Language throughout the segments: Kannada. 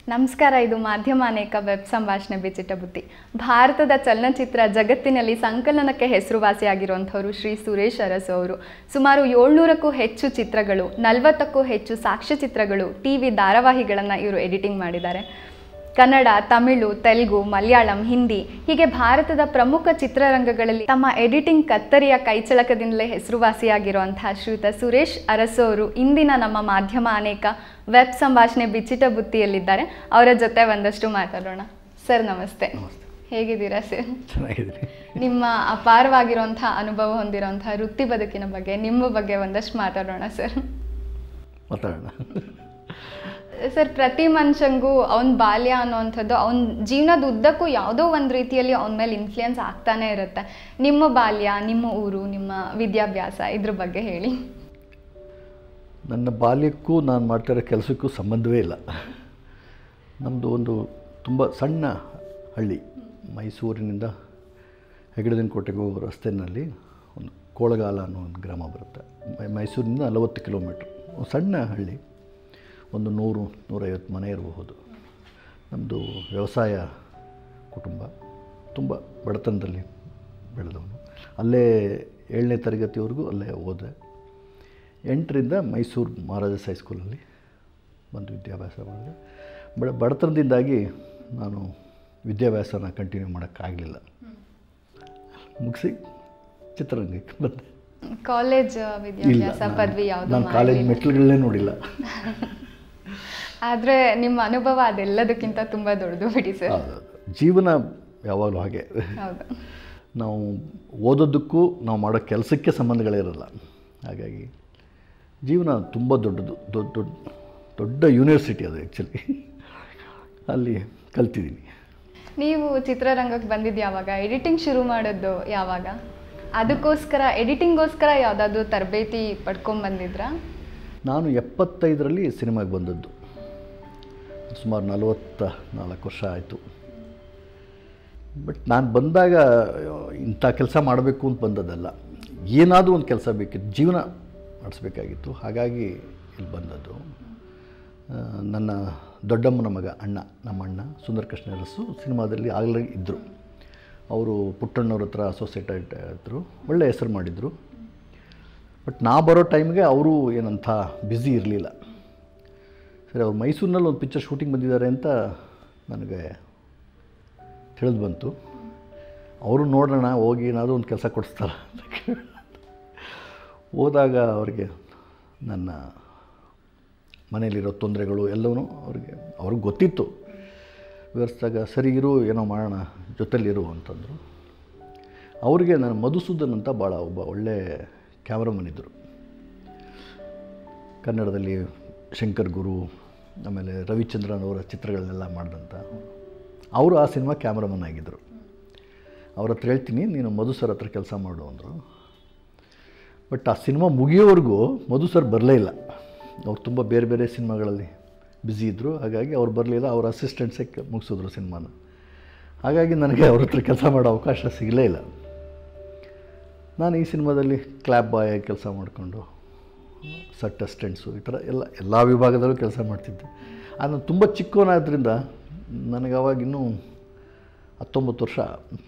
ನಮಸ್ಕಾರ ಇದು ಮಾಧ್ಯಮ ಅನೇಕ ವೆಬ್ ಸಂಭಾಷಣೆ ಬಿಚಿಟ ಬುತ್ತಿ ಭಾರತದ ಚಲನಚಿತ್ರ ಜಗತ್ತಿನಲ್ಲಿ ಸಂಕಲನಕ್ಕೆ ಹೆಸರುವಾಸಿಯಾಗಿರುವಂಥವರು ಶ್ರೀ ಸುರೇಶ್ ಅರಸು ಅವರು ಸುಮಾರು ಏಳ್ನೂರಕ್ಕೂ ಹೆಚ್ಚು ಚಿತ್ರಗಳು ನಲವತ್ತಕ್ಕೂ ಹೆಚ್ಚು ಸಾಕ್ಷ್ಯಚಿತ್ರಗಳು ಟಿ ವಿ ಧಾರಾವಾಹಿಗಳನ್ನು ಇವರು ಎಡಿಟಿಂಗ್ ಮಾಡಿದ್ದಾರೆ ಕನ್ನಡ ತಮಿಳು ತೆಲುಗು ಮಲಯಾಳಂ ಹಿಂದಿ ಹೀಗೆ ಭಾರತದ ಪ್ರಮುಖ ಚಿತ್ರರಂಗಗಳಲ್ಲಿ ತಮ್ಮ ಎಡಿಟಿಂಗ್ ಕತ್ತರಿಯ ಕೈಚಳಕದಿಂದಲೇ ಹೆಸರುವಾಸಿಯಾಗಿರುವಂತಹ ಶ್ರೀಯುತ ಸುರೇಶ್ ಅರಸು ಅವರು ಇಂದಿನ ನಮ್ಮ ಮಾಧ್ಯಮ ಅನೇಕ ವೆಬ್ ಸಂಭಾಷಣೆ ಬಿಚ್ಚಿಟ ಬುತ್ತಿಯಲ್ಲಿದ್ದಾರೆ ಅವರ ಜೊತೆ ಒಂದಷ್ಟು ಮಾತಾಡೋಣ ಸರ್ ನಮಸ್ತೆ ನಮಸ್ತೆ ಹೇಗಿದ್ದೀರಾ ಸರ್ ಚೆನ್ನಾಗಿದ್ದೀನಿ ನಿಮ್ಮ ಅಪಾರವಾಗಿರುವಂಥ ಅನುಭವ ಹೊಂದಿರುವಂಥ ವೃತ್ತಿ ಬದುಕಿನ ಬಗ್ಗೆ ನಿಮ್ಮ ಬಗ್ಗೆ ಒಂದಷ್ಟು ಮಾತಾಡೋಣ ಸರ್ ಮಾತಾಡೋಣ ಸರ್ ಪ್ರತಿ ಮನುಷ್ಯಂಗೂ ಅವನ ಬಾಲ್ಯ ಅನ್ನುವಂಥದ್ದು ಅವನ ಜೀವನದ ಉದ್ದಕ್ಕೂ ಯಾವುದೋ ಒಂದು ರೀತಿಯಲ್ಲಿ ಅವನ ಮೇಲೆ ಇನ್ಫ್ಲುಯೆನ್ಸ್ ಆಗ್ತಾನೆ ಇರುತ್ತೆ ನಿಮ್ಮ ಬಾಲ್ಯ ನಿಮ್ಮ ಊರು ನಿಮ್ಮ ವಿದ್ಯಾಭ್ಯಾಸ ಇದ್ರ ಬಗ್ಗೆ ಹೇಳಿ ನನ್ನ ಬಾಲ್ಯಕ್ಕೂ ನಾನು ಮಾಡ್ತಿರೋ ಕೆಲಸಕ್ಕೂ ಸಂಬಂಧವೇ ಇಲ್ಲ ನಮ್ಮದು ಒಂದು ತುಂಬ ಸಣ್ಣ ಹಳ್ಳಿ ಮೈಸೂರಿನಿಂದ ಹೆಗಡದಿನ ಕೋಟೆಗೆ ಹೋಗೋ ರಸ್ತೆಯಲ್ಲಿ ಒಂದು ಕೋಳಗಾಲ ಅನ್ನೋ ಒಂದು ಗ್ರಾಮ ಬರುತ್ತೆ ಮೈ- ಮೈಸೂರಿನಿಂದ ನಲವತ್ತು ಕಿಲೋಮೀಟ್ರ್ ಒಂದು ಸಣ್ಣ ಹಳ್ಳಿ ಒಂದು ನೂರು ನೂರೈವತ್ತು ಮನೆ ಇರಬಹುದು ನಮ್ಮದು ವ್ಯವಸಾಯ ಕುಟುಂಬ ತುಂಬ ಬಡತನದಲ್ಲಿ ಬೆಳೆದವನು ಅಲ್ಲೇ ಏಳನೇ ತರಗತಿವರೆಗೂ ಅಲ್ಲೇ ಓದೆ ಎಂಟರಿಂದ ಮೈಸೂರು ಮಹಾರಾಜಸ್ ಹೈಸ್ಕೂಲಲ್ಲಿ ಬಂದು ವಿದ್ಯಾಭ್ಯಾಸ ಮಾಡಿದೆ ಬಡ ಬಡತನದಿಂದಾಗಿ ನಾನು ವಿದ್ಯಾಭ್ಯಾಸನ ಕಂಟಿನ್ಯೂ ಮಾಡೋಕ್ಕಾಗಲಿಲ್ಲ ಮುಗಿಸಿ ಚಿತ್ರರಂಗಕ್ಕೆ ಬಂದೆ ಕಾಲೇಜ್ ಇಲ್ಲ ವಿದ್ಯಾಭ್ಯಾಸ ನಾನು- ಪದವಿ ಯಾವುದು ನಾನು ಕಾಲೇಜ್ ಮೆಟ್ಲುಗಳನ್ನೇ ನೋಡಿಲ್ಲ ಆದರೆ ನಿಮ್ಮ ಅನುಭವ ಅದೆಲ್ಲದಕ್ಕಿಂತ ತುಂಬ ದೊಡ್ಡದು ಬಿಡಿ ಸರ್ ಹೌದು. ಜೀವನ ಯಾವಾಗಲೂ ಹಾಗೆ ಹೌದು ನಾವು ಓದೋದಕ್ಕೂ ನಾವು ಮಾಡೋ ಕೆಲಸಕ್ಕೆ ಸಂಬಂಧಗಳಿರಲ್ಲ ಹಾಗಾಗಿ ಜೀವನ ತುಂಬ ದೊಡ್ಡದು ದೊಡ್ಡ ದೊಡ್ಡ ದೊಡ್ಡ ಯೂನಿವರ್ಸಿಟಿ ಅದು ಆ್ಯಕ್ಚುಲಿ ಅಲ್ಲಿ ಕಲ್ತಿದ್ದೀನಿ ನೀವು ಚಿತ್ರರಂಗಕ್ಕೆ ಬಂದಿದ್ದು ಯಾವಾಗ ಎಡಿಟಿಂಗ್ ಶುರು ಮಾಡೋದು ಯಾವಾಗ ಅದಕ್ಕೋಸ್ಕರ ಎಡಿಟಿಂಗ್ಗೋಸ್ಕರ ಯಾವುದಾದ್ರೂ ತರಬೇತಿ ಪಡ್ಕೊಂಡ್ ಬಂದಿದ್ರಾ ನಾನು ಎಪ್ಪತ್ತೈದರಲ್ಲಿ ಸಿನಿಮಾಗೆ ಬಂದದ್ದು ಸುಮಾರು ನಲವತ್ತ ನಾಲ್ಕು ವರ್ಷ ಆಯಿತು ಬಟ್ ನಾನು ಬಂದಾಗ ಇಂಥ ಕೆಲಸ ಮಾಡಬೇಕು ಅಂತ ಬಂದದ್ದಲ್ಲ ಏನಾದರೂ ಒಂದು ಕೆಲಸ ಬೇಕಿತ್ತು ಜೀವನ ನಡೆಸಬೇಕಾಗಿತ್ತು ಹಾಗಾಗಿ ಇಲ್ಲಿ ಬಂದದ್ದು ಆ, ನನ್ನ ದೊಡ್ಡಮ್ಮನ ಮಗ ಅಣ್ಣ ನಮ್ಮ ಅಣ್ಣ ಸುಂದರ ಕೃಷ್ಣ ಅರಸು ಸಿನಿಮಾದಲ್ಲಿ ಆಗಲೇ ಇದ್ದರು ಅವರು ಪುಟ್ಟಣ್ಣವ್ರ ಹತ್ರ ಅಸೋಸಿಯೇಟ್ ಇದ್ದರು ಒಳ್ಳೆ ಹೆಸರು ಮಾಡಿದರು ಬಟ್ ನಾ ಬರೋ ಟೈಮ್ಗೆ ಅವರು ಏನಂಥ ಬ್ಯುಸಿ ಇರಲಿಲ್ಲ ಸರಿ ಅವ್ರು ಮೈಸೂರಿನಲ್ಲಿ ಒಂದು ಪಿಕ್ಚರ್ ಶೂಟಿಂಗ್ ಬಂದಿದ್ದಾರೆ ಅಂತ ನನಗೆ ತಿಳಿದು ಬಂತು ಅವರು ನೋಡೋಣ ಹೋಗಿ ಏನಾದರೂ ಒಂದು ಕೆಲಸ ಕೊಡಿಸ್ತಾರ ಅಂತ ಕೇಳಿ ಹೋದಾಗ ಅವ್ರಿಗೆ ನನ್ನ ಮನೇಲಿರೋ ತೊಂದರೆಗಳು ಎಲ್ಲವೂ ಅವ್ರಿಗೆ ಅವ್ರಿಗೆ ಗೊತ್ತಿತ್ತು ವಿವರಿಸಿದಾಗ ಸರಿ ಇರು ಏನೋ ಮಾಡೋಣ ಜೊತೆಲಿರು ಅಂತಂದರು ಅವ್ರಿಗೆ ನಾನು ಮಧುಸೂದನ್ ಅಂತ ಭಾಳ ಒಬ್ಬ ಒಳ್ಳೆ ಕ್ಯಾಮ್ರಾಮನ್ ಇದ್ದರು ಕನ್ನಡದಲ್ಲಿ ಶಂಕರ್ ಗುರು ಆಮೇಲೆ ರವಿಚಂದ್ರನ್ ಅವರ ಚಿತ್ರಗಳನ್ನೆಲ್ಲ ಮಾಡಿದಂಥ ಅವರು ಆ ಸಿನಿಮಾ ಕ್ಯಾಮ್ರಾಮನ್ ಆಗಿದ್ದರು ಅವ್ರ ಹತ್ರ ಹೇಳ್ತೀನಿ ನೀನು ಮಧು ಸರ್ ಹತ್ರ ಕೆಲಸ ಮಾಡು ಅಂದರು ಬಟ್ ಆ ಸಿನಿಮಾ ಮುಗಿಯೋವರೆಗೂ ಮಧು ಸರ್ ಬರಲೇ ಇಲ್ಲ ಅವ್ರು ತುಂಬ ಬೇರೆ ಬೇರೆ ಸಿನಿಮಾಗಳಲ್ಲಿ ಬ್ಯುಸಿ ಇದ್ದರು ಹಾಗಾಗಿ ಅವ್ರು ಬರಲಿಲ್ಲ ಅವ್ರ ಅಸಿಸ್ಟೆಂಟ್ಸೇ ಕ- ಮುಗಿಸಿದ್ರು ಸಿನಿಮಾನ ಹಾಗಾಗಿ ನನಗೆ ಅವ್ರ ಹತ್ರ ಕೆಲಸ ಮಾಡೋ ಅವಕಾಶ ಸಿಗಲೇ ಇಲ್ಲ ನಾನು ಈ ಸಿನಿಮಾದಲ್ಲಿ ಕ್ಲ್ಯಾಬ್ ಬಾಯ್ ಆಗಿ ಕೆಲಸ ಮಾಡಿಕೊಂಡು ಸಟ್ ಅಸಿಸ್ಟೆಂಟ್ಸು ಈ ಥರ ಎಲ್ಲ ಎಲ್ಲ ವಿಭಾಗದಲ್ಲೂ ಕೆಲಸ ಮಾಡ್ತಿದ್ದೆ ಅದು ತುಂಬ ಚಿಕ್ಕವನಾದ್ರಿಂದ ನನಗೆ ಅವಾಗ ಇನ್ನೂ ಹತ್ತೊಂಬತ್ತು ವರ್ಷ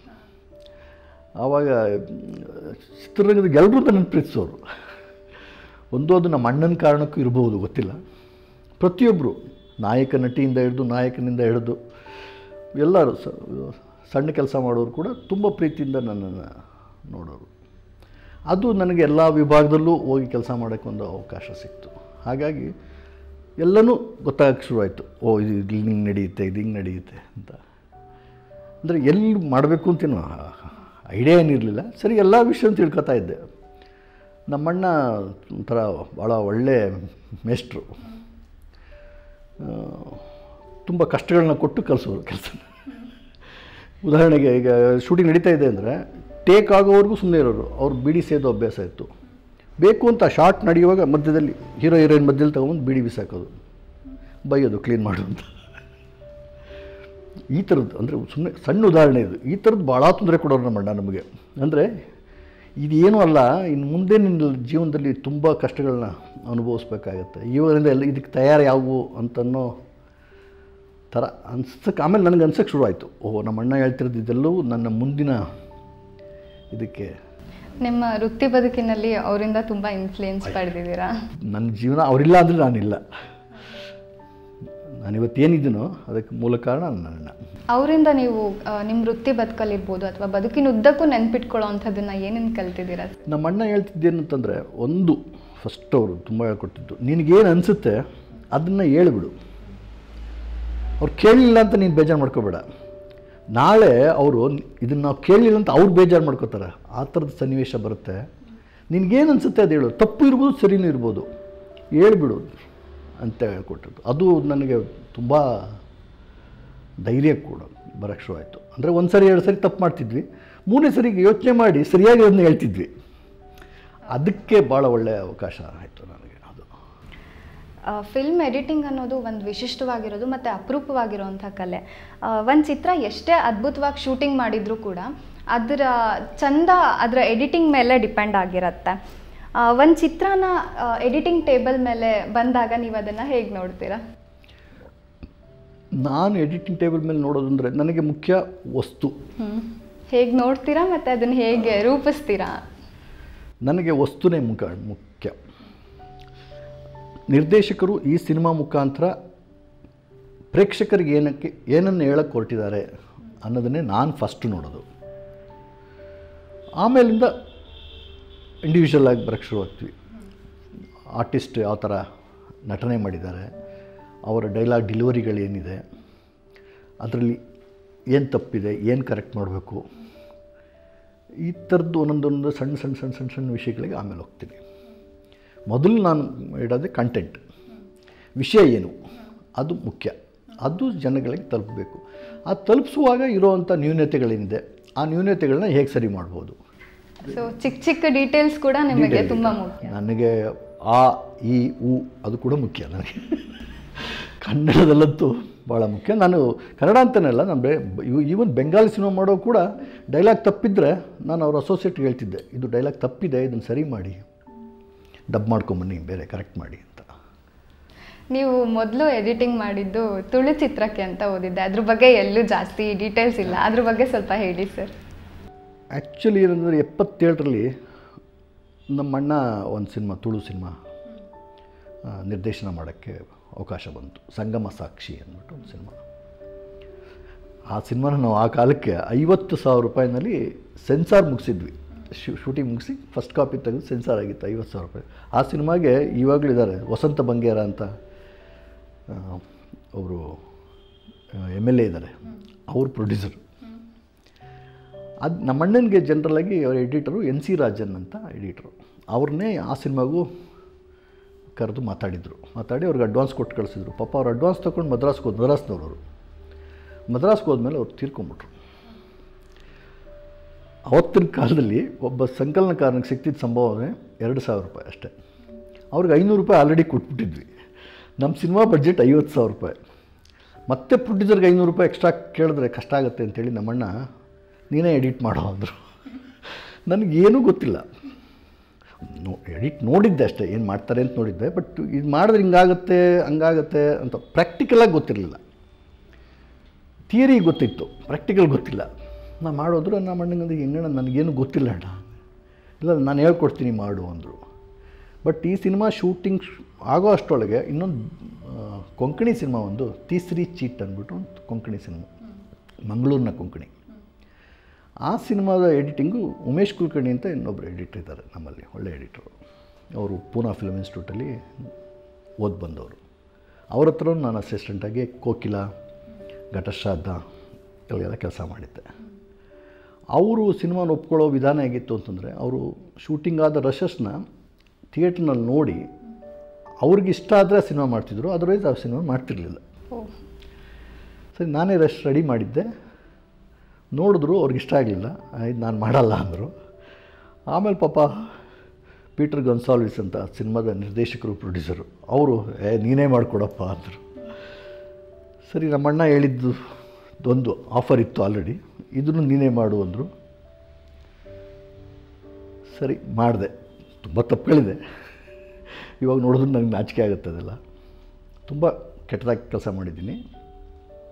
ಆವಾಗ ಚಿತ್ರರಂಗದ ಎಲ್ಲರೂ ನನ್ನನ್ನು ಪ್ರೀತಿಸೋರು ಒಂದು ಅದು ನಮ್ಮ ಅಣ್ಣನ ಕಾರಣಕ್ಕೂ ಇರಬಹುದು ಗೊತ್ತಿಲ್ಲ ಪ್ರತಿಯೊಬ್ಬರು ನಾಯಕ ನಟಿಯಿಂದ ಹಿಡಿದು ನಾಯಕನಿಂದ ಹಿಡಿದು ಎಲ್ಲರೂ ಸ- ಸಣ್ಣ ಕೆಲಸ ಮಾಡೋರು ಕೂಡ ತುಂಬ ಪ್ರೀತಿಯಿಂದ ನನ್ನನ್ನು ನೋಡೋರು ಅದು ನನಗೆ ಎಲ್ಲ ವಿಭಾಗದಲ್ಲೂ ಹೋಗಿ ಕೆಲಸ ಮಾಡೋಕ್ಕೆ ಒಂದು ಅವಕಾಶ ಸಿಕ್ತು ಹಾಗಾಗಿ ಎಲ್ಲನೂ ಗೊತ್ತಾಗಕ್ಕೆ ಶುರುವಾಯಿತು ಓ ಇದು ಇದು ಹಿಂಗೆ ನಡೆಯುತ್ತೆ ಇದು ಹಿಂಗೆ ನಡೆಯುತ್ತೆ ಅಂತ ಅಂದರೆ ಎಲ್ಲಿ ಮಾಡಬೇಕು ಅಂತೇನು ಐಡಿಯಾ ಏನಿರಲಿಲ್ಲ ಸರಿ ಎಲ್ಲ ವಿಷಯ ತಿಳ್ಕೊತಾ ಇದ್ದೆ ನಮ್ಮಣ್ಣ ಒಂಥರ ಭಾಳ ಒಳ್ಳೆ ಮೇಷ್ಟ್ರು ತುಂಬ ಕಷ್ಟಗಳನ್ನ ಕೊಟ್ಟು ಕಲಿಸೋರು ಕೆಲಸ ಉದಾಹರಣೆಗೆ ಈಗ ಶೂಟಿಂಗ್ ನಡೀತಾ ಇದೆ ಅಂದರೆ ಟೇಕ್ ಆಗೋವರೆಗೂ ಸುಮ್ಮನೆ ಇರೋರು ಅವ್ರು ಬಿಡಿ ಸೇದೋ ಅಭ್ಯಾಸ ಇತ್ತು ಬೇಕು ಅಂತ ಶಾರ್ಟ್ ನಡೆಯುವಾಗ ಮಧ್ಯದಲ್ಲಿ ಹೀರೋ ಹೀರೋಯಿನ್ ಮಧ್ಯದಲ್ಲಿ ತೊಗೊಂಬಂದು ಬಿಡಿ ಬಿಸಾಕೋದು ಬೈಯೋದು ಕ್ಲೀನ್ ಮಾಡು ಅಂತ ಈ ಥರದ್ದು ಅಂದರೆ ಸುಮ್ಮನೆ ಸಣ್ಣ ಉದಾಹರಣೆ ಇದು ಈ ಥರದ್ದು ಭಾಳ ತೊಂದರೆ ಕೊಡೋರು ನಮ್ಮ ಅಣ್ಣ ನಮಗೆ ಅಂದರೆ ಇದೇನೂ ಅಲ್ಲ ಇನ್ನು ಮುಂದೆ ನಿನ್ನ ಜೀವನದಲ್ಲಿ ತುಂಬ ಕಷ್ಟಗಳನ್ನ ಅನುಭವಿಸ್ಬೇಕಾಗತ್ತೆ ಇವಾಗಿಂದ ಎಲ್ಲ ಇದಕ್ಕೆ ತಯಾರು ಯಾವುವು ಅಂತನ್ನೋ ಥರ ಅನ್ಸಕ್ಕೆ ಆಮೇಲೆ ನನಗೆ ಅನ್ಸಕ್ಕೆ ಶುರು ಆಯಿತು ಓಹೋ ನಮ್ಮ ಅಣ್ಣ ಹೇಳ್ತಿರೋದು ಇದೆಲ್ಲವೂ ನನ್ನ ಮುಂದಿನ ಇದಕ್ಕೆ ನಿಮ್ಮ ವೃತ್ತಿ ಬದುಕಿನಲ್ಲಿ ಅವರಿಂದ ತುಂಬ ಇನ್ಫ್ಲೂಯೆನ್ಸ್ ಪಡೆದಿದ್ದೀರಾ ನನ್ನ ಜೀವನ ಅವರಿಲ್ಲ ಅಂದರೆ ನಾನಿಲ್ಲ ನಾನಿವತ್ತೇನಿದ್ದೀನೋ ಅದಕ್ಕೆ ಮೂಲ ಕಾರಣ ನನ್ನ ಅಣ್ಣ ಅವರಿಂದ ನೀವು ಆ, ನಿಮ್ಮ ವೃತ್ತಿ ಬದುಕಲ್ಲಿರ್ಬೋದು ಅಥವಾ ಬದುಕಿನ ಉದ್ದಕ್ಕೂ ನೆನ್ಪಿಟ್ಕೊಳ್ಳೋ ಅಂಥದ್ದನ್ನ ಏನೇನು ಕಲ್ತಿದ್ದೀರಾ ನಮ್ಮ ಅಣ್ಣ ಹೇಳ್ತಿದ್ದೇನಂತಂದರೆ ಒಂದು ಫಸ್ಟ್ ಅವರು ತುಂಬ ಹೇಳ್ಕೊಟ್ಟಿದ್ದು ನಿನಗೇನು ಅನಿಸುತ್ತೆ ಅದನ್ನು ಹೇಳ್ಬಿಡು ಅವ್ರು ಕೇಳಲಿಲ್ಲ ಅಂತ ನೀನು ಬೇಜಾರು ಮಾಡ್ಕೋಬೇಡ ನಾಳೆ ಅವರು ಇದನ್ನು ನಾವು ಕೇಳಲಿಲ್ಲ ಅಂತ ಅವ್ರು ಬೇಜಾರು ಮಾಡ್ಕೋತಾರೆ ಆ ಥರದ ಸನ್ನಿವೇಶ ಬರುತ್ತೆ ನಿನಗೇನು ಅನಿಸುತ್ತೆ ಅದು ಹೇಳು ತಪ್ಪು ಇರ್ಬೋದು ಸರಿನೂ ಇರ್ಬೋದು ಹೇಳ್ಬಿಡು ಅಂತ ಹೇಳ್ಕೊಟ್ಟಿದ್ದು ಅದು ನನಗೆ ತುಂಬ ಧೈರ್ಯ ಕೂಡ ಬರೋಕ್ಕೆ ಶುರು ಆಯಿತು ಅಂದರೆ ಒಂದು ಸರಿ ಎರಡು ಸರಿ ತಪ್ಪು ಮಾಡ್ತಿದ್ವಿ ಮೂರನೇ ಸರಿಗೆ ಯೋಚನೆ ಮಾಡಿ ಸರಿಯಾಗಿ ಅದನ್ನ ಹೇಳ್ತಿದ್ವಿ ಅದಕ್ಕೆ ಭಾಳ ಒಳ್ಳೆಯ ಅವಕಾಶ ಆಯಿತು ನನಗೆ ಅದು ಫಿಲ್ಮ್ ಎಡಿಟಿಂಗ್ ಅನ್ನೋದು ಒಂದು ವಿಶಿಷ್ಟವಾಗಿರೋದು ಮತ್ತು ಅಪರೂಪವಾಗಿರುವಂಥ ಕಲೆ ಒಂದು ಚಿತ್ರ ಎಷ್ಟೇ ಅದ್ಭುತವಾಗಿ ಶೂಟಿಂಗ್ ಮಾಡಿದರೂ ಕೂಡ ಅದರ ಚಂದ ಅದರ ಎಡಿಟಿಂಗ್ ಮೇಲೆ ಡಿಪೆಂಡ್ ಆಗಿರುತ್ತೆ ಒಂದು ಚಿತ್ರನ ಎಡಿಟಿಂಗ್ ಟೇಬಲ್ ಮೇಲೆ ಬಂದಾಗ ನೀವು ಅದನ್ನು ಹೇಗೆ ನೋಡ್ತೀರಾ ನಾನು ಎಡಿಟಿಂಗ್ ಟೇಬಲ್ ಮೇಲೆ ನೋಡೋದಂದರೆ ನನಗೆ ಮುಖ್ಯ ವಸ್ತು ಹೇಗೆ ನೋಡ್ತೀರಾ ಮತ್ತು ಅದನ್ನು ಹೇಗೆ ರೂಪಿಸ್ತೀರಾ ನನಗೆ ವಸ್ತುನೇ ಮುಖ ಮುಖ್ಯ ನಿರ್ದೇಶಕರು ಈ ಸಿನಿಮಾ ಮುಖಾಂತರ ಪ್ರೇಕ್ಷಕರಿಗೆ ಏನಕ್ಕೆ ಏನನ್ನು ಹೇಳಕ್ಕೆ ಹೊರಟಿದ್ದಾರೆ ಅನ್ನೋದನ್ನೇ ನಾನು ಫಸ್ಟ್ ನೋಡೋದು ಆಮೇಲಿಂದ ಇಂಡಿವಿಜುವಲ್ ಆಗಿ ಬರೋಕ್ಕೆ ಶುರು ಆಗ್ತೀವಿ ಆರ್ಟಿಸ್ಟ್ ಯಾವ ಥರ ನಟನೆ ಮಾಡಿದ್ದಾರೆ ಅವರ ಡೈಲಾಗ್ ಡೆಲಿವರಿಗಳೇನಿದೆ ಅದರಲ್ಲಿ ಏನು ತಪ್ಪಿದೆ ಏನು ಕರೆಕ್ಟ್ ಮಾಡಬೇಕು ಈ ಥರದ್ದು ಒಂದೊಂದೊಂದು ಸಣ್ಣ ಸಣ್ಣ ಸಣ್ಣ ಸಣ್ಣ ಸಣ್ಣ ವಿಷಯಗಳಿಗೆ ಆಮೇಲೆ ಹೋಗ್ತೀನಿ ಮೊದಲು ನಾನು ಇಡೋದೇ ಕಂಟೆಂಟ್ ವಿಷಯ ಏನು ಅದು ಮುಖ್ಯ ಅದು ಜನಗಳಿಗೆ ತಲುಪಬೇಕು ಆ ತಲುಪಿಸುವಾಗ ಇರೋವಂಥ ನ್ಯೂನತೆಗಳೇನಿದೆ ಆ ನ್ಯೂನತೆಗಳನ್ನ ಹೇಗೆ ಸರಿ ಮಾಡ್ಬೋದು ಸೊ ಚಿಕ್ಕ ಚಿಕ್ಕ ಡೀಟೇಲ್ಸ್ ಕೂಡ ನಿಮಗೆ Detail ತುಂಬ ಇದೆ. ಮುಖ್ಯ ನನಗೆ ಆ ಈ ಉ ಅದು ಕೂಡ ಮುಖ್ಯ ನನಗೆ ಕನ್ನಡದಲ್ಲಂತೂ ಭಾಳ ಮುಖ್ಯ ನಾನು ಕನ್ನಡ ಅಂತನಲ್ಲ ನಾನು ಬೆ ಈವನ್ ಬೆಂಗಾಲಿ ಸಿನಿಮಾ ಮಾಡೋ ಕೂಡ ಡೈಲಾಗ್ ತಪ್ಪಿದ್ರೆ ನಾನು ಅವ್ರ ಅಸೋಸಿಯೇಟ್ಗೆ ಹೇಳ್ತಿದ್ದೆ ಇದು ಡೈಲಾಗ್ ತಪ್ಪಿದೆ ಇದನ್ನು ಸರಿ ಮಾಡಿ ಡಬ್ ಮಾಡ್ಕೊಂಬನ್ನಿ ಬೇರೆ ಕರೆಕ್ಟ್ ಮಾಡಿ ಅಂತ ನೀವು ಮೊದಲು ಎಡಿಟಿಂಗ್ ಮಾಡಿದ್ದು ತುಳು ಚಿತ್ರಕ್ಕೆ ಅಂತ ಓದಿದ್ದೆ ಅದ್ರ ಬಗ್ಗೆ ಎಲ್ಲೂ ಜಾಸ್ತಿ ಡೀಟೇಲ್ಸ್ ಇಲ್ಲ ಅದ್ರ ಬಗ್ಗೆ ಸ್ವಲ್ಪ ಹೇಳಿ ಸರ್ ಆ್ಯಕ್ಚುಲಿ ಏನಂದರೆ ಎಪ್ಪತ್ತೇಳರಲ್ಲಿ ನಮ್ಮ ಅಣ್ಣ ಒಂದು ಸಿನಿಮಾ ತುಳು ಸಿನಿಮಾ ಆ, ನಿರ್ದೇಶನ ಮಾಡೋಕ್ಕೆ ಅವಕಾಶ ಬಂತು ಸಂಗಮ ಸಾಕ್ಷಿ ಅಂದ್ಬಿಟ್ಟು ಒಂದು ಸಿನಿಮಾ ಆ ಸಿನಿಮಾನ ನಾವು ಆ ಕಾಲಕ್ಕೆ ಐವತ್ತು ಸಾವಿರ ರೂಪಾಯಿನಲ್ಲಿ ಸೆನ್ಸಾರ್ ಮುಗಿಸಿದ್ವಿ ಶೂ ಶೂಟಿಂಗ್ ಮುಗಿಸಿ ಫಸ್ಟ್ ಕಾಪಿ ತೆಗೆದು ಸೆನ್ಸಾರ್ ಆಗಿತ್ತು ಐವತ್ತು ಸಾವಿರ ರೂಪಾಯಿ ಆ ಸಿನಿಮಾಗೆ ಇವಾಗಲೂ ಇದ್ದಾರೆ ವಸಂತ ಬಂಗೇರ ಅಂತ ಅವರು ಎಮ್ ಎಲ್ ಎ ಇದ್ದಾರೆ ಅವ್ರ ಪ್ರೊಡ್ಯೂಸರು ಅದು ನಮ್ಮ ಅಣ್ಣನಿಗೆ ಜನರಲಾಗಿ ಅವ್ರ ಎಡಿಟರು ಎನ್ ಸಿ ರಾಜನ್ ಅಂತ ಎಡಿಟರು ಅವ್ರನ್ನೇ ಆ ಸಿನಿಮಾಗೂ ಕರೆದು ಮಾತಾಡಿದರು ಮಾತಾಡಿ ಅವ್ರಿಗೆ ಅಡ್ವಾನ್ಸ್ ಕೊಟ್ಟು ಕಳಿಸಿದ್ರು ಪಾಪ ಅವ್ರು ಅಡ್ವಾನ್ಸ್ ತೊಗೊಂಡು ಮದ್ರಾಸ್ಗೆ ಹೋದ್ ಮದ್ರಾಸ್ನವ್ರು ಅವರು ಮದ್ರಾಸ್ಗೆ ಹೋದ್ಮೇಲೆ ಅವ್ರು ತೀರ್ಕೊಂಬಿಟ್ರು ಅವತ್ತಿನ ಕಾಲದಲ್ಲಿ ಒಬ್ಬ ಸಂಕಲನಕಾರನಿಗೆ ಸಿಕ್ತಿದ್ದ ಸಂಭಾವನೆ ಎರಡು ಸಾವಿರ ರೂಪಾಯಿ ಅಷ್ಟೇ ಅವ್ರಿಗೆ ಐನೂರು ರೂಪಾಯಿ ಆಲ್ರೆಡಿ ಕೊಟ್ಬಿಟ್ಟಿದ್ವಿ ನಮ್ಮ ಸಿನಿಮಾ ಬಡ್ಜೆಟ್ ಐವತ್ತು ಸಾವಿರ ರೂಪಾಯಿ ಮತ್ತೆ ಪ್ರೊಡ್ಯೂಸರ್ಗೆ ಐನೂರು ರೂಪಾಯಿ ಎಕ್ಸ್ಟ್ರಾ ಕೇಳಿದ್ರೆ ಕಷ್ಟ ಆಗುತ್ತೆ ಅಂತೇಳಿ ನಮ್ಮಣ್ಣ ನೀನೇ ಎಡಿಟ್ ಮಾಡೋ ಅಂದರು ನನಗೇನೂ ಗೊತ್ತಿಲ್ಲ ನೋ ಎಡಿಟ್ ನೋಡಿದ್ದೆ ಅಷ್ಟೇ ಏನು ಮಾಡ್ತಾರೆ ಅಂತ ನೋಡಿದ್ದೆ ಬಟ್ ಇದು ಮಾಡಿದ್ರೆ ಹಿಂಗಾಗುತ್ತೆ ಹಂಗಾಗುತ್ತೆ ಅಂತ ಪ್ರಾಕ್ಟಿಕಲಾಗಿ ಗೊತ್ತಿರಲಿಲ್ಲ ಥಿಯರಿ ಗೊತ್ತಿತ್ತು ಪ್ರಾಕ್ಟಿಕಲ್ ಗೊತ್ತಿಲ್ಲ ನಾ ಮಾಡೋದ್ರು ನಮ್ಮ ಅಣ್ಣಂಗಂದ್ರೆ ಹೆಂಗಣ್ಣ ನನಗೇನು ಗೊತ್ತಿಲ್ಲ ಅಣ್ಣ ಇಲ್ಲ ನಾನು ಹೇಳ್ಕೊಡ್ತೀನಿ ಮಾಡು ಅಂದರು ಬಟ್ ಈ ಸಿನಿಮಾ ಶೂಟಿಂಗ್ ಆಗೋ ಅಷ್ಟರೊಳಗೆ ಇನ್ನೊಂದು ಆ, ಕೊಂಕಣಿ ಸಿನಿಮಾ ಒಂದು ತೀಸ್ರಿ ಚೀಟ್ ಅಂದ್ಬಿಟ್ಟು ಒಂದು ಕೊಂಕಣಿ ಸಿನಿಮಾ ಮಂಗಳೂರಿನ ಕೊಂಕಣಿ ಆ ಸಿನಿಮಾದ ಎಡಿಟಿಂಗು ಉಮೇಶ್ ಕುಲಕರ್ಣಿ ಅಂತ ಇನ್ನೊಬ್ಬರು ಎಡಿಟರ್ ಇದ್ದಾರೆ ನಮ್ಮಲ್ಲಿ ಒಳ್ಳೆ ಎಡಿಟರು ಅವರು ಪೂನಾ ಫಿಲ್ಮ್ ಇನ್ಸ್ಟಿಟ್ಯೂಟಲ್ಲಿ ಓದಿ ಬಂದವರು ಅವ್ರ ಹತ್ರ ನಾನು ಅಸಿಸ್ಟೆಂಟಾಗಿ ಕೋಕಿಲ ಘಟಶ್ರಾದ್ದ ಇಲ್ಲೆಲ್ಲ ಕೆಲಸ ಮಾಡಿದ್ದೆ ಅವರು ಸಿನಿಮಾನ ಒಪ್ಕೊಳ್ಳೋ ವಿಧಾನ ಹೇಗಿತ್ತು ಅಂತಂದರೆ ಅವರು ಶೂಟಿಂಗ್ ಆದ ರಶಸ್ನ ಥಿಯೇಟ್ರ್ನಲ್ಲಿ ನೋಡಿ ಅವ್ರಿಗೆ ಇಷ್ಟ ಆದರೆ ಸಿನಿಮಾ ಮಾಡ್ತಿದ್ರು ಅದರ್ವೈಸ್ ಆ ಸಿನಿಮಾ ಮಾಡ್ತಿರ್ಲಿಲ್ಲ ಓ ಸರಿ ನಾನೇ ರಶ್ ರೆಡಿ ಮಾಡಿದ್ದೆ ನೋಡಿದ್ರು ಅವ್ರಿಗೆ ಇಷ್ಟ ಆಗಲಿಲ್ಲ ಆಯ್ತು ನಾನು ಮಾಡಲ್ಲ ಅಂದರು ಆಮೇಲೆ ಪಾಪ ಪೀಟರ್ ಗನ್ಸಾಲ್ವಿಸ್ ಅಂತ ಸಿನಿಮಾದ ನಿರ್ದೇಶಕರು ಪ್ರೊಡ್ಯೂಸರು ಅವರು ಏ ನೀನೇ ಮಾಡಿಕೊಡಪ್ಪ ಅಂದರು ಸರಿ ನಮ್ಮಣ್ಣ ಹೇಳಿದ್ದು ಒಂದು ಆಫರ್ ಇತ್ತು ಆಲ್ರೆಡಿ ಇದನ್ನು ನೀನೇ ಮಾಡು ಅಂದರು ಸರಿ ಮಾಡಿದೆ ತುಂಬ ತಪ್ಪುಗಳಿದೆ ಇವಾಗ ನೋಡಿದ್ರೆ ನನಗೆ ನಾಚಿಕೆ ಆಗುತ್ತೆ ಅದೆಲ್ಲ ತುಂಬ ಕೆಟ್ಟದಾಗಿ ಕೆಲಸ ಮಾಡಿದ್ದೀನಿ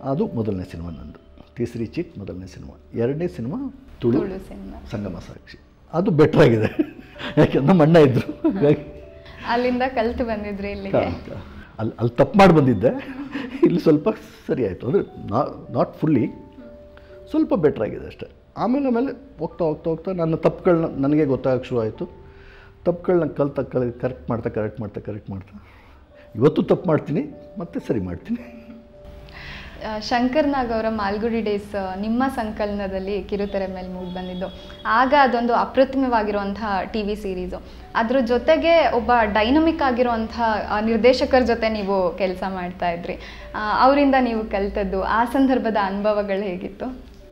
ಅದು ಮೊದಲನೇ ಸಿನಿಮಾ ನಂದು ತೀಸರಿ ಚಿಟ್ ಮೊದಲನೇ ಸಿನಿಮಾ ಎರಡನೇ ಸಿನಿಮಾ ತುಳು ತುಳು ಸಿನಿಮಾ ಸಂಗಮ ಸಾಕ್ಷಿ ಅದು ಬೆಟ್ರ್ ಆಗಿದೆ ಯಾಕೆ ನಮ್ಮ ಅಣ್ಣ ಇದ್ದರು ಹಾಗಾಗಿ ಅಲ್ಲಿಂದ ಕಲ್ತು ಬಂದಿದ್ರಿ ಇಲ್ಲಿಗೆ ಅಲ್ಲಿ ಅಲ್ಲಿ ತಪ್ಪು ಮಾಡಿ ಬಂದಿದ್ದೆ ಇಲ್ಲಿ ಸ್ವಲ್ಪ ಸರಿ ಆಯಿತು ಅಂದರೆ ನಾಟ್ ಫುಲ್ಲಿ ಸ್ವಲ್ಪ ಬೆಟ್ರ್ ಆಗಿದೆ ಅಷ್ಟೇ ಆಮೇಲೆ ಆಮೇಲೆ ಹೋಗ್ತಾ ಹೋಗ್ತಾ ಹೋಗ್ತಾ ನನ್ನ ತಪ್ಪುಗಳನ್ನ ನನಗೆ ಗೊತ್ತಾಗಕ್ಕೆ ಶುರು ಆಯಿತು ತಪ್ಪುಗಳನ್ನ ಕಲ್ತಾ ಕಲ್ ಕರೆಕ್ಟ್ ಮಾಡ್ತಾ ಕರೆಕ್ಟ್ ಮಾಡ್ತಾ ಕರೆಕ್ಟ್ ಮಾಡ್ತಾ ಇವತ್ತು ತಪ್ಪು ಮಾಡ್ತೀನಿ ಮತ್ತೆ ಸರಿ ಮಾಡ್ತೀನಿ ಆ, ಶಂಕರ್ ನಾಗ್ ಅವರ ಮಾಲ್ಗುಡಿ ಡೇಸ್ ಆ, ನಿಮ್ಮ ಸಂಕಲನದಲ್ಲಿ ಕಿರುತೆರೆ ಮೇಲೆ ಮೂಡಿ ಬಂದಿದ್ದು ಆಗ ಅದೊಂದು ಅಪ್ರತಿಮವಾಗಿರುವಂತಹ ಟಿ ವಿ ಸೀರೀಸು ಅದ್ರ ಜೊತೆಗೆ ಒಬ್ಬ ಡೈನಮಿಕ್ ಆಗಿರುವಂತಹ ಆ, ನಿರ್ದೇಶಕರ ಜೊತೆ ನೀವು ಕೆಲಸ ಮಾಡ್ತಾ ಇದ್ರಿ ಆ, ಅವರಿಂದ ನೀವು ಕಲ್ತದ್ದು ಆ ಸಂದರ್ಭದ ಅನುಭವಗಳು ಹೇಗಿತ್ತು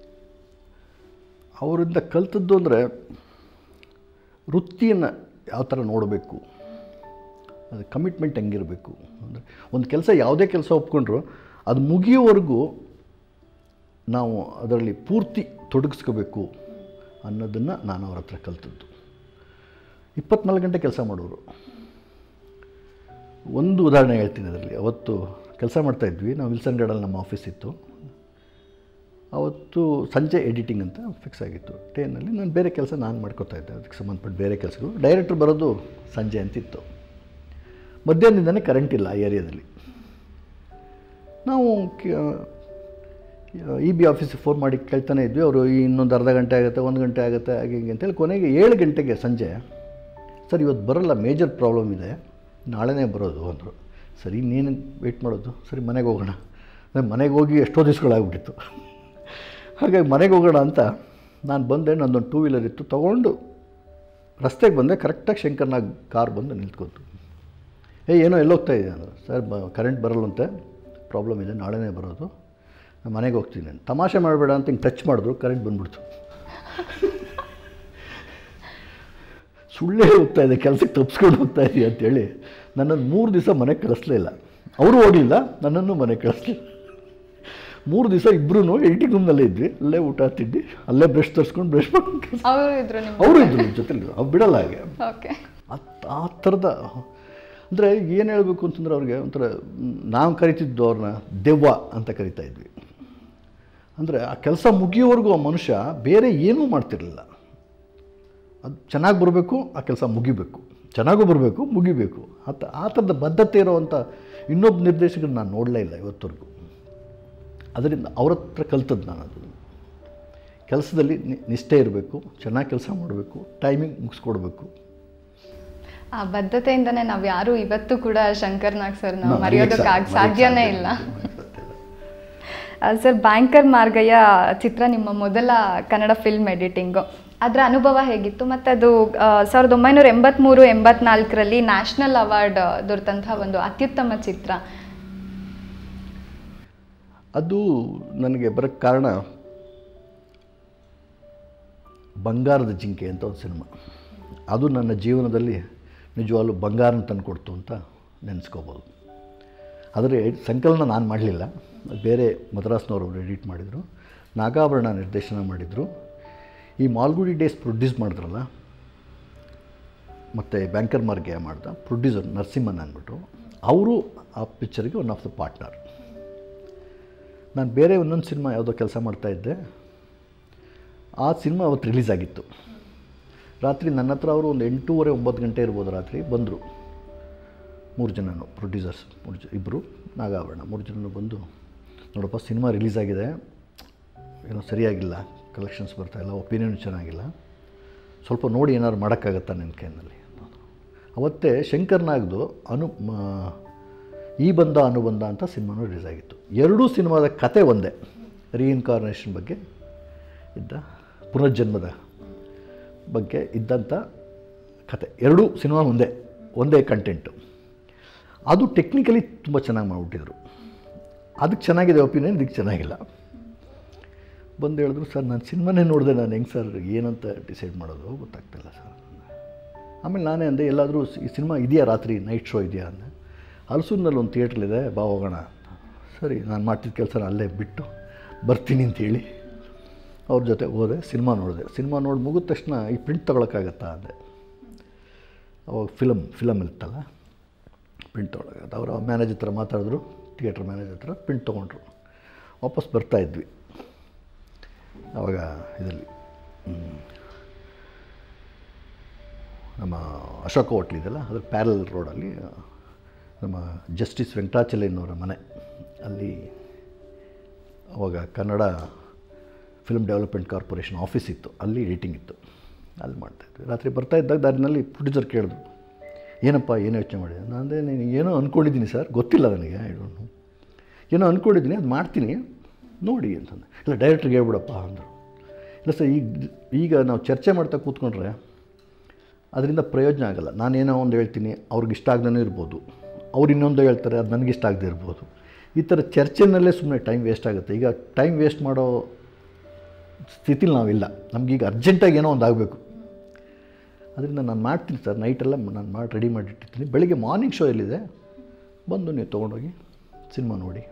ಅವರಿಂದ ಕಲ್ತದ್ದು ಅಂದರೆ ವೃತ್ತಿಯನ್ನು ಯಾವ ಥರ ನೋಡಬೇಕು ಅದು ಕಮಿಟ್ಮೆಂಟ್ ಹೆಂಗಿರಬೇಕು ಅಂದರೆ ಒಂದು ಕೆಲಸ ಯಾವುದೇ ಕೆಲಸ ಒಪ್ಕೊಂಡ್ರು ಅದು ಮುಗಿಯೋವರೆಗೂ ನಾವು ಅದರಲ್ಲಿ ಪೂರ್ತಿ ತೊಡಗಿಸ್ಕೋಬೇಕು ಅನ್ನೋದನ್ನು ನಾನು ಅವ್ರ ಹತ್ರ ಕಲ್ತದ್ದು ಇಪ್ಪತ್ನಾಲ್ಕು ಗಂಟೆ ಕೆಲಸ ಮಾಡೋರು ಒಂದು ಉದಾಹರಣೆ ಹೇಳ್ತೀನಿ ಅದರಲ್ಲಿ ಅವತ್ತು ಕೆಲಸ ಮಾಡ್ತಾಯಿದ್ವಿ ನಾವು ವಿಲ್ಸನ್ ಗಾರ್ಡಲ್ಲಿ ನಮ್ಮ ಆಫೀಸ್ ಇತ್ತು ಅವತ್ತು ಸಂಜೆ ಎಡಿಟಿಂಗ್ ಅಂತ ಫಿಕ್ಸ್ ಆಗಿತ್ತು ಟೇನಲ್ಲಿ ನಾನು ಬೇರೆ ಕೆಲಸ ನಾನು ಮಾಡ್ಕೋತಾ ಇದ್ದೆ ಅದಕ್ಕೆ ಸಂಬಂಧಪಟ್ಟ ಬೇರೆ ಕೆಲಸಗಳು ಡೈರೆಕ್ಟ್ರ್ ಬರೋದು ಸಂಜೆ ಅಂತಿತ್ತು ಮಧ್ಯಾಹ್ನದಿಂದನೇ ಕರೆಂಟ್ ಇಲ್ಲ ಆ ಏರಿಯಾದಲ್ಲಿ ನಾವು ಇ ಬಿ ಆಫೀಸಿಗೆ ಫೋನ್ ಮಾಡಿ ಕೇಳ್ತಾನೆ ಇದ್ವಿ ಅವರು ಇನ್ನೊಂದು ಅರ್ಧ ಗಂಟೆ ಆಗುತ್ತೆ ಒಂದು ಗಂಟೆ ಆಗುತ್ತೆ ಹಾಗೆ ಹೀಗೆ ಅಂತೇಳಿ ಕೊನೆಗೆ ಏಳು ಗಂಟೆಗೆ ಸಂಜೆ ಸರ್ ಇವತ್ತು ಬರೋಲ್ಲ ಮೇಜರ್ ಪ್ರಾಬ್ಲಮ್ ಇದೆ ನಾಳೆನೇ ಬರೋದು ಅಂದರು ಸರಿ ಇನ್ನೇನು ವೆಯ್ಟ್ ಮಾಡೋದು ಸರಿ ಮನೆಗೆ ಹೋಗೋಣ ನಾನು ಮನೆಗೆ ಹೋಗಿ ಎಷ್ಟೋ ದಿವಸಗಳಾಗ್ಬಿಟ್ಟಿತ್ತು ಹಾಗಾಗಿ ಮನೆಗೆ ಹೋಗೋಣ ಅಂತ ನಾನು ಬಂದೆ ನನ್ನೊಂದು ಟೂ ವೀಲರ್ ಇತ್ತು ತೊಗೊಂಡು ರಸ್ತೆಗೆ ಬಂದೆ ಕರೆಕ್ಟಾಗಿ ಶಂಕರ್ನಾಗ್ ಕಾರ್ ಬಂದು ನಿಂತ್ಕೊತು ಏ ಏನೋ ಎಲ್ಲೋಗ್ತಾ ಇದೆ ಅಂದರು ಸರ್ ಬ ಕರೆಂಟ್ ಬರಲ್ಲಂತೆ ಪ್ರಾಬ್ಲಮ್ ಇದೆ ನಾಳೆನೇ ಬರೋದು ನಾನು ಮನೆಗೆ ಹೋಗ್ತೀನಿ ಅಂತ ತಮಾಷೆ ಮಾಡಬೇಡ ಅಂತ ಹಿಂಗೆ ಟಚ್ ಮಾಡಿದ್ರು ಕರೆಂಟ್ ಬಂದ್ಬಿಡ್ತು ಸುಳ್ಳೇ ಹೋಗ್ತಾ ಇದೆ ಕೆಲಸಕ್ಕೆ ತಪ್ಪಿಸ್ಕೊಂಡು ಹೋಗ್ತಾ ಇದೆಯಾ ಅಂತೇಳಿ ನನ್ನನ್ನು ಮೂರು ದಿವಸ ಮನೆಗೆ ಕಳಿಸ್ಲೇ ಇಲ್ಲ ಅವರು ಹೋಗಲಿಲ್ಲ ನನ್ನನ್ನು ಮನೆಗೆ ಕಳಿಸ್ಲಿಲ್ಲ ಮೂರು ದಿವಸ ಇಬ್ಬರೂ ಎಡಿಟಿಂಗ್ ರೂಮ್ನಲ್ಲೇ ಇದ್ವಿ ಅಲ್ಲೇ ಊಟ ತಿಂಡಿ ಅಲ್ಲೇ ಬ್ರಷ್ ತರಿಸ್ಕೊಂಡು ಬ್ರಷ್ ಮಾಡ್ಕೊಂಡು ಕೆಲಸ ಅವರು ಇದ್ರು ನಿಮ್ಮ ಅವರು ಇದ್ದರು ಜೊತೆಲಿ ಅವ್ರು ಬಿಡಲ್ಲ ಹಾಗೆ ಓಕೆ ಆ ಆ ಥರದ ಅಂದರೆ ಏನು ಹೇಳಬೇಕು ಅಂತಂದ್ರೆ ಅವ್ರಿಗೆ ಒಂಥರ ಮ್, ನಾವು ಕರಿತಿದ್ದು ಅವ್ರನ್ನ ದೆವ್ವ ಅಂತ ಕರಿತಾ ಇದ್ವಿ ಅಂದರೆ ಆ ಕೆಲಸ ಮುಗಿಯೋವರೆಗೂ ಆ ಮನುಷ್ಯ ಬೇರೆ ಏನೂ ಮಾಡ್ತಿರಲಿಲ್ಲ ಅದು ಚೆನ್ನಾಗಿ ಬರಬೇಕು ಆ ಕೆಲಸ ಮುಗಿಬೇಕು ಚೆನ್ನಾಗೂ ಬರಬೇಕು ಮುಗಿಬೇಕು ಆ ತ ಆ ಥರದ ಬದ್ಧತೆ ಇರೋವಂಥ ಇನ್ನೊಬ್ಬ ನಿರ್ದೇಶಕರು ನಾನು ನೋಡಲೇ ಇಲ್ಲ ಇವತ್ತವರೆಗೂ ಅದರಿಂದ ಅವ್ರ ಹತ್ರ ಕಲ್ತದ್ದು ನಾನು ಅದು ಕೆಲಸದಲ್ಲಿ ನಿ- ನಿಷ್ಠೆ ಇರಬೇಕು ಚೆನ್ನಾಗಿ ಕೆಲಸ ಮಾಡಬೇಕು ಟೈಮಿಂಗ್ ಮುಗಿಸ್ಕೊಡ್ಬೇಕು ಆ ಬದ್ಧತೆಯಿಂದನೇ ನಾವು ಯಾರು ಇವತ್ತು ಕೂಡ ಶಂಕರ್ ನಾಗ್ ಸರ್ನ ನಾವು ಮರೆಯೋದಕ್ಕೆ ಮರೆಯಕ್ಕೆ ಸಾ- ಸಾಧ್ಯನೇ ಮರೆಯಕ್ಕೆ ಇಲ್ಲ ಸಾಧ್ಯ ಇಲ್ಲ. ಸರ್ ಬ್ಯಾಂಕರ್ ಮಾರ್ಗಯ್ಯ ಚಿತ್ರ ನಿಮ್ಮ ಮೊದಲ ಕನ್ನಡ ಫಿಲ್ಮ್ ಎಡಿಟಿಂಗು ಅದರ ಅನುಭವ ಹೇಗಿತ್ತು ಮತ್ತು ಅದು ಆ, ಸಾವಿರದ ಒಂಬೈನೂರ ಎಂಬತ್ತ್ಮೂರು ಎಂಬತ್ನಾಲ್ಕರಲ್ಲಿ ನ್ಯಾಷನಲ್ ಅವಾರ್ಡ್ ದೊರೆತಂತಹ ಒಂದು ಅತ್ಯುತ್ತಮ ಚಿತ್ರ ಅದು ನನಗೆ ಬರೋಕ್ಕೆ ಕಾರಣ ಬಂಗಾರದ ಜಿಂಕೆ ಅಂತ ಒಂದು ಸಿನಿಮಾ ಅದು ನನ್ನ ಜೀವನದಲ್ಲಿ ನಿಜವಾಗ್ಲೂ ಬಂಗಾರನ ತಂದುಕೊಡ್ತು ಅಂತ ನೆನೆಸ್ಕೋಬೋದು ಆದರೆ ಸಂಕಲನ ನಾನು ಮಾಡಲಿಲ್ಲ ಬೇರೆ ಮದ್ರಾಸ್ನವರು ಎಡಿಟ್ ಮಾಡಿದರು ನಾಗಾಭರಣ ನಿರ್ದೇಶನ ಮಾಡಿದರು ಈ ಮಾಲ್ಗುಡಿ ಡೇಸ್ ಪ್ರೊಡ್ಯೂಸ್ ಮಾಡಿದ್ರಲ್ಲ ಮತ್ತು ಬ್ಯಾಂಕರ್ ಮಾರ್ಗೆ ಮಾಡ್ದ ಪ್ರೊಡ್ಯೂಸರ್ ನರಸಿಂಹನ್ ಅಂದ್ಬಿಟ್ಟು ಅವರು ಆ ಪಿಕ್ಚರ್ಗೆ ಒನ್ ಆಫ್ ದ ಪಾರ್ಟ್ನರ್ ನಾನು ಬೇರೆ ಒಂದೊಂದು ಸಿನಿಮಾ ಯಾವುದೋ ಕೆಲಸ ಮಾಡ್ತಾಯಿದ್ದೆ ಆ ಸಿನಿಮಾ ಅವತ್ತು ರಿಲೀಸ್ ಆಗಿತ್ತು ರಾತ್ರಿ ನನ್ನ ಹತ್ರ ಅವರು ಒಂದು ಎಂಟೂವರೆ ಒಂಬತ್ತು ಗಂಟೆ ಇರ್ಬೋದು ರಾತ್ರಿ ಬಂದರು ಮೂರು ಜನನು ಪ್ರೊಡ್ಯೂಸರ್ಸ್ ಮೂರು ಜ ಇಬ್ಬರು ನಾಗಾಭರಣ ಮೂರು ಜನನು ಬಂದು ನೋಡಪ್ಪ ಸಿನಿಮಾ ರಿಲೀಸ್ ಆಗಿದೆ ಏನೋ ಸರಿಯಾಗಿಲ್ಲ ಕಲೆಕ್ಷನ್ಸ್ ಬರ್ತಾಯಿಲ್ಲ ಒಪಿನಿಯನ್ ಚೆನ್ನಾಗಿಲ್ಲ ಸ್ವಲ್ಪ ನೋಡಿ ಏನಾದ್ರು ಮಾಡೋಕ್ಕಾಗತ್ತಾ ನಿನ್ನ ಕೈನಲ್ಲಿ ಅವತ್ತೇ ಶಂಕರ್ನಾಗ್ದು ಅನು ಮ- ಈ ಬಂದ ಅನುಬಂಧ ಅಂತ ಸಿನಿಮಾನು ರಿಲೀಸ್ ಆಗಿತ್ತು ಎರಡೂ ಸಿನಿಮಾದ ಕತೆ ಒಂದೇ ರೀಇನ್ಕಾರ್ನೇಷನ್ ಬಗ್ಗೆ ಇದ್ದ ಪುನರ್ಜನ್ಮದ ಬಗ್ಗೆ ಇದ್ದಂಥ ಕತೆ ಎರಡೂ ಸಿನಿಮಾ ಒಂದೇ ಒಂದೇ ಕಂಟೆಂಟು ಅದು ಟೆಕ್ನಿಕಲಿ ತುಂಬ ಚೆನ್ನಾಗಿ ಮಾಡಿಬಿಟ್ಟಿದ್ರು ಅದಕ್ಕೆ ಚೆನ್ನಾಗಿದೆ ಒಪಿನಿಯನ್ ಇದಕ್ಕೆ ಚೆನ್ನಾಗಿಲ್ಲ ಬಂದು ಹೇಳಿದ್ರು ಸರ್ ನಾನು ಸಿನಿಮಾನೇ ನೋಡಿದೆ ನಾನು ಹೆಂಗೆ ಸರ್ ಏನಂತ ಡಿಸೈಡ್ ಮಾಡೋದು ಗೊತ್ತಾಗ್ತಿಲ್ಲ ಸರ್ ಆಮೇಲೆ ನಾನೇ ಅಂದೆ ಎಲ್ಲಾದರೂ ಈ ಸಿನಿಮಾ ಇದೆಯಾ ರಾತ್ರಿ ನೈಟ್ ಶೋ ಇದೆಯಾ ಅಂದೆ ಹಲಸೂರಿನಲ್ಲಿ ಒಂದು ಥಿಯೇಟ್ರಲ್ಲಿದೆ ಬಾ ಹೋಗೋಣ ಅಂತ ಸರಿ ನಾನು ಮಾಡ್ತಿದ್ದ ಕೆಲಸನ ಅಲ್ಲೇ ಬಿಟ್ಟು ಬರ್ತೀನಿ ಅಂತೇಳಿ ಅವ್ರ ಜೊತೆ ಹೋದೆ ಸಿನಿಮಾ ನೋಡಿದೆ ಸಿನಿಮಾ ನೋಡಿ ಮುಗಿದ ತಕ್ಷಣ ಈ ಪ್ರಿಂಟ್ ತೊಗೊಳಕ್ಕಾಗತ್ತಾ ಅಂದೆ ಅವಾಗ ಫಿಲಮ್ ಫಿಲಮ್ ಇರ್ತಲ್ಲ ಪ್ರಿಂಟ್ ತೊಗೊಳಕಾಗತ್ತೆ ಅವರ ಮ್ಯಾನೇಜರ್ ಹತ್ರ ಮಾತಾಡಿದ್ರು ಥಿಯೇಟ್ರ್ ಮ್ಯಾನೇಜರ್ ಹತ್ರ ಪ್ರಿಂಟ್ ತೊಗೊಂಡ್ರು ವಾಪಸ್ ಬರ್ತಾ ಇದ್ವಿ ಆವಾಗ ಇದರಲ್ಲಿ ಹ್ಮ್, ನಮ್ಮ ಅಶೋಕ ಹೋಟ್ಲ್ ಇದೆಯಲ್ಲ ಅದ್ರ ಪ್ಯಾರಲ್ ರೋಡಲ್ಲಿ ನಮ್ಮ ಜಸ್ಟಿಸ್ ವೆಂಕಟಾಚಲಯ್ಯನವರ ಮನೆ ಅಲ್ಲಿ ಅವಾಗ Kannada film development corporation office ಇತ್ತು ಅಲ್ಲಿ ಎಡಿಟಿಂಗ್ ಇತ್ತು ಅಲ್ಲಿ ಮಾಡ್ತಾಯಿದ್ವಿ ರಾತ್ರಿ ಬರ್ತಾ ಇದ್ದಾಗ ದಾರಿನಲ್ಲಿ ಪ್ರೊಡ್ಯೂಸರ್ ಕೇಳಿದ್ರು ಏನಪ್ಪ ಏನು ಯೋಚನೆ ಮಾಡಿದೆ ನಾನು ಅಂದೆ ನೀನು ಏನೋ ಅಂದ್ಕೊಂಡಿದ್ದೀನಿ ಸರ್ ಗೊತ್ತಿಲ್ಲ ನನಗೆ ಐ ಡೋಂಟ್ ನೋ ಏನೋ ಅಂದ್ಕೊಂಡಿದ್ದೀನಿ ಅದು ಮಾಡ್ತೀನಿ ನೋಡಿ ಅಂತಂದೆ ಇಲ್ಲ ಡೈರೆಕ್ಟ್ರಿಗೆ ಹೇಳ್ಬಿಡಪ್ಪ ಅಂದರು ಇಲ್ಲ ಸರ್ ಈಗ ಈಗ ನಾವು ಚರ್ಚೆ ಮಾಡ್ತಾ ಕೂತ್ಕೊಂಡ್ರೆ ಅದರಿಂದ ಪ್ರಯೋಜನ ಆಗಲ್ಲ ನಾನೇನೋ ಒಂದು ಹೇಳ್ತೀನಿ ಅವ್ರಿಗೆ ಇಷ್ಟ ಆಗದೇ ಇರ್ಬೋದು ಅವ್ರು ಇನ್ನೊಂದು ಹೇಳ್ತಾರೆ ಅದು ನನಗೆ ಇಷ್ಟ ಆಗದೆ ಇರ್ಬೋದು ಈ ಥರ ಚರ್ಚೆನಲ್ಲೇ ಸುಮ್ಮನೆ ಟೈಮ್ ವೇಸ್ಟ್ ಆಗುತ್ತೆ ಈಗ ಟೈಮ್ ವೇಸ್ಟ್ ಮಾಡೋ ಸ್ಥಿತಿಲಿ ನಾವಿಲ್ಲ ನಮಗೀಗ ಅರ್ಜೆಂಟಾಗಿ ಏನೋ ಒಂದು ಆಗಬೇಕು ಅದರಿಂದ ನಾನು ಮಾಡ್ತೀನಿ ಸರ್ ನೈಟೆಲ್ಲ ನಾನು ಮಾಡಿ ರೆಡಿ ಮಾಡಿಟ್ಟಿರ್ತೀನಿ ಬೆಳಿಗ್ಗೆ ಮಾರ್ನಿಂಗ್ ಶೋ ಎಲ್ಲಿದೆ ಬಂದು ನೀವು ತೊಗೊಂಡೋಗಿ ಸಿನಿಮಾ ನೋಡಿ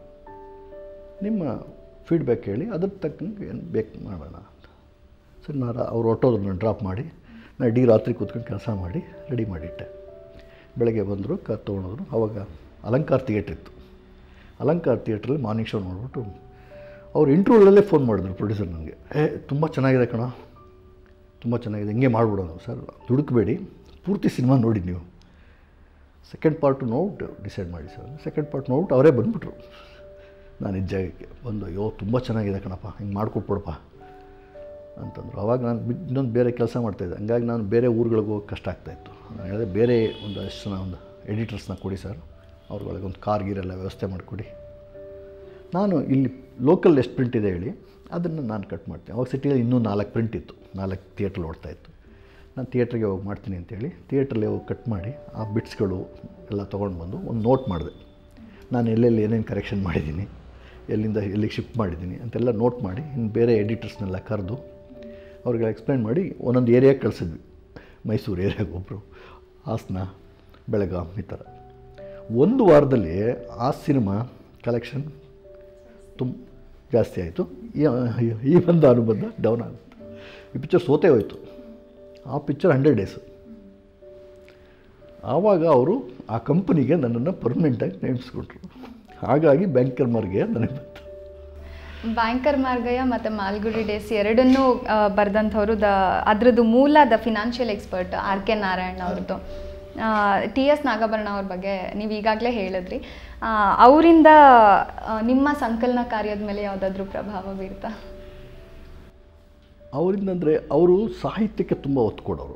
ನಿಮ್ಮ ಫೀಡ್ಬ್ಯಾಕ್ ಹೇಳಿ ಅದ್ರ ತಕ್ಕಂಗೆ ಏನು ಬೇಕು ಮಾಡೋಣ ಅಂತ ಸರಿ ನಾನು ಅವ್ರು ಹೊಟ್ಟೋದ್ರನ್ನ ಡ್ರಾಪ್ ಮಾಡಿ ನಾನು ಇಡೀ ರಾತ್ರಿ ಕೂತ್ಕೊಂಡು ಕೆಲಸ ಮಾಡಿ ರೆಡಿ ಮಾಡಿಟ್ಟೆ ಬೆಳಗ್ಗೆ ಬಂದರು ಕ ತೊಗೊಂಡೋದ್ರು ಅವಾಗ ಅಲಂಕಾರ್ ಥಿಯೇಟ್ರ್ ಇತ್ತು ಅಲಂಕಾರ್ ಥಿಯೇಟ್ರಲ್ಲಿ ಮಾರ್ನಿಂಗ್ ಶೋ ನೋಡ್ಬಿಟ್ಟು ಅವ್ರು ಇಂಟ್ರ್ಯೂವಲ್ಲೇ ಫೋನ್ ಮಾಡಿದ್ರು ಪ್ರೊಡ್ಯೂಸರ್ ನನಗೆ ಏ ತುಂಬ ಚೆನ್ನಾಗಿದೆ ಕಣ ತುಂಬ ಚೆನ್ನಾಗಿದೆ ಹಿಂಗೆ ಮಾಡ್ಬಿಡೋಣ ಸರ್ ದುಡುಕಬೇಡಿ ಪೂರ್ತಿ ಸಿನಿಮಾ ನೋಡಿ ನೀವು ಸೆಕೆಂಡ್ ಪಾರ್ಟು ನೋಡ್ಬಿಟ್ಟು ಡಿಸೈಡ್ ಮಾಡಿ ಸರ್ ಸೆಕೆಂಡ್ ಪಾರ್ಟ್ ನೋಡ್ಬಿಟ್ಟು ಅವರೇ ಬಂದುಬಿಟ್ರು ನಾನು ಇದ್ದ ಜಾಗಕ್ಕೆ ಬಂದು ಅಯ್ಯೋ ತುಂಬ ಚೆನ್ನಾಗಿದೆ ಕಣಪ್ಪ ಹಿಂಗೆ ಮಾಡಿಕೊಟ್ಬಿಡಪ್ಪ ಅಂತಂದರು ಅವಾಗ ನಾನು ಬಿ- ಇನ್ನೊಂದು ಬೇರೆ ಕೆಲಸ ಮಾಡ್ತಾಯಿದ್ದೆ ಹಂಗಾಗಿ ನಾನು ಬೇರೆ ಊರುಗಳಿಗೆ ಹೋಗೋಕೆ ಕಷ್ಟ ಆಗ್ತಾಯಿತ್ತು ನಾನು ಹೇಳಿದೆ ಬೇರೆ ಒಂದು ಅಷ್ಟು ಜನ ಒಂದು ಎಡಿಟರ್ಸ್ನ ಕೊಡಿ ಸರ್ ಅವ್ರಗಳಿಗೆ ಒಂದು ಕಾರ್ ಗೀರೆಲ್ಲ ವ್ಯವಸ್ಥೆ ಮಾಡಿಕೊಡಿ ನಾನು ಇಲ್ಲಿ ಲೋಕಲ್ ಎಷ್ಟು ಪ್ರಿಂಟ್ ಇದೆ ಹೇಳಿ ಅದನ್ನು ನಾನು ಕಟ್ ಮಾಡ್ತೀನಿ ಅವಾಗ ಸಿಟಿಯಲ್ಲಿ ಇನ್ನೂ ನಾಲ್ಕು ಪ್ರಿಂಟ್ ಇತ್ತು ನಾಲ್ಕು ಥಿಯೇಟ್ರ್ ಓಡ್ತಾ ಇತ್ತು ನಾನು ಥಿಯೇಟ್ರಿಗೆ ಹೋಗಿ ಮಾಡ್ತೀನಿ ಅಂತೇಳಿ ಥಿಯೇಟ್ರಲ್ಲಿ ಹೋಗಿ ಕಟ್ ಮಾಡಿ ಆ ಬಿಟ್ಸ್ಗಳು ಎಲ್ಲ ತೊಗೊಂಡು ಬಂದು ಒಂದು ನೋಟ್ ಮಾಡಿದೆ ನಾನು ಎಲ್ಲೆಲ್ಲಿ ಏನೇನು ಕರೆಕ್ಷನ್ ಮಾಡಿದ್ದೀನಿ ಎಲ್ಲಿಂದ ಎಲ್ಲಿಗೆ ಶಿಫ್ಟ್ ಮಾಡಿದ್ದೀನಿ ಅಂತೆಲ್ಲ ನೋಟ್ ಮಾಡಿ ಇನ್ನು ಬೇರೆ ಎಡಿಟರ್ಸ್ನೆಲ್ಲ ಕರೆದು ಅವ್ರಿಗೆ ಎಕ್ಸ್ಪ್ಲೈನ್ ಮಾಡಿ ಒಂದೊಂದು ಏರಿಯಾಗೆ ಕಳಿಸಿದ್ವಿ ಮೈಸೂರು ಏರಿಯಾಗೆ ಒಬ್ಬರು ಹಾಸನ ಬೆಳಗಾಂ ಈ ಥರ ಒಂದು ವಾರದಲ್ಲಿ ಆ ಸಿನಿಮಾ ಕಲೆಕ್ಷನ್ ತುಂಬ ಜಾಸ್ತಿ ಆಯಿತು ಈ ಒಂದು ಅನುಬಂಧ ಡೌನ್ ಆಗುತ್ತೆ ಈ ಪಿಕ್ಚರ್ ಸೋತೇ ಹೋಯಿತು ಆ ಪಿಕ್ಚರ್ ಹಂಡ್ರೆಡ್ ಡೇಸು ಆವಾಗ ಅವರು ಆ ಕಂಪನಿಗೆ ನನ್ನನ್ನು ಪರ್ಮನೆಂಟಾಗಿ ನೇಮಿಸ್ಕೊಟ್ರು ಹಾಗಾಗಿ ಬ್ಯಾಂಕರ್ ಮಾರ್ಗೆ ನನಗೆ ಬಂತು ಬ್ಯಾಂಕರ್ ಮಾರ್ಗಯ್ಯ ಮತ್ತು ಮಾಲ್ಗುಡಿ ಡೇಸ್ ಎರಡನ್ನೂ ಬರೆದಂಥವ್ರು ದ ಅದ್ರದ್ದು ಮೂಲ the financial expert R K Narayan ಅವ್ರದ್ದು ಟಿ ಎಸ್ ನಾಗಾಭರಣ ಅವ್ರ ಬಗ್ಗೆ ನೀವು ಈಗಾಗಲೇ ಹೇಳಿದ್ರಿ ಆ, ಅವರಿಂದ ಆ, ನಿಮ್ಮ ಸಂಕಲನ ಕಾರ್ಯದ ಮೇಲೆ ಯಾವುದಾದ್ರೂ ಪ್ರಭಾವ ಬೀರ್ತಾ ಅವರಿಂದ ಅಂದರೆ ಅವರು ಸಾಹಿತ್ಯಕ್ಕೆ ತುಂಬ ಒತ್ತು ಕೊಡೋರು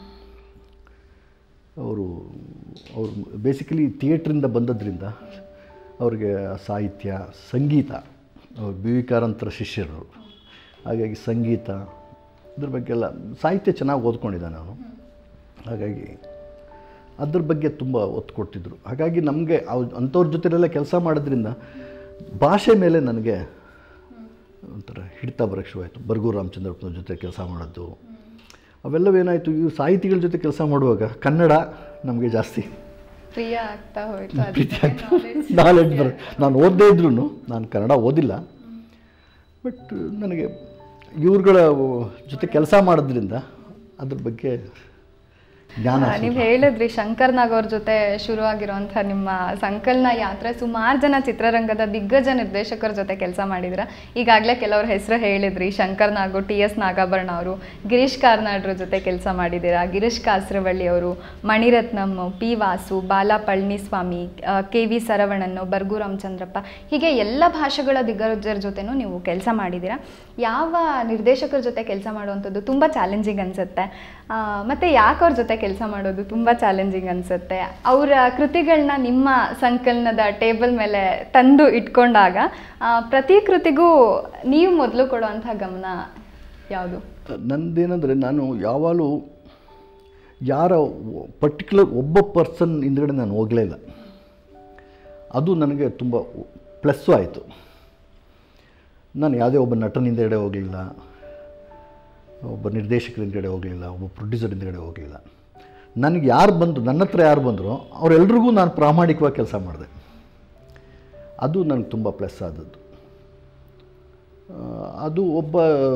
ಅವರು ಅವರು ಬೇಸಿಕಲಿ ಥಿಯೇಟ್ರಿಂದ ಬಂದದ್ರಿಂದ ಅವ್ರಿಗೆ ಸಾಹಿತ್ಯ ಸಂಗೀತ ಅವ್ರು ಬಿ ವಿ ಕಾರಂತರ ಶಿಷ್ಯರು ಹಾಗಾಗಿ ಸಂಗೀತ ಇದ್ರ ಬಗ್ಗೆ ಎಲ್ಲ ಸಾಹಿತ್ಯ ಚೆನ್ನಾಗಿ ಓದ್ಕೊಂಡಿದ್ದಾನೆ ಅವನು ಹಾಗಾಗಿ ಅದ್ರ ಬಗ್ಗೆ ತುಂಬ ಒತ್ತು ಕೊಡ್ತಿದ್ರು ಹಾಗಾಗಿ ನಮಗೆ ಅವ್ ಅಂಥವ್ರ ಜೊತೆಲೆಲ್ಲ ಕೆಲಸ ಮಾಡೋದ್ರಿಂದ ಭಾಷೆ ಮೇಲೆ ನನಗೆ ಒಂಥರ ಹಿಡಿತಾ ಬರೋಕ್ಕೆ ಶುರುವಾಯಿತು ಬರ್ಗೂರು ರಾಮಚಂದ್ರಪ್ಪನ ಜೊತೆ ಕೆಲಸ ಮಾಡೋದು ಅವೆಲ್ಲವೇನಾಯಿತು ಇವು ಸಾಹಿತಿಗಳ ಜೊತೆ ಕೆಲಸ ಮಾಡುವಾಗ ಕನ್ನಡ ನಮಗೆ ಜಾಸ್ತಿ ಪ್ರಿಯ ಆಗ್ತಾ ಹೋಯ್ತು ಪ್ರೀತಿ ಆಗ್ತದೆ ನಾಲೆಡ್ಜ್ ಬರ ನಾನು ಓದದೇ ಇದ್ರೂ ನಾನು ಕನ್ನಡ ಓದಿಲ್ಲ ಬಟ್ ನನಗೆ ಇವ್ರುಗಳ ಜೊತೆ ಕೆಲಸ ಮಾಡೋದ್ರಿಂದ ಅದ್ರ ಬಗ್ಗೆ ಜ್ಞಾನ ನೀವು ಹೇಳಿದ್ರಿ ಶಂಕರ್ ನಾಗ್ ಅವ್ರ ಜೊತೆ ಶುರುವಾಗಿರುವಂಥ ನಿಮ್ಮ ಸಂಕಲನ ಯಾತ್ರೆ ಸುಮಾರು ಜನ ಚಿತ್ರರಂಗದ ದಿಗ್ಗಜ ನಿರ್ದೇಶಕರ ಜೊತೆ ಕೆಲಸ ಮಾಡಿದ್ರ ಈಗಾಗಲೇ ಕೆಲವ್ರ ಹೆಸರು ಹೇಳಿದ್ರಿ ಶಂಕರ್ ನಾಗು ಟಿ ಎಸ್ ನಾಗಾಭರಣ ಅವರು ಗಿರೀಶ್ ಕಾರ್ನಾಡ್ರ ಜೊತೆ ಕೆಲಸ ಮಾಡಿದ್ದೀರಾ ಗಿರೀಶ್ ಕಾಸರವಳ್ಳಿ ಅವರು Mani Ratnam P Vasu Bala Palaniswami K V ಸರವಣನ್ನು ಬರ್ಗು ರಾಮಚಂದ್ರಪ್ಪ ಹೀಗೆ ಎಲ್ಲ ಭಾಷೆಗಳ ದಿಗ್ಗಜರ ಜೊತೆನೂ ನೀವು ಕೆಲಸ ಮಾಡಿದ್ದೀರಾ ಯಾವ ನಿರ್ದೇಶಕರ ಜೊತೆ ಕೆಲಸ ಮಾಡುವಂಥದ್ದು ತುಂಬ ಚಾಲೆಂಜಿಂಗ್ ಅನಿಸುತ್ತೆ ಮತ್ತು ಯಾಕೆ ಅವ್ರ ಜೊತೆ ಕೆಲಸ ಮಾಡೋದು ತುಂಬ ಚಾಲೆಂಜಿಂಗ್ ಅನಿಸುತ್ತೆ ಅವರ ಕೃತಿಗಳನ್ನ ನಿಮ್ಮ ಸಂಕಲನದ ಟೇಬಲ್ ಮೇಲೆ ತಂದು ಇಟ್ಕೊಂಡಾಗ ಆ, ಪ್ರತಿ ಕೃತಿಗೂ ನೀವು ಮೊದಲು ಕೊಡುವಂಥ ಗಮನ ಯಾವುದು ನಂದೇನೆಂದರೆ ನಾನು ಯಾವಾಗಲೂ ಯಾರ ಪರ್ಟಿಕ್ಯುಲರ್ ಒಬ್ಬ ಪರ್ಸನ್ ಹಿಂದ್ಗಡೆ ನಾನು ಹೋಗಲೇ ಇಲ್ಲ ಅದು ನನಗೆ ತುಂಬ ಪ್ಲಸ್ಸು ಆಯಿತು ನಾನು ಯಾವುದೇ ಒಬ್ಬ ನಟನ ಹಿಂದ್ಗಡೆ ಹೋಗಲಿಲ್ಲ ಒಬ್ಬ ನಿರ್ದೇಶಕರ ಹಿಂದ್ಗಡೆ ಹೋಗಲಿಲ್ಲ ಒಬ್ಬ ಪ್ರೊಡ್ಯೂಸರ್ ಹಿಂದ್ಗಡೆ ಹೋಗಲಿಲ್ಲ ನನಗೆ ಯಾರು ಬಂದು ನನ್ನ ಹತ್ರ ಯಾರು ಬಂದರೋ ಅವರೆಲ್ರಿಗೂ ನಾನು ಪ್ರಾಮಾಣಿಕವಾಗಿ ಕೆಲಸ ಮಾಡಿದೆ ಅದು ನನಗೆ ತುಂಬ ಪ್ಲಸ್ ಆದದ್ದು ಆ, ಅದು ಒಬ್ಬ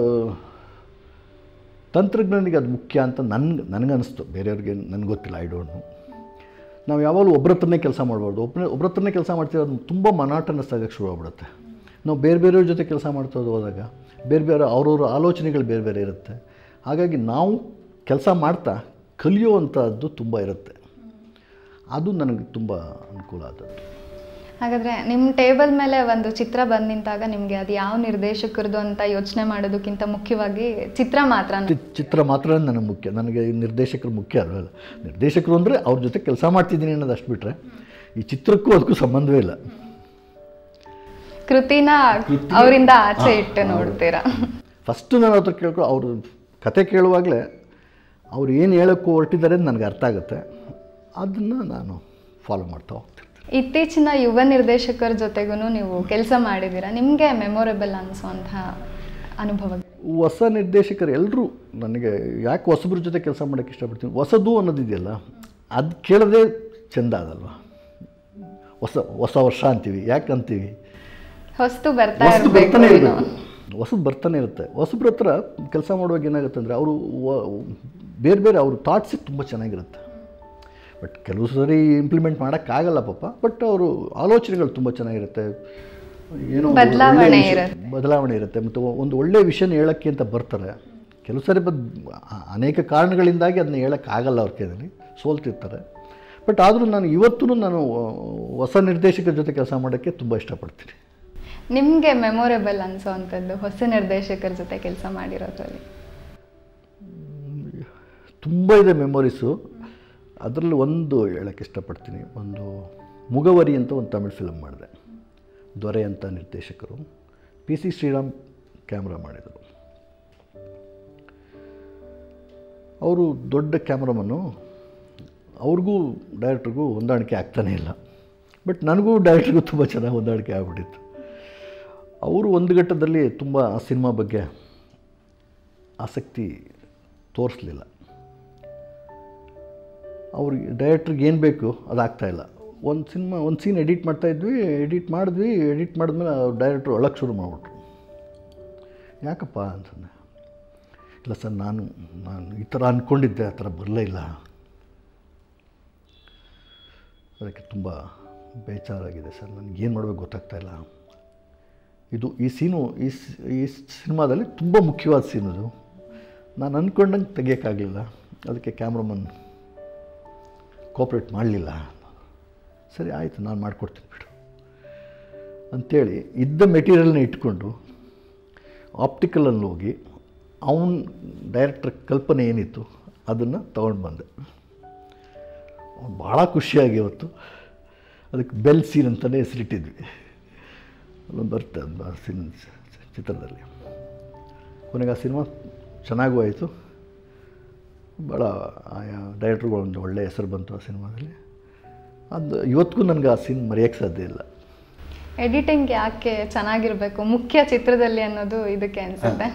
ತಂತ್ರಜ್ಞನಿಗೆ ಅದು ಮುಖ್ಯ ಅಂತ ನನ್ಗೆ ನನಗನ್ನಿಸ್ತು ಬೇರೆಯವ್ರಿಗೆ ನನಗೆ ಗೊತ್ತಿಲ್ಲ ಐ ಡೋಂಟ್ ನೋ ನಾವು ಯಾವಾಗಲೂ ಒಬ್ಬರ ಹತ್ರನೇ ಕೆಲಸ ಮಾಡ್ಬಾರ್ದು ಒಬ್ಬನೇ ಒಬ್ಬರ ಹತ್ರನೇ ಕೆಲಸ ಮಾಡ್ತೀವಿ ಅದು ತುಂಬ ಮನಾಟನಸ್ ಆಗಕ್ಕೆ ಶುರು ಆಗ್ಬಿಡುತ್ತೆ ನಾವು ಬೇರೆ ಬೇರೆಯವ್ರ ಜೊತೆ ಕೆಲಸ ಮಾಡ್ತಾ ಹೋದಾಗ ಬೇರೆ ಬೇರೆ ಅವ್ರವ್ರ ಆಲೋಚನೆಗಳು ಬೇರೆ ಬೇರೆ ಇರುತ್ತೆ ಹಾಗಾಗಿ ನಾವು ಕೆಲಸ ಮಾಡ್ತಾ ಕಲಿಯುವಂಥದ್ದು ತುಂಬ ಇರುತ್ತೆ ಅದು ನನಗೆ ತುಂಬ ಅನುಕೂಲ ಆದದ್ದು ಹಾಗಾದ್ರೆ ನಿಮ್ಮ ಟೇಬಲ್ ಮೇಲೆ ಒಂದು ಚಿತ್ರ ಬಂದು ನಿಂತಾಗ ನಿಮಗೆ ಅದು ಯಾವ ನಿರ್ದೇಶಕರದು ಅಂತ ಯೋಚನೆ ಮಾಡೋದಕ್ಕಿಂತ ಮುಖ್ಯವಾಗಿ ಚಿತ್ರ ಮಾತ್ರ ಚಿ- ಚಿತ್ರ ಮಾತ್ರ ನನಗೆ ಮುಖ್ಯ ನನಗೆ ಈ ನಿರ್ದೇಶಕರು ಮುಖ್ಯ ಅಲ್ವಲ್ಲ ನಿರ್ದೇಶಕರು ಅಂದರೆ ಅವ್ರ ಜೊತೆ ಕೆಲಸ ಮಾಡ್ತಿದ್ದೀನಿ ಅನ್ನೋದು ಅಷ್ಟು ಬಿಟ್ಟರೆ ಈ ಚಿತ್ರಕ್ಕೂ ಅದಕ್ಕೂ ಸಂಬಂಧವೇ ಇಲ್ಲ ಕೃತಿನ ಅವರಿಂದ ಆಚೆ ಇಟ್ಟು ನೋಡ್ತೀರಾ ಫಸ್ಟು ನಾನು ಹತ್ರ ಕೇಳ್ಕೊ ಅವರು ಕತೆ ಕೇಳುವಾಗಲೇ ಅವ್ರು ಏನು ಹೇಳೋಕ್ಕೆ ಹೊರಟಿದ್ದಾರೆ ಅಂತ ನನಗೆ ಅರ್ಥ ಆಗುತ್ತೆ ಅದನ್ನು ನಾನು ಫಾಲೋ ಮಾಡ್ತಾ ಹೋಗ್ತೀನಿ ಇತ್ತೀಚಿನ ಯುವ ನಿರ್ದೇಶಕರ ಜೊತೆಗೂ ನೀವು ಕೆಲಸ ಮಾಡಿದ್ದೀರಾ ನಿಮಗೆ ಮೆಮೊರೇಬಲ್ ಅನಿಸುವಂತಹ ಅನುಭವ ಹೊಸ ನಿರ್ದೇಶಕರು ಎಲ್ಲರೂ ನನಗೆ ಯಾಕೆ ಹೊಸಬ್ರ ಜೊತೆ ಕೆಲಸ ಮಾಡೋಕ್ಕೆ ಇಷ್ಟಪಡ್ತೀನಿ ಹೊಸದು ಅನ್ನೋದಿದೆಯಲ್ಲ ಅದು ಕೇಳೋದೇ ಚೆಂದ ಅದಲ್ವ ಹೊಸ ಹೊಸ ವರ್ಷ ಅಂತೀವಿ ಯಾಕೆ ಅಂತೀವಿ ಹೊಸ್ತು ಬರ್ತಾ ಹೊಸದು ಇರಬೇಕು ಬರ್ತಾನೆ ಇರಬೇಕು ಹೊಸದು ಬರ್ತಾನೆ ಇರುತ್ತೆ ಹೊಸಬ್ರ ಹತ್ರ ಕೆಲಸ ಮಾಡುವಾಗ ಏನಾಗುತ್ತೆ ಅಂದರೆ ಅವರು ಬೇರೆ ಬೇರೆ ಅವ್ರ ಥಾಟ್ಸೇ ತುಂಬ ಚೆನ್ನಾಗಿರುತ್ತೆ ಬಟ್ ಕೆಲವು ಸರಿ ಇಂಪ್ಲಿಮೆಂಟ್ ಮಾಡೋಕ್ಕಾಗಲ್ಲ ಪಾಪ ಬಟ್ ಅವರು ಆಲೋಚನೆಗಳು ತುಂಬ ಚೆನ್ನಾಗಿರುತ್ತೆ ಏನೋ ಒಂದು ಬದಲಾವಣೆ ಒಳ್ಳೆಯ ವಿಷಯ- ಇರುತ್ತೆ. ಬದಲಾವಣೆ ಇರುತ್ತೆ ಮತ್ತು ಒಂದು ಒಳ್ಳೆಯ ವಿಷಯನ ಹೇಳೋಕ್ಕೆ ಅಂತ ಬರ್ತಾರೆ ಕೆಲವು ಸರಿ ಬದ್ ಅ- ಅನೇಕ ಕಾರಣಗಳಿಂದಾಗಿ ಅದನ್ನ ಹೇಳೋಕ್ಕಾಗಲ್ಲ ಅವ್ರ ಕೈಯಲ್ಲಿ ಸೋಲ್ತಿರ್ತಾರೆ ಬಟ್ ಆದರೂ ನಾನು ಇವತ್ತೂ ನಾನು ಹೊಸ ನಿರ್ದೇಶಕರ ಜೊತೆ ಕೆಲಸ ಮಾಡೋಕ್ಕೆ ತುಂಬ ಇಷ್ಟಪಡ್ತೀನಿ ನಿಮಗೆ ಮೆಮೊರೇಬಲ್ ಅನ್ಸೋವಂಥದ್ದು ಹೊಸ ನಿರ್ದೇಶಕರ ಜೊತೆ ಕೆಲಸ ಮಾಡಿರೋದ್ರಲ್ಲಿ ತುಂಬ ಇದೆ ಮೆಮೊರೀಸು ಅದರಲ್ಲಿ ಒಂದು ಹೇಳೋಕ್ಕೆ ಇಷ್ಟಪಡ್ತೀನಿ ಒಂದು ಮುಗವರಿ ಅಂತ ಒಂದು ತಮಿಳ್ ಫಿಲಮ್ ಮಾಡಿದೆ ದೊರೆ ಅಂತ ನಿರ್ದೇಶಕರು ಪಿ ಸಿ ಶ್ರೀರಾಮ್ ಕ್ಯಾಮ್ರಾ ಮಾಡಿದರು ಅವರು ದೊಡ್ಡ ಕ್ಯಾಮ್ರಾಮನ್ನು ಅವ್ರಿಗೂ ಡೈರೆಕ್ಟ್ರಿಗೂ ಹೊಂದಾಣಿಕೆ ಆಗ್ತಾನೇ ಇಲ್ಲ ಬಟ್ ನನಗೂ ಡೈರೆಕ್ಟ್ರಿಗೂ ತುಂಬ ಚೆನ್ನಾಗಿ ಹೊಂದಾಣಿಕೆ ಆಗ್ಬಿಟ್ಟಿತ್ತು ಅವರು ಒಂದು ಘಟ್ಟದಲ್ಲಿ ತುಂಬ ಆ ಸಿನಿಮಾ ಬಗ್ಗೆ ಆಸಕ್ತಿ ತೋರಿಸ್ಲಿಲ್ಲ ಅವ್ರಿಗೆ ಡೈರೆಕ್ಟ್ರಿಗೆ ಏನು ಬೇಕು ಅದು ಆಗ್ತಾಯಿಲ್ಲ ಒಂದು ಸಿನಿಮಾ ಒಂದು ಸೀನ್ ಎಡಿಟ್ ಮಾಡ್ತಾಯಿದ್ವಿ ಎಡಿಟ್ ಮಾಡಿದ್ವಿ ಎಡಿಟ್ ಮಾಡಿದ್ಮೇಲೆ ಡೈರೆಕ್ಟ್ರು ಅಳಕ್ಕೆ ಶುರು ಮಾಡಿಬಿಟ್ರು ಯಾಕಪ್ಪ ಅಂತಂದೆ ಇಲ್ಲ ಸರ್ ನಾನು ನಾನು ಈ ಥರ ಅಂದ್ಕೊಂಡಿದ್ದೆ ಆ ಥರ ಬರಲೇ ಇಲ್ಲ ಅದಕ್ಕೆ ತುಂಬ ಬೇಜಾರಾಗಿದೆ ಸರ್ ನನಗೆ ಏನು ಮಾಡಬೇಕು ಗೊತ್ತಾಗ್ತಾ ಇಲ್ಲ ಇದು ಈ ಸೀನು ಈ ಸ್- ಈ ಸಿನಿಮಾದಲ್ಲಿ ತುಂಬ ಮುಖ್ಯವಾದ ಸೀನ್ ಇದು ನಾನು ಅಂದ್ಕೊಂಡಂಗೆ ತೆಗಿಯೋಕ್ಕಾಗಲಿಲ್ಲ ಅದಕ್ಕೆ ಕ್ಯಾಮ್ರಾಮನ್ ಕೋಪ್ರೇಟ್ ಮಾಡಲಿಲ್ಲ ಸರಿ ಆಯಿತು ನಾನು ಮಾಡಿಕೊಡ್ತೀನಿ ಬಿಡು ಅಂಥೇಳಿ ಇದ್ದ ಮೆಟೀರಿಯಲ್ನ ಇಟ್ಕೊಂಡು ಆಪ್ಟಿಕಲಲ್ಲಿ ಹೋಗಿ ಅವನ ಡೈರೆಕ್ಟರ್ ಕಲ್ಪನೆ ಏನಿತ್ತು ಅದನ್ನು ತೊಗೊಂಡು ಬಂದೆ ಅವ್ನು ಭಾಳ ಖುಷಿಯಾಗಿ ಇವತ್ತು ಅದಕ್ಕೆ ಬೆಲ್ ಸೀನ್ ಅಂತಲೇ ಹೆಸರಿಟ್ಟಿದ್ವಿ ಅಲ್ಲೊಂದು ಬರುತ್ತೆ ಒಂದು ಆ ಸಿನ್ ಚಿತ್ರದಲ್ಲಿ ಕೊನೆಗೆ ಆ ಸಿನಿಮಾ ಚೆನ್ನಾಗೂ ಆಯಿತು ಭಾಳ ಆಯಾ ಡೈರೆಕ್ಟ್ರುಗಳು ಒಂದು ಒಳ್ಳೆಯ ಹೆಸರು ಬಂತು ಆ ಸಿನಿಮಾದಲ್ಲಿ ಅದು ಇವತ್ತಿಗೂ ನನಗೆ ಆ ಸೀನ್ ಮರೆಯೋಕ್ಕೆ ಸಾಧ್ಯ ಇಲ್ಲ ಎಡಿಟಿಂಗ್ ಯಾಕೆ ಚೆನ್ನಾಗಿರಬೇಕು ಮುಖ್ಯ ಚಿತ್ರದಲ್ಲಿ ಅನ್ನೋದು ಇದಕ್ಕೆ ಅನ್ಸುತ್ತೆ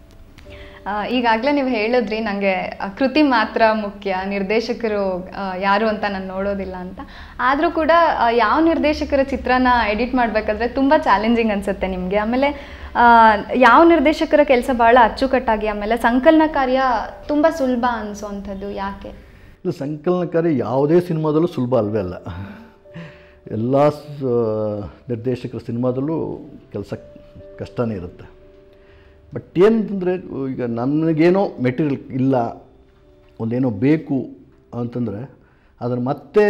ಈಗಾಗಲೇ ನೀವು ಹೇಳಿದ್ರಿ ನನಗೆ ಕೃತಿ ಮಾತ್ರ ಮುಖ್ಯ ನಿರ್ದೇಶಕರು ಆ, ಯಾರು ಅಂತ ನಾನು ನೋಡೋದಿಲ್ಲ ಅಂತ ಆದರೂ ಕೂಡ ಆ, ಯಾವ ನಿರ್ದೇಶಕರ ಚಿತ್ರನ ಎಡಿಟ್ ಮಾಡಬೇಕಾದ್ರೆ ತುಂಬ ಚಾಲೆಂಜಿಂಗ್ ಅನಿಸುತ್ತೆ ನಿಮಗೆ ಆಮೇಲೆ ಆ, ಯಾವ ನಿರ್ದೇಶಕರ ಕೆಲಸ ಭಾಳ ಅಚ್ಚುಕಟ್ಟಾಗಿ ಆಮೇಲೆ ಸಂಕಲನ ಕಾರ್ಯ ತುಂಬ ಸುಲಭ ಅನಿಸೋವಂಥದ್ದು ಯಾಕೆ ಇದು ಸಂಕಲನಕಾರಿ ಯಾವುದೇ ಸಿನಿಮಾದಲ್ಲೂ ಸುಲಭ ಅಲ್ವೇ ಅಲ್ಲ ಎಲ್ಲ ನಿರ್ದೇಶಕರ ಸಿನಿಮಾದಲ್ಲೂ ಕೆಲಸ ಕಷ್ಟನೇ ಇರುತ್ತೆ ಬಟ್ ಏನಂತಂದರೆ ಈಗ ನನಗೇನೋ ಮೆಟೀರಿಯಲ್ ಇಲ್ಲ ಒಂದೇನೋ ಬೇಕು ಅಂತಂದರೆ ಅದನ್ನು ಮತ್ತೆ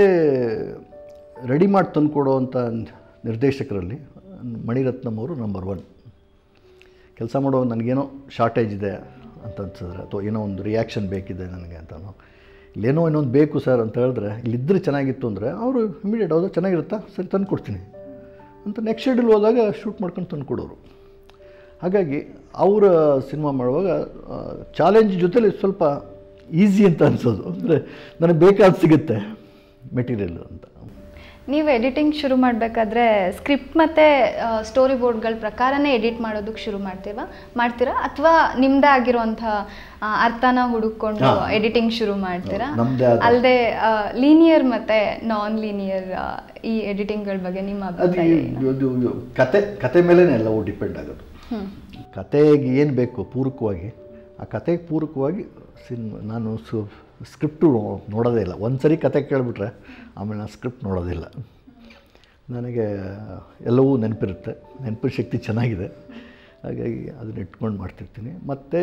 ರೆಡಿ ಮಾಡಿ ತಂದುಕೊಡೋ ಅಂಥ ನಿರ್ದೇಶಕರಲ್ಲಿ ಮಣಿರತ್ನಂ ಅವರು ನಂಬರ್ ಒನ್ ಕೆಲಸ ಮಾಡೋ ನನಗೇನೋ ಶಾರ್ಟೇಜ್ ಇದೆ ಅಂತ ಅನ್ಸಿದ್ರೆ ಅಥವಾ ಏನೋ ಒಂದು ರಿಯಾಕ್ಷನ್ ಬೇಕಿದೆ ನನಗೆ ಅಂತನೋ ಇಲ್ಲೇನೋ ಇನ್ನೊಂದು ಬೇಕು ಸರ್ ಅಂತ ಹೇಳಿದ್ರೆ ಇಲ್ಲಿದ್ದರೆ ಚೆನ್ನಾಗಿತ್ತು ಅಂದರೆ ಅವರು ಇಮಿಡಿಯೇಟ್ ಹೌದಾ ಚೆನ್ನಾಗಿರುತ್ತಾ ಸರಿ ತಂದು ಕೊಡ್ತೀನಿ ಅಂತ ನೆಕ್ಸ್ಟ್ ಶೆಡ್ಯೂಲ್ ಹೋದಾಗ ಶೂಟ್ ಮಾಡ್ಕೊಂಡು ತಂದು ಕೊಡೋರು ಹಾಗಾಗಿ ಅವರ ಸಿನಿಮಾ ಮಾಡುವಾಗ ಚಾಲೆಂಜ್ ಜೊತೆಲಿ ಸ್ವಲ್ಪ ಈಸಿ ಅಂತ ಅನಿಸೋದು ಅಂದರೆ ನನಗೆ ಬೇಕಾದ ಸಿಗುತ್ತೆ ಮೆಟೀರಿಯಲ್ ಅಂತ ನೀವು ಎಡಿಟಿಂಗ್ ಶುರು ಮಾಡಬೇಕಾದ್ರೆ ಸ್ಕ್ರಿಪ್ಟ್ ಮತ್ತು ಸ್ಟೋರಿ ಬೋರ್ಡ್ಗಳ ಪ್ರಕಾರನೇ ಎಡಿಟ್ ಮಾಡೋದಕ್ಕೆ ಶುರು ಮಾಡ್ತೀವಾ ಮಾಡ್ತೀರಾ ಅಥವಾ ನಿಮ್ಮದೇ ಆಗಿರುವಂಥ ಆ, ಅರ್ಥನ ಹುಡುಕೊಂಡು ಹಾ. ಎಡಿಟಿಂಗ್ ಶುರು ಮಾಡ್ತೀರಾ ನಮ್ದೇ ಆದ- ಅಲ್ಲದೆ ಲೀನಿಯರ್ ಮತ್ತು ನಾನ್ ಲೀನಿಯರ್ ಈ ಎಡಿಟಿಂಗ್ಗಳ ಬಗ್ಗೆ ನಿಮ್ಮ ಅದು ಅಭಿಪ್ರಾಯ ಏನು? ಇದು ಇದು ಕತೆ ಕತೆ ಮೇಲೇ ಎಲ್ಲವೂ ಡಿಪೆಂಡ್ ಆಗೋದು ಹ್ಮ್. ಕತೆಗೆ ಏನು ಬೇಕು ಪೂರಕವಾಗಿ ಆ ಕತೆಗೆ ಪೂರಕವಾಗಿ ಸಿನಿಮಾ ನಾನು ಸು ಸ್ಕ್ರಿಪ್ಟು ನೋಡೋದೇ ಇಲ್ಲ ಒಂದು ಸರಿ ಕತೆ ಕೇಳಿಬಿಟ್ರೆ ಆಮೇಲೆ ನಾನು ಸ್ಕ್ರಿಪ್ಟ್ ನೋಡೋದಿಲ್ಲ ನನಗೆ ಎಲ್ಲವೂ ನೆನಪಿರುತ್ತೆ ನೆನಪಿನ ಶಕ್ತಿ ಚೆನ್ನಾಗಿದೆ ಹಾಗಾಗಿ ಅದನ್ನ ಇಟ್ಕೊಂಡು ಮಾಡ್ತಿರ್ತೀನಿ ಮತ್ತು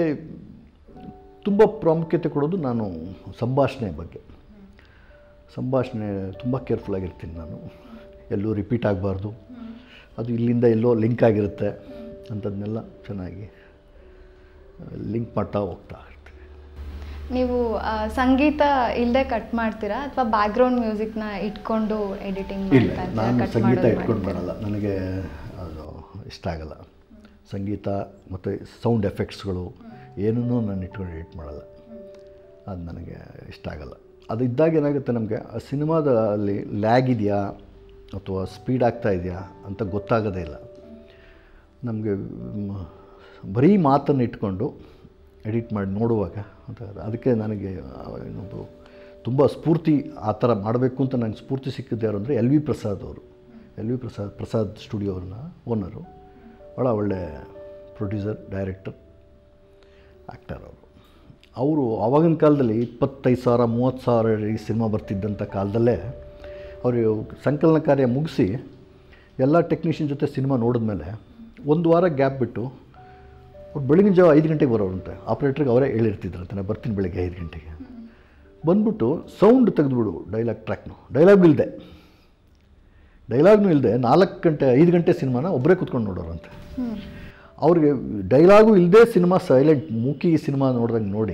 ತುಂಬ ಪ್ರಾಮುಖ್ಯತೆ ಕೊಡೋದು ನಾನು ಸಂಭಾಷಣೆ ಬಗ್ಗೆ ಸಂಭಾಷಣೆ ತುಂಬ ಕೇರ್ಫುಲ್ಲಾಗಿರ್ತೀನಿ ನಾನು ಎಲ್ಲೂ ರಿಪೀಟ್ ಆಗಬಾರ್ದು ಅದು ಇಲ್ಲಿಂದ ಎಲ್ಲೋ ಲಿಂಕ್ ಆಗಿರುತ್ತೆ ಅಂಥದ್ದನ್ನೆಲ್ಲ ಚೆನ್ನಾಗಿ ಲಿಂಕ್ ಮಾಡ್ತಾ ಹೋಗ್ತಾ ಇರ್ತೀನಿ ನೀವು ಆ, ಸಂಗೀತ ಇಲ್ಲದೆ ಕಟ್ ಮಾಡ್ತೀರಾ ಅಥವಾ ಬ್ಯಾಕ್ಗ್ರೌಂಡ್ ಮ್ಯೂಸಿಕ್ನ ಇಟ್ಕೊಂಡು ಎಡಿಟಿಂಗ್ ಇಲ್ಲ ಮಾಡ್ತಾ ಇರ್ತೀರಾ ನಾನು ಕಟ್ ಸಂಗೀತ ಮಾಡೋದು ಇಟ್ಕೊಂಡು ಮಾಡ್ತೀರಾ? ಬರಲ್ಲ ನನಗೆ ಅದು ಇಷ್ಟ ಆಗಲ್ಲ ಸಂಗೀತ ಮತ್ತು ಸೌಂಡ್ ಎಫೆಕ್ಟ್ಸ್ಗಳು ಏನನ್ನೂ ನಾನು ಇಟ್ಕೊಂಡು ಎಡಿಟ್ ಮಾಡಲ್ಲ ಅದು ನನಗೆ ಇಷ್ಟ ಆಗಲ್ಲ ಅದು ಇದ್ದಾಗ ಏನಾಗುತ್ತೆ ನಮಗೆ ಆ ಸಿನಿಮಾದಲ್ಲಿ ಲ್ಯಾಗ್ ಇದೆಯಾ ಅಥವಾ ಸ್ಪೀಡ್ ಆಗ್ತಾ ಇದೆಯಾ ಅಂತ ಗೊತ್ತಾಗೋದೇ ಇಲ್ಲ ನಮಗೆ ಮ್, ಬರೀ ಮಾತನ್ನು ಇಟ್ಕೊಂಡು ಎಡಿಟ್ ಮಾಡಿ ನೋಡುವಾಗ ಅಂತ ಅದಕ್ಕೆ ನನಗೆ ಆ, ಇನ್ನೊಂದು ತುಂಬ ಸ್ಫೂರ್ತಿ ಆ ಥರ ಮಾಡಬೇಕು ಅಂತ ನನಗೆ ಸ್ಫೂರ್ತಿ ಸಿಕ್ಕಿದ್ದು ಯಾರು ಅಂದರೆ ಎಲ್ ವಿ ಪ್ರಸಾದ್ ಅವರು ಎಲ್ ವಿ ಪ್ರಸಾದ್ ಪ್ರಸಾದ್ ಸ್ಟುಡಿಯೋವ್ರನ್ನ ಓನರು ಭಾಳ ಒಳ್ಳೆ ಪ್ರೊಡ್ಯೂಸರ್ ಡೈರೆಕ್ಟರ್ ಆ್ಯಕ್ಟರ್ ಅವರು ಅವರು ಆವಾಗಿನ ಕಾಲದಲ್ಲಿ ಇಪ್ಪತ್ತೈದು ಸಾವಿರ ಮೂವತ್ತು ಸಾವಿರ ಈ ಸಿನಿಮಾ ಬರ್ತಿದ್ದಂಥ ಕಾಲದಲ್ಲೇ ಅವರು ಸಂಕಲನ ಕಾರ್ಯ ಮುಗಿಸಿ ಎಲ್ಲ ಟೆಕ್ನಿಷಿಯನ್ ಜೊತೆ ಸಿನಿಮಾ ನೋಡಿದ್ಮೇಲೆ ಒಂದು ವಾರ ಗ್ಯಾಪ್ ಬಿಟ್ಟು ಅವ್ರು ಬೆಳಗಿನ ಜಾವ ಐದು ಗಂಟೆಗೆ ಬರೋರಂತೆ ಆಪ್ರೇಟ್ರಿಗೆ ಅವರೇ ಹೇಳಿರ್ತಿದ್ರಂತೆ ನಾನು ಬರ್ತೀನಿ ಬೆಳಗ್ಗೆ ಐದು ಗಂಟೆಗೆ ಬಂದ್ಬಿಟ್ಟು ಸೌಂಡ್ ತೆಗೆದುಬಿಡು ಡೈಲಾಗ್ ಟ್ರ್ಯಾಕ್ನು ಡೈಲಾಗ್ ಇಲ್ಲದೆ ಡೈಲಾಗ್ನೂ ಇಲ್ಲದೆ ನಾಲ್ಕು ಗಂಟೆ ಐದು ಗಂಟೆ ಸಿನಿಮಾನ ಒಬ್ಬರೇ ಕೂತ್ಕೊಂಡು ನೋಡೋರಂತೆ ಅವ್ರಿಗೆ ಡೈಲಾಗು ಇಲ್ಲದೆ ಸಿನಿಮಾ ಸೈಲೆಂಟ್ ಮೂಕಿ ಸಿನಿಮಾ ನೋಡ್ದಂಗೆ ನೋಡಿ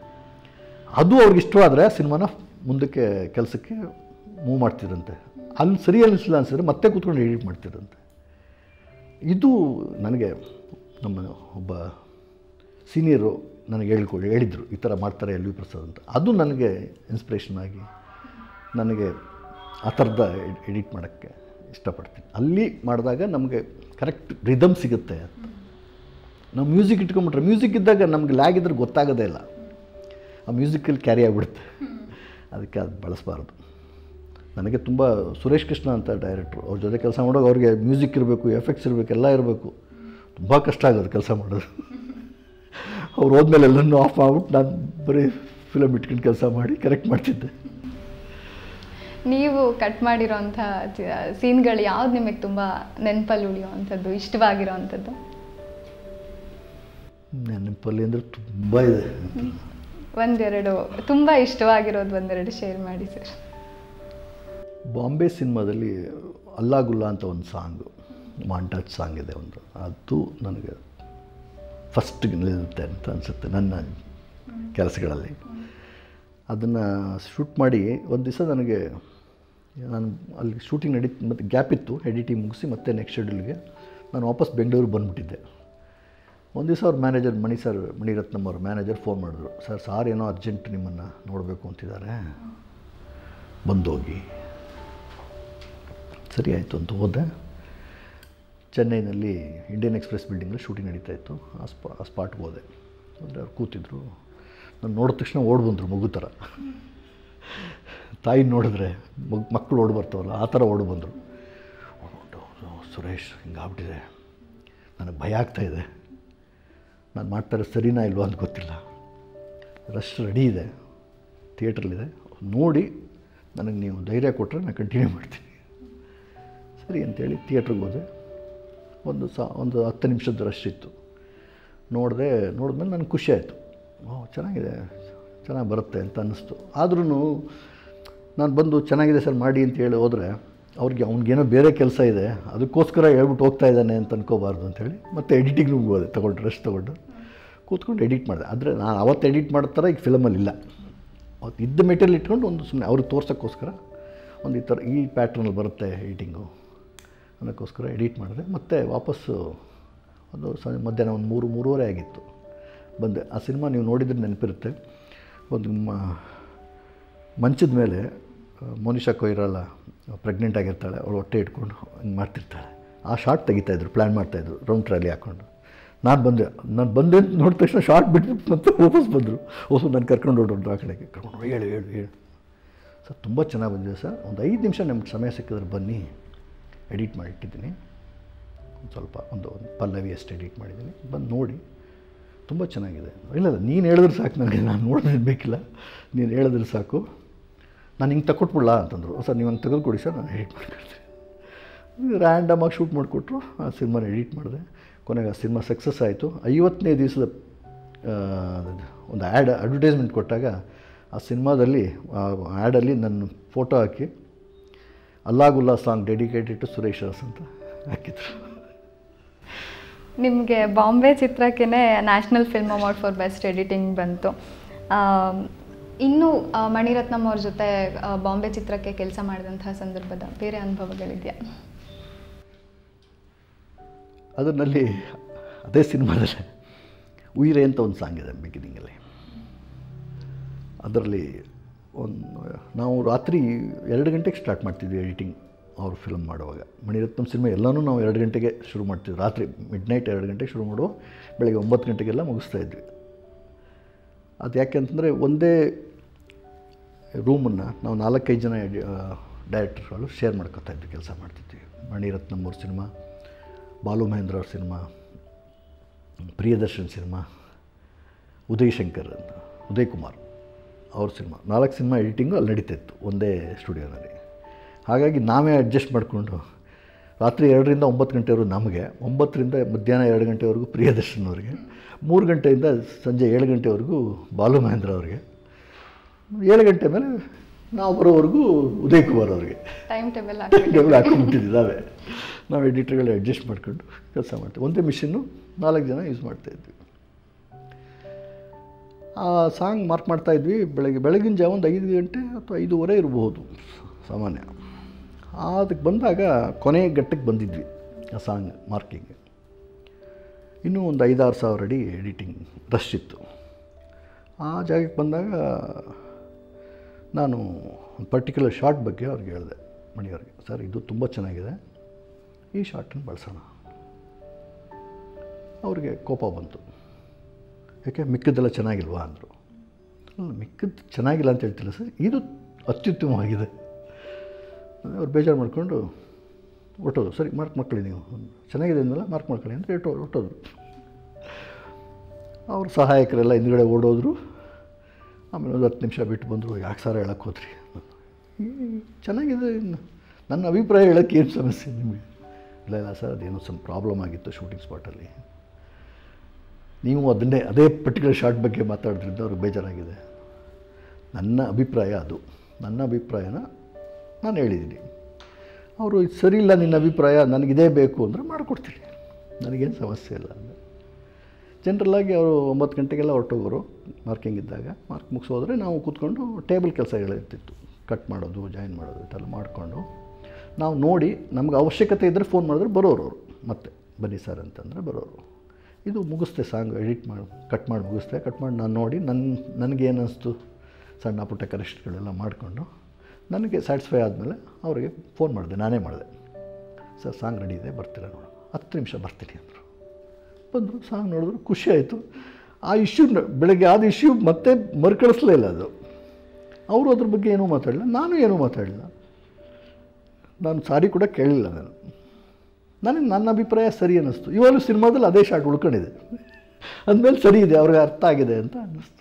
ಅದು ಅವ್ರಿಗೆ ಇಷ್ಟವಾದರೆ ಸಿನಿಮಾನ ಮುಂದಕ್ಕೆ ಕೆಲಸಕ್ಕೆ ಮೂವ್ ಮಾಡ್ತಿದ್ರಂತೆ ಅಲ್ಲಿ ಸರಿ ಅನಿಸಿಲ್ಲ ಅನಿಸಿದ್ರೆ ಮತ್ತೆ ಕೂತ್ಕೊಂಡು ಎಡಿಟ್ ಮಾಡ್ತಿದ್ರಂತೆ ಇದು ನನಗೆ ನಮ್ಮ ಒಬ್ಬ ಸೀನಿಯರು ನನಗೆ ಹೇಳ್ಕೊಳ್ಳಿ ಹೇಳಿದರು ಈ ಥರ ಮಾಡ್ತಾರೆ ಎಲ್ ವಿ ಪ್ರಸಾದ್ ಅಂತ ಅದು ನನಗೆ ಇನ್ಸ್ಪಿರೇಷನ್ ಆಗಿ ನನಗೆ ಆ ಥರದ ಎಡಿಟ್ ಮಾಡೋಕ್ಕೆ ಇಷ್ಟಪಡ್ತೀನಿ ಅಲ್ಲಿ ಮಾಡಿದಾಗ ನಮಗೆ ಕರೆಕ್ಟ್ ರಿದಮ್ ಸಿಗುತ್ತೆ ಅಂತ ನಾವು ಮ್ಯೂಸಿಕ್ ಇಟ್ಕೊಂಬಿಟ್ರೆ ಮ್ಯೂಸಿಕ್ ಇದ್ದಾಗ ನಮ್ಗೆ ಲ್ಯಾಗ್ ಇದ್ರೆ ಗೊತ್ತಾಗೋದೇ ಇಲ್ಲ ಆ ಮ್ಯೂಸಿಕಲ್ಲಿ ಕ್ಯಾರಿ ಆಗಿಬಿಡುತ್ತೆ ಅದಕ್ಕೆ ಅದು ಬಳಸಬಾರ್ದು ನನಗೆ ತುಂಬ ಸುರೇಶ್ ಕೃಷ್ಣ ಅಂತ ಡೈರೆಕ್ಟ್ರು ಅವ್ರ ಜೊತೆ ಕೆಲಸ ಮಾಡೋವಾಗ ಅವ್ರಿಗೆ ಮ್ಯೂಸಿಕ್ ಇರಬೇಕು ಎಫೆಕ್ಟ್ಸ್ ಇರಬೇಕು ಎಲ್ಲ ಇರಬೇಕು ತುಂಬ ಕಷ್ಟ ಆಗೋದು ಕೆಲಸ ಮಾಡೋದು ಅವ್ರು ಹೋದ್ಮೇಲೆ ಎಲ್ಲನೂ ಆಫ್ ಮಾಡ್ಬಿಟ್ಟು ನಾನು ಬರೀ ಫಿಲಮ್ ಇಟ್ಕೊಂಡು ಕೆಲಸ ಮಾಡಿ ಕರೆಕ್ಟ್ ಮಾಡ್ತಿದ್ದೆ ನೀವು ಕಟ್ ಮಾಡಿರೋಂಥ ಸೀನ್ಗಳು ಯಾವ್ದು ನಿಮಗೆ ತುಂಬ ನೆನಪಲ್ಲಿ ಉಳಿಯುವಂಥದ್ದು ಇಷ್ಟವಾಗಿರೋ ಅಂಥದ್ದು ನೆನಪಲ್ಲಿ ಅಂದರೆ ತುಂಬ ಇದೆ ಒಂದೆರಡು ತುಂಬ ಇಷ್ಟವಾಗಿರೋದು ಒಂದೆರಡು ಶೇರ್ ಮಾಡಿ ಸರ್ ಬಾಂಬೆ ಸಿನಿಮಾದಲ್ಲಿ ಅಲ್ಲಾ ಗುಲ್ಲಾ ಅಂತ ಒಂದು ಸಾಂಗು ಮಾಂಟಾಜ್ ಸಾಂಗ್ ಇದೆ ಒಂದು ಅದು ನನಗೆ ಫಸ್ಟ್ ನಿಲ್ಲುತ್ತೆ ಅಂತ ಅನಿಸುತ್ತೆ ನನ್ನ ಕೆಲಸಗಳಲ್ಲಿ ಅದನ್ನು ಶೂಟ್ ಮಾಡಿ ಒಂದು ದಿವಸ ನನಗೆ ನಾನು ಅಲ್ಲಿ ಶೂಟಿಂಗ್ ನಡೀ ಮತ್ತು ಗ್ಯಾಪ್ ಇತ್ತು ಎಡಿಟಿಂಗ್ ಮುಗಿಸಿ ಮತ್ತೆ ನೆಕ್ಸ್ಟ್ ಶೆಡ್ಯೂಲ್ಗೆ ನಾನು ವಾಪಸ್ ಬೆಂಗಳೂರಿಗೆ ಬಂದುಬಿಟ್ಟಿದ್ದೆ ಒಂದು ದಿವಸ ಅವ್ರ ಮ್ಯಾನೇಜರ್ ಮಣಿ ಸರ್ ಮಣಿರತ್ನಮ್ ಅವ್ರ ಮ್ಯಾನೇಜರ್ ಫೋನ್ ಮಾಡಿದ್ರು ಸರ್ ಸಾರ್ ಏನೋ ಅರ್ಜೆಂಟ್ ನಿಮ್ಮನ್ನು ನೋಡಬೇಕು ಅಂತಿದ್ದಾರೆ ಬಂದೋಗಿ ಸರಿ ಆಯಿತು ಅಂತ ಹೋದೆ ಚೆನ್ನೈನಲ್ಲಿ ಇಂಡಿಯನ್ ಎಕ್ಸ್ಪ್ರೆಸ್ ಬಿಲ್ಡಿಂಗಲ್ಲಿ ಶೂಟಿಂಗ್ ನಡೀತಾ ಇತ್ತು ಆ ಸ್ಪಾ ಆ ಸ್ಪಾಟ್ಗೆ ಹೋದೆ ಅಂದರೆ ಅವ್ರು ಕೂತಿದ್ರು ನಾನು ನೋಡಿದ ತಕ್ಷಣ ಓಡಿ ಬಂದರು ಮಗು ಥರ ತಾಯಿ ನೋಡಿದ್ರೆ ಮಗ್ ಮಕ್ಕಳು ಓಡಿ ಬರ್ತಾವಲ್ಲ ಆ ಥರ ಓಡಿ ಬಂದರು ಸುರೇಶ್ ಹಿಂಗಾಗ್ಬಿಟ್ಟಿದೆ ನನಗೆ ಭಯ ಆಗ್ತಾಯಿದೆ ನಾನು ಮಾಡ್ತಾರೆ ಸರಿನಾ ಇಲ್ವಾ ಅಂತ ಗೊತ್ತಿಲ್ಲ ರಶ್ ರೆಡಿ ಇದೆ ಥಿಯೇಟ್ರಲ್ಲಿದೆ ನೋಡಿ ನನಗೆ ನೀವು ಧೈರ್ಯ ಕೊಟ್ಟರೆ ನಾನು ಕಂಟಿನ್ಯೂ ಮಾಡ್ತೀನಿ ಸರಿ ಅಂತೇಳಿ ಥಿಯೇಟ್ರಿಗೆ ಹೋದೆ ಒಂದು ಸಾ ಒಂದು ಹತ್ತು ನಿಮಿಷದ ರಶ್ ಇತ್ತು ನೋಡಿದೆ ನೋಡಿದ್ಮೇಲೆ ನನಗೆ ಖುಷಿ ಆಯಿತು ಓ ಚೆನ್ನಾಗಿದೆ ಚೆನ್ನಾಗಿ ಬರುತ್ತೆ ಅಂತ ಅನ್ನಿಸ್ತು ಆದ್ರೂ ನಾನು ಬಂದು ಚೆನ್ನಾಗಿದೆ ಸರ್ ಮಾಡಿ ಅಂತ ಹೇಳಿ ಹೋದರೆ ಅವ್ರಿಗೆ ಅವ್ನಿಗೇನೋ ಬೇರೆ ಕೆಲಸ ಇದೆ ಅದಕ್ಕೋಸ್ಕರ ಹೇಳ್ಬಿಟ್ಟು ಹೋಗ್ತಾ ಇದ್ದಾನೆ ಅಂತ ಅನ್ಕೋಬಾರ್ದು ಅಂತೇಳಿ ಮತ್ತು ಎಡಿಟಿಂಗ್ ರೂಮ್ಗೆ ಹೋದೆ ತೊಗೊಂಡು ರೆಸ್ಟ್ ತೊಗೊಂಡು ಕೂತ್ಕೊಂಡು ಎಡಿಟ್ ಮಾಡಿದೆ ಆದರೆ ನಾನು ಅವತ್ತು ಎಡಿಟ್ ಮಾಡೋ ಥರ ಈಗ ಫಿಲಮಲ್ಲಿ ಇಲ್ಲ ಅವತ್ತು ಇದ್ದ ಮೆಟೀರಿಯಲ್ ಇಟ್ಕೊಂಡು ಒಂದು ಸುಮ್ಮನೆ ಅವ್ರಿಗೆ ತೋರ್ಸೋಕ್ಕೋಸ್ಕರ ಒಂದು ಈ ಥರ ಈ ಪ್ಯಾಟ್ರನಲ್ಲಿ ಬರುತ್ತೆ ಎಡಿಟಿಂಗು ಅನ್ನೋಕ್ಕೋಸ್ಕರ ಎಡಿಟ್ ಮಾಡಿದೆ ಮತ್ತು ವಾಪಸ್ಸು ಒಂದು ಸ ಮಧ್ಯಾಹ್ನ ಒಂದು ಮೂರು ಮೂರುವರೆ ಆಗಿತ್ತು ಬಂದೆ ಆ ಸಿನಿಮಾ ನೀವು ನೋಡಿದ್ರೆ ನೆನಪಿರುತ್ತೆ ಒಂದು ಮ ಮಂಚದ ಮೇಲೆ ಆ, ಮೋನಿಶಾ ಕೊಯ್ರಲ್ಲ ಪ್ರೆಗ್ನೆಂಟ್ ಆಗಿರ್ತಾಳೆ ಅವಳು ಹೊಟ್ಟೆ ಇಟ್ಕೊಂಡು ಹಿಂಗೆ ಮಾಡ್ತಿರ್ತಾಳೆ ಆ ಶಾರ್ಟ್ ತೆಗಿತಾಯಿದ್ರು ಪ್ಲ್ಯಾನ್ ಮಾಡ್ತಾಯಿದ್ರು ರೌಂಡ್ ಟ್ರಾಲಿ ಹಾಕ್ಕೊಂಡು ನಾನು ಬಂದೆ ನಾನು ಬಂದೆ ಅಂತ ನೋಡಿದ ತಕ್ಷಣ ಶಾರ್ಟ್ ಬಿಟ್ಬಿಟ್ಟು ಮತ್ತೆ ವಾಪಸ್ ಬಂದರು ಹೊಸ ನಾನು ಕರ್ಕೊಂಡು ಹೊರಟು ಆ ಕಡೆಗೆ ಕರ್ಕೊಂಡು ಹೋಗಿ, ಹೇಳು ಹೇಳು ಹೇಳು ಸರ್ ತುಂಬ ಚೆನ್ನಾಗಿ ಬಂದಿದೆ ಸರ್ ಒಂದು ಐದು ನಿಮಿಷ ನಮ್ಗೆ ಸಮಯ ಸಿಕ್ಕಿದ್ರೆ ಬನ್ನಿ ಎಡಿಟ್ ಮಾಡಿಟ್ಟಿದ್ದೀನಿ ಒಂದು ಸ್ವಲ್ಪ ಒಂದು ಒಂದು ಪಲ್ಲವಿ ಅಷ್ಟು ಎಡಿಟ್ ಮಾಡಿದ್ದೀನಿ ಬಂದು ನೋಡಿ ತುಂಬ ಚೆನ್ನಾಗಿದೆ ಇಲ್ಲ ಇಲ್ಲ ನೀನು ಹೇಳಿದ್ರೆ ಸಾಕು ನನಗೆ ನಾನು ನೋಡೋದು ಬೇಕಿಲ್ಲ ನೀನು ಹೇಳಿದ್ರೆ ಸಾಕು ನಾನು ಹಿಂಗೆ ತಗೊಟ್ಬಿಡ್ಲಾ ಅಂತಂದರು ಸರ್ ನೀವು ಹಂಗೆ ತೆಗೆದುಕೊಡಿ ಸರ್ ನಾನು ಎಡಿಟ್ ಮಾಡ್ಕೊಳ್ತೀನಿ ರ್ಯಾಂಡಮಾಗಿ ಶೂಟ್ ಮಾಡಿಕೊಟ್ರು ಆ ಸಿನಿಮಾನ ಎಡಿಟ್ ಮಾಡಿದೆ ಕೊನೆಗೆ ಆ ಸಿನಿಮಾ ಸಕ್ಸಸ್ ಆಯಿತು ಐವತ್ತನೇ ದಿವಸದ ಆ, ಒಂದು ಆ್ಯಡ್ ಅಡ್ವರ್ಟೈಸ್ಮೆಂಟ್ ಕೊಟ್ಟಾಗ ಆ ಸಿನಿಮಾದಲ್ಲಿ ಆ ಆ್ಯಡಲ್ಲಿ ನನ್ನ ಫೋಟೋ ಹಾಕಿ ಅಲ್ಲಾಗುಲ್ಲಾ song dedicated to Suresh Aras ಅಂತ ಹಾಕಿದ್ರು ನಿಮಗೆ ಬಾಂಬೆ ಚಿತ್ರಕ್ಕೇ national film award for best editing ಬಂತು ಆಮ್, ಇನ್ನು ಆ, ಮಣಿರತ್ನಂ ಅವ್ರ ಜೊತೆ ಆ, ಬಾಂಬೆ ಚಿತ್ರಕ್ಕೆ ಕೆಲಸ ಮಾಡಿದಂತಹ ಸಂದರ್ಭದ ಬೇರೆ ಅನುಭವಗಳಿದೆಯಾ ಅದರಲ್ಲಿ ಅದೇ ಸಿನಿಮಾದಲ್ಲೇ ಉಯಿರೆ ಅಂತ ಒಂದು ಸಾಂಗ್ ಇದೆ ಬಿಗಿನಿಂಗಲ್ಲಿ ಅದರಲ್ಲಿ ಒಂದು ನಾವು ರಾತ್ರಿ ಎರಡು ಗಂಟೆಗೆ ಸ್ಟಾರ್ಟ್ ಮಾಡ್ತಿದ್ವಿ ಎಡಿಟಿಂಗ್ ಅವ್ರ ಫಿಲ್ಮ್ ಮಾಡುವಾಗ ಮಣಿರತ್ನಂ ಸಿನಿಮಾ ಎಲ್ಲನೂ ನಾವು ಎರಡು ಗಂಟೆಗೆ ಶುರು ಮಾಡ್ತಿದ್ವಿ ರಾತ್ರಿ ಮಿಡ್ ನೈಟ್ ಎರಡು ಗಂಟೆಗೆ ಶುರು ಮಾಡುವ ಬೆಳಗ್ಗೆ ಒಂಬತ್ತು ಗಂಟೆಗೆಲ್ಲ ಮುಗಿಸ್ತಾ ಇದ್ವಿ ಅದು ಯಾಕೆ ಅಂತಂದರೆ ಒಂದೇ ರೂಮನ್ನು ನಾವು ನಾಲ್ಕೈದು ಜನ ಡೈರೆಕ್ಟರ್ಗಳು ಶೇರ್ ಮಾಡ್ಕೊತಾ ಇದ್ವಿ ಕೆಲಸ ಮಾಡ್ತಿದ್ವಿ ಮಣಿರತ್ನಂ ಅವ್ರ ಸಿನಿಮಾ ಬಾಲು ಮಹೇಂದ್ರ ಅವ್ರ ಸಿನಿಮಾ ಪ್ರಿಯದರ್ಶನ್ ಸಿನಿಮಾ ಉದಯ್ ಶಂಕರ್ ಅಂತ ಉದಯ್ ಕುಮಾರ್ ಅವ್ರ ಸಿನಿಮಾ ನಾಲ್ಕು ಸಿನಿಮಾ ಎಡಿಟಿಂಗು ಅಲ್ಲಿ ನಡೀತಿತ್ತು ಒಂದೇ ಸ್ಟುಡಿಯೋನಲ್ಲಿ ಹಾಗಾಗಿ ನಾವೇ ಅಡ್ಜಸ್ಟ್ ಮಾಡಿಕೊಂಡು ರಾತ್ರಿ ಎರಡರಿಂದ ಒಂಬತ್ತು ಗಂಟೆವರೆಗೂ ನಮಗೆ ಒಂಬತ್ತರಿಂದ ಮಧ್ಯಾಹ್ನ ಎರಡು ಗಂಟೆವರೆಗೂ ಪ್ರಿಯದರ್ಶನ್ ಅವರಿಗೆ ಮೂರು ಗಂಟೆಯಿಂದ ಸಂಜೆ ಏಳು ಗಂಟೆವರೆಗೂ ಬಾಲು ಮಹೇಂದ್ರ ಅವರಿಗೆ ಏಳು ಗಂಟೆ ಮೇಲೆ ನಾವು ಬರೋವರೆಗೂ ಉದಯ್ ಕುಮಾರ್ ಅವರಿಗೆ ಟೈಮ್ ಟೇಬಲ್ ಡಬಲ್ ಹಾಕೊಂಡ್ಬಿಟ್ಟಿದ್ವಿ ನಾವೇ ನಾವು ಎಡಿಟರ್ಗಳು ಅಡ್ಜಸ್ಟ್ ಮಾಡ್ಕೊಂಡು ಕೆಲಸ ಮಾಡ್ತೀವಿ ಒಂದೇ ಮಿಷಿನ್ನು ನಾಲ್ಕು ಜನ ಯೂಸ್ ಮಾಡ್ತಾಯಿದ್ವಿ ಆ ಸಾಂಗ್ ಮಾರ್ಕ್ ಮಾಡ್ತಾ ಇದ್ವಿ ಬೆಳಗ್ಗೆ ಬೆಳಗಿನ ಜಾವ ಒಂದು ಐದು ಗಂಟೆ ಅಥವಾ ಐದೂವರೆ ಇರಬಹುದು ಸಾಮಾನ್ಯ ಅದಕ್ಕೆ ಬಂದಾಗ ಕೊನೆ ಘಟ್ಟಕ್ಕೆ ಬಂದಿದ್ವಿ ಆ ಸಾಂಗ್ ಮಾರ್ಕಿಂಗ್ ಇನ್ನೂ ಒಂದು ಐದಾರು ಸಾವಿರ ಅಡಿ ಎಡಿಟಿಂಗ್ ರಶ್ ಇತ್ತು ಆ ಜಾಗಕ್ಕೆ ಬಂದಾಗ ನಾನು ಒಂದು ಪರ್ಟಿಕ್ಯುಲರ್ ಶಾರ್ಟ್ ಬಗ್ಗೆ ಅವ್ರಿಗೆ ಹೇಳಿದೆ ಮಣಿಯವ್ರಿಗೆ ಸರ್ ಇದು ತುಂಬ ಚೆನ್ನಾಗಿದೆ ಈ ಶಾರ್ಟನ್ನು ಬಳಸೋಣ ಅವ್ರಿಗೆ ಕೋಪ ಬಂತು ಯಾಕೆ ಮಿಕ್ಕದ್ದೆಲ್ಲ ಚೆನ್ನಾಗಿಲ್ವಾ ಅಂದರು ಅಲ್ಲ ಮಿಕ್ಕದ್ದು ಚೆನ್ನಾಗಿಲ್ಲ ಅಂತ ಹೇಳ್ತಿಲ್ಲ ಸರ್ ಇದು ಅತ್ಯುತ್ತಮವಾಗಿದೆ ಅವ್ರು ಬೇಜಾರು ಮಾಡಿಕೊಂಡು ಹೊಟ್ಟೋದು ಸರಿ ಮಾರ್ಕ್ ಮಾಡ್ಕೊಳ್ಳಿ ನೀವು ಚೆನ್ನಾಗಿದೆ ಅಂದಲ್ಲ ಮಾರ್ಕ್ ಮಾಡ್ಕೊಳ್ಳಿ ಅಂತ ಹೇಳ್ಟೋ ಹೊಟ್ಟೋದ್ರು ಅವ್ರ ಸಹಾಯಕರೆಲ್ಲ ಹಿಂದ್ಗಡೆ ಓಡೋದ್ರು ಆಮೇಲೆ ಒಂದು ಹತ್ತು ನಿಮಿಷ ಬಿಟ್ಟು ಬಂದರು ಯಾಕೆ ಸರ್ ಹೇಳಕ್ಕೆ ಹೋದ್ರಿ ಈ ಚೆನ್ನಾಗಿದೆ ಇನ್ನು ನನ್ನ ಅಭಿಪ್ರಾಯ ಹೇಳೋಕ್ಕೆ ಏನು ಸಮಸ್ಯೆ ನಿಮಗೆ ಇಲ್ಲ ಇಲ್ಲ ಸರ್ ಅದೇನೋ ಸ್ವಲ್ಪ ಪ್ರಾಬ್ಲಮ್ ಆಗಿತ್ತು ಶೂಟಿಂಗ್ ಸ್ಪಾಟಲ್ಲಿ ನೀವು ಅದನ್ನೇ ಅದೇ ಪರ್ಟಿಕ್ಯುಲರ್ ಶಾರ್ಟ್ ಬಗ್ಗೆ ಮಾತಾಡೋದ್ರಿಂದ ಅವ್ರಿಗೆ ಬೇಜಾರಾಗಿದೆ ನನ್ನ ಅಭಿಪ್ರಾಯ ಅದು ನನ್ನ ಅಭಿಪ್ರಾಯನ ನಾನು ಹೇಳಿದ್ದೀನಿ ಅವರು ಇದು ಸರಿ ಇಲ್ಲ ನಿನ್ನ ಅಭಿಪ್ರಾಯ ನನಗಿದೇ ಬೇಕು ಅಂದರೆ ಮಾಡಿಕೊಡ್ತೀನಿ ನನಗೇನು ಸಮಸ್ಯೆ ಇಲ್ಲ ಅಂದರೆ ಜನರಲ್ಲಾಗಿ ಅವರು ಒಂಬತ್ತು ಗಂಟೆಗೆಲ್ಲ ಹೊರಟೋಗೋರು ಮಾರ್ಕಿಂಗ್ ಇದ್ದಾಗ ಮಾರ್ಕ್ ಮುಗಿಸೋದ್ರೆ ನಾವು ಕೂತ್ಕೊಂಡು ಟೇಬಲ್ ಕೆಲಸಗಳಿರ್ತಿತ್ತು ಕಟ್ ಮಾಡೋದು ಜಾಯಿನ್ ಮಾಡೋದು ಇದೆಲ್ಲ ಮಾಡಿಕೊಂಡು ನಾವು ನೋಡಿ ನಮ್ಗೆ ಅವಶ್ಯಕತೆ ಇದ್ದರೆ ಫೋನ್ ಮಾಡಿದ್ರೆ ಬರೋರು ಅವರು ಮತ್ತೆ ಬನ್ನಿ ಸರ್ ಅಂತಂದರೆ ಬರೋರು ಇದು ಮುಗಿಸ್ತೆ ಸಾಂಗ್ ಎಡಿಟ್ ಮಾಡಿ ಕಟ್ ಮಾಡಿ ಮುಗಿಸ್ತೆ ಕಟ್ ಮಾಡಿ ನಾನು ನೋಡಿ ನನ್ನ ನನಗೇನು ಅನ್ನಿಸ್ತು ಸಣ್ಣ ಪುಟ್ಟ ಕರೆಕ್ಟ್ಗಳೆಲ್ಲ ಮಾಡಿಕೊಂಡು ನನಗೆ ಸ್ಯಾಟಿಸ್ಫೈ ಆದಮೇಲೆ ಅವರಿಗೆ ಫೋನ್ ಮಾಡಿದೆ ನಾನೇ ಮಾಡಿದೆ ಸರ್ ಸಾಂಗ್ ರೆಡಿ ಇದೆ ಬರ್ತೀರಾ ನೋಡು ಹತ್ತು ನಿಮಿಷ ಬರ್ತೀನಿ ಅಂದರು ಬಂದರು ಸಾಂಗ್ ನೋಡಿದ್ರು ಖುಷಿ ಆಯಿತು ಆ ಇಶ್ಯೂ ಬೆಳಗ್ಗೆ ಆದ ಇಶ್ಯೂ ಮತ್ತೆ ಮರುಕಳಿಸ್ಲೇ ಇಲ್ಲ ಅದು ಅವರು ಅದ್ರ ಬಗ್ಗೆ ಏನೂ ಮಾತಾಡಲಿಲ್ಲ ನಾನು ಏನೂ ಮಾತಾಡಲಿಲ್ಲ ನಾನು ಸಾರಿ ಕೂಡ ಕೇಳಿಲ್ಲ ನಾನು ನನಗೆ ನನ್ನ ಅಭಿಪ್ರಾಯ ಸರಿ ಅನ್ನಿಸ್ತು ಇವಾಗಲೂ ಸಿನಿಮಾದಲ್ಲಿ ಅದೇ ಶಾಟ್ ಉಳ್ಕೊಂಡಿದೆ ಅಂದಮೇಲೆ ಸರಿ ಇದೆ ಅವ್ರಿಗೆ ಅರ್ಥ ಆಗಿದೆ ಅಂತ ಅನ್ನಿಸ್ತು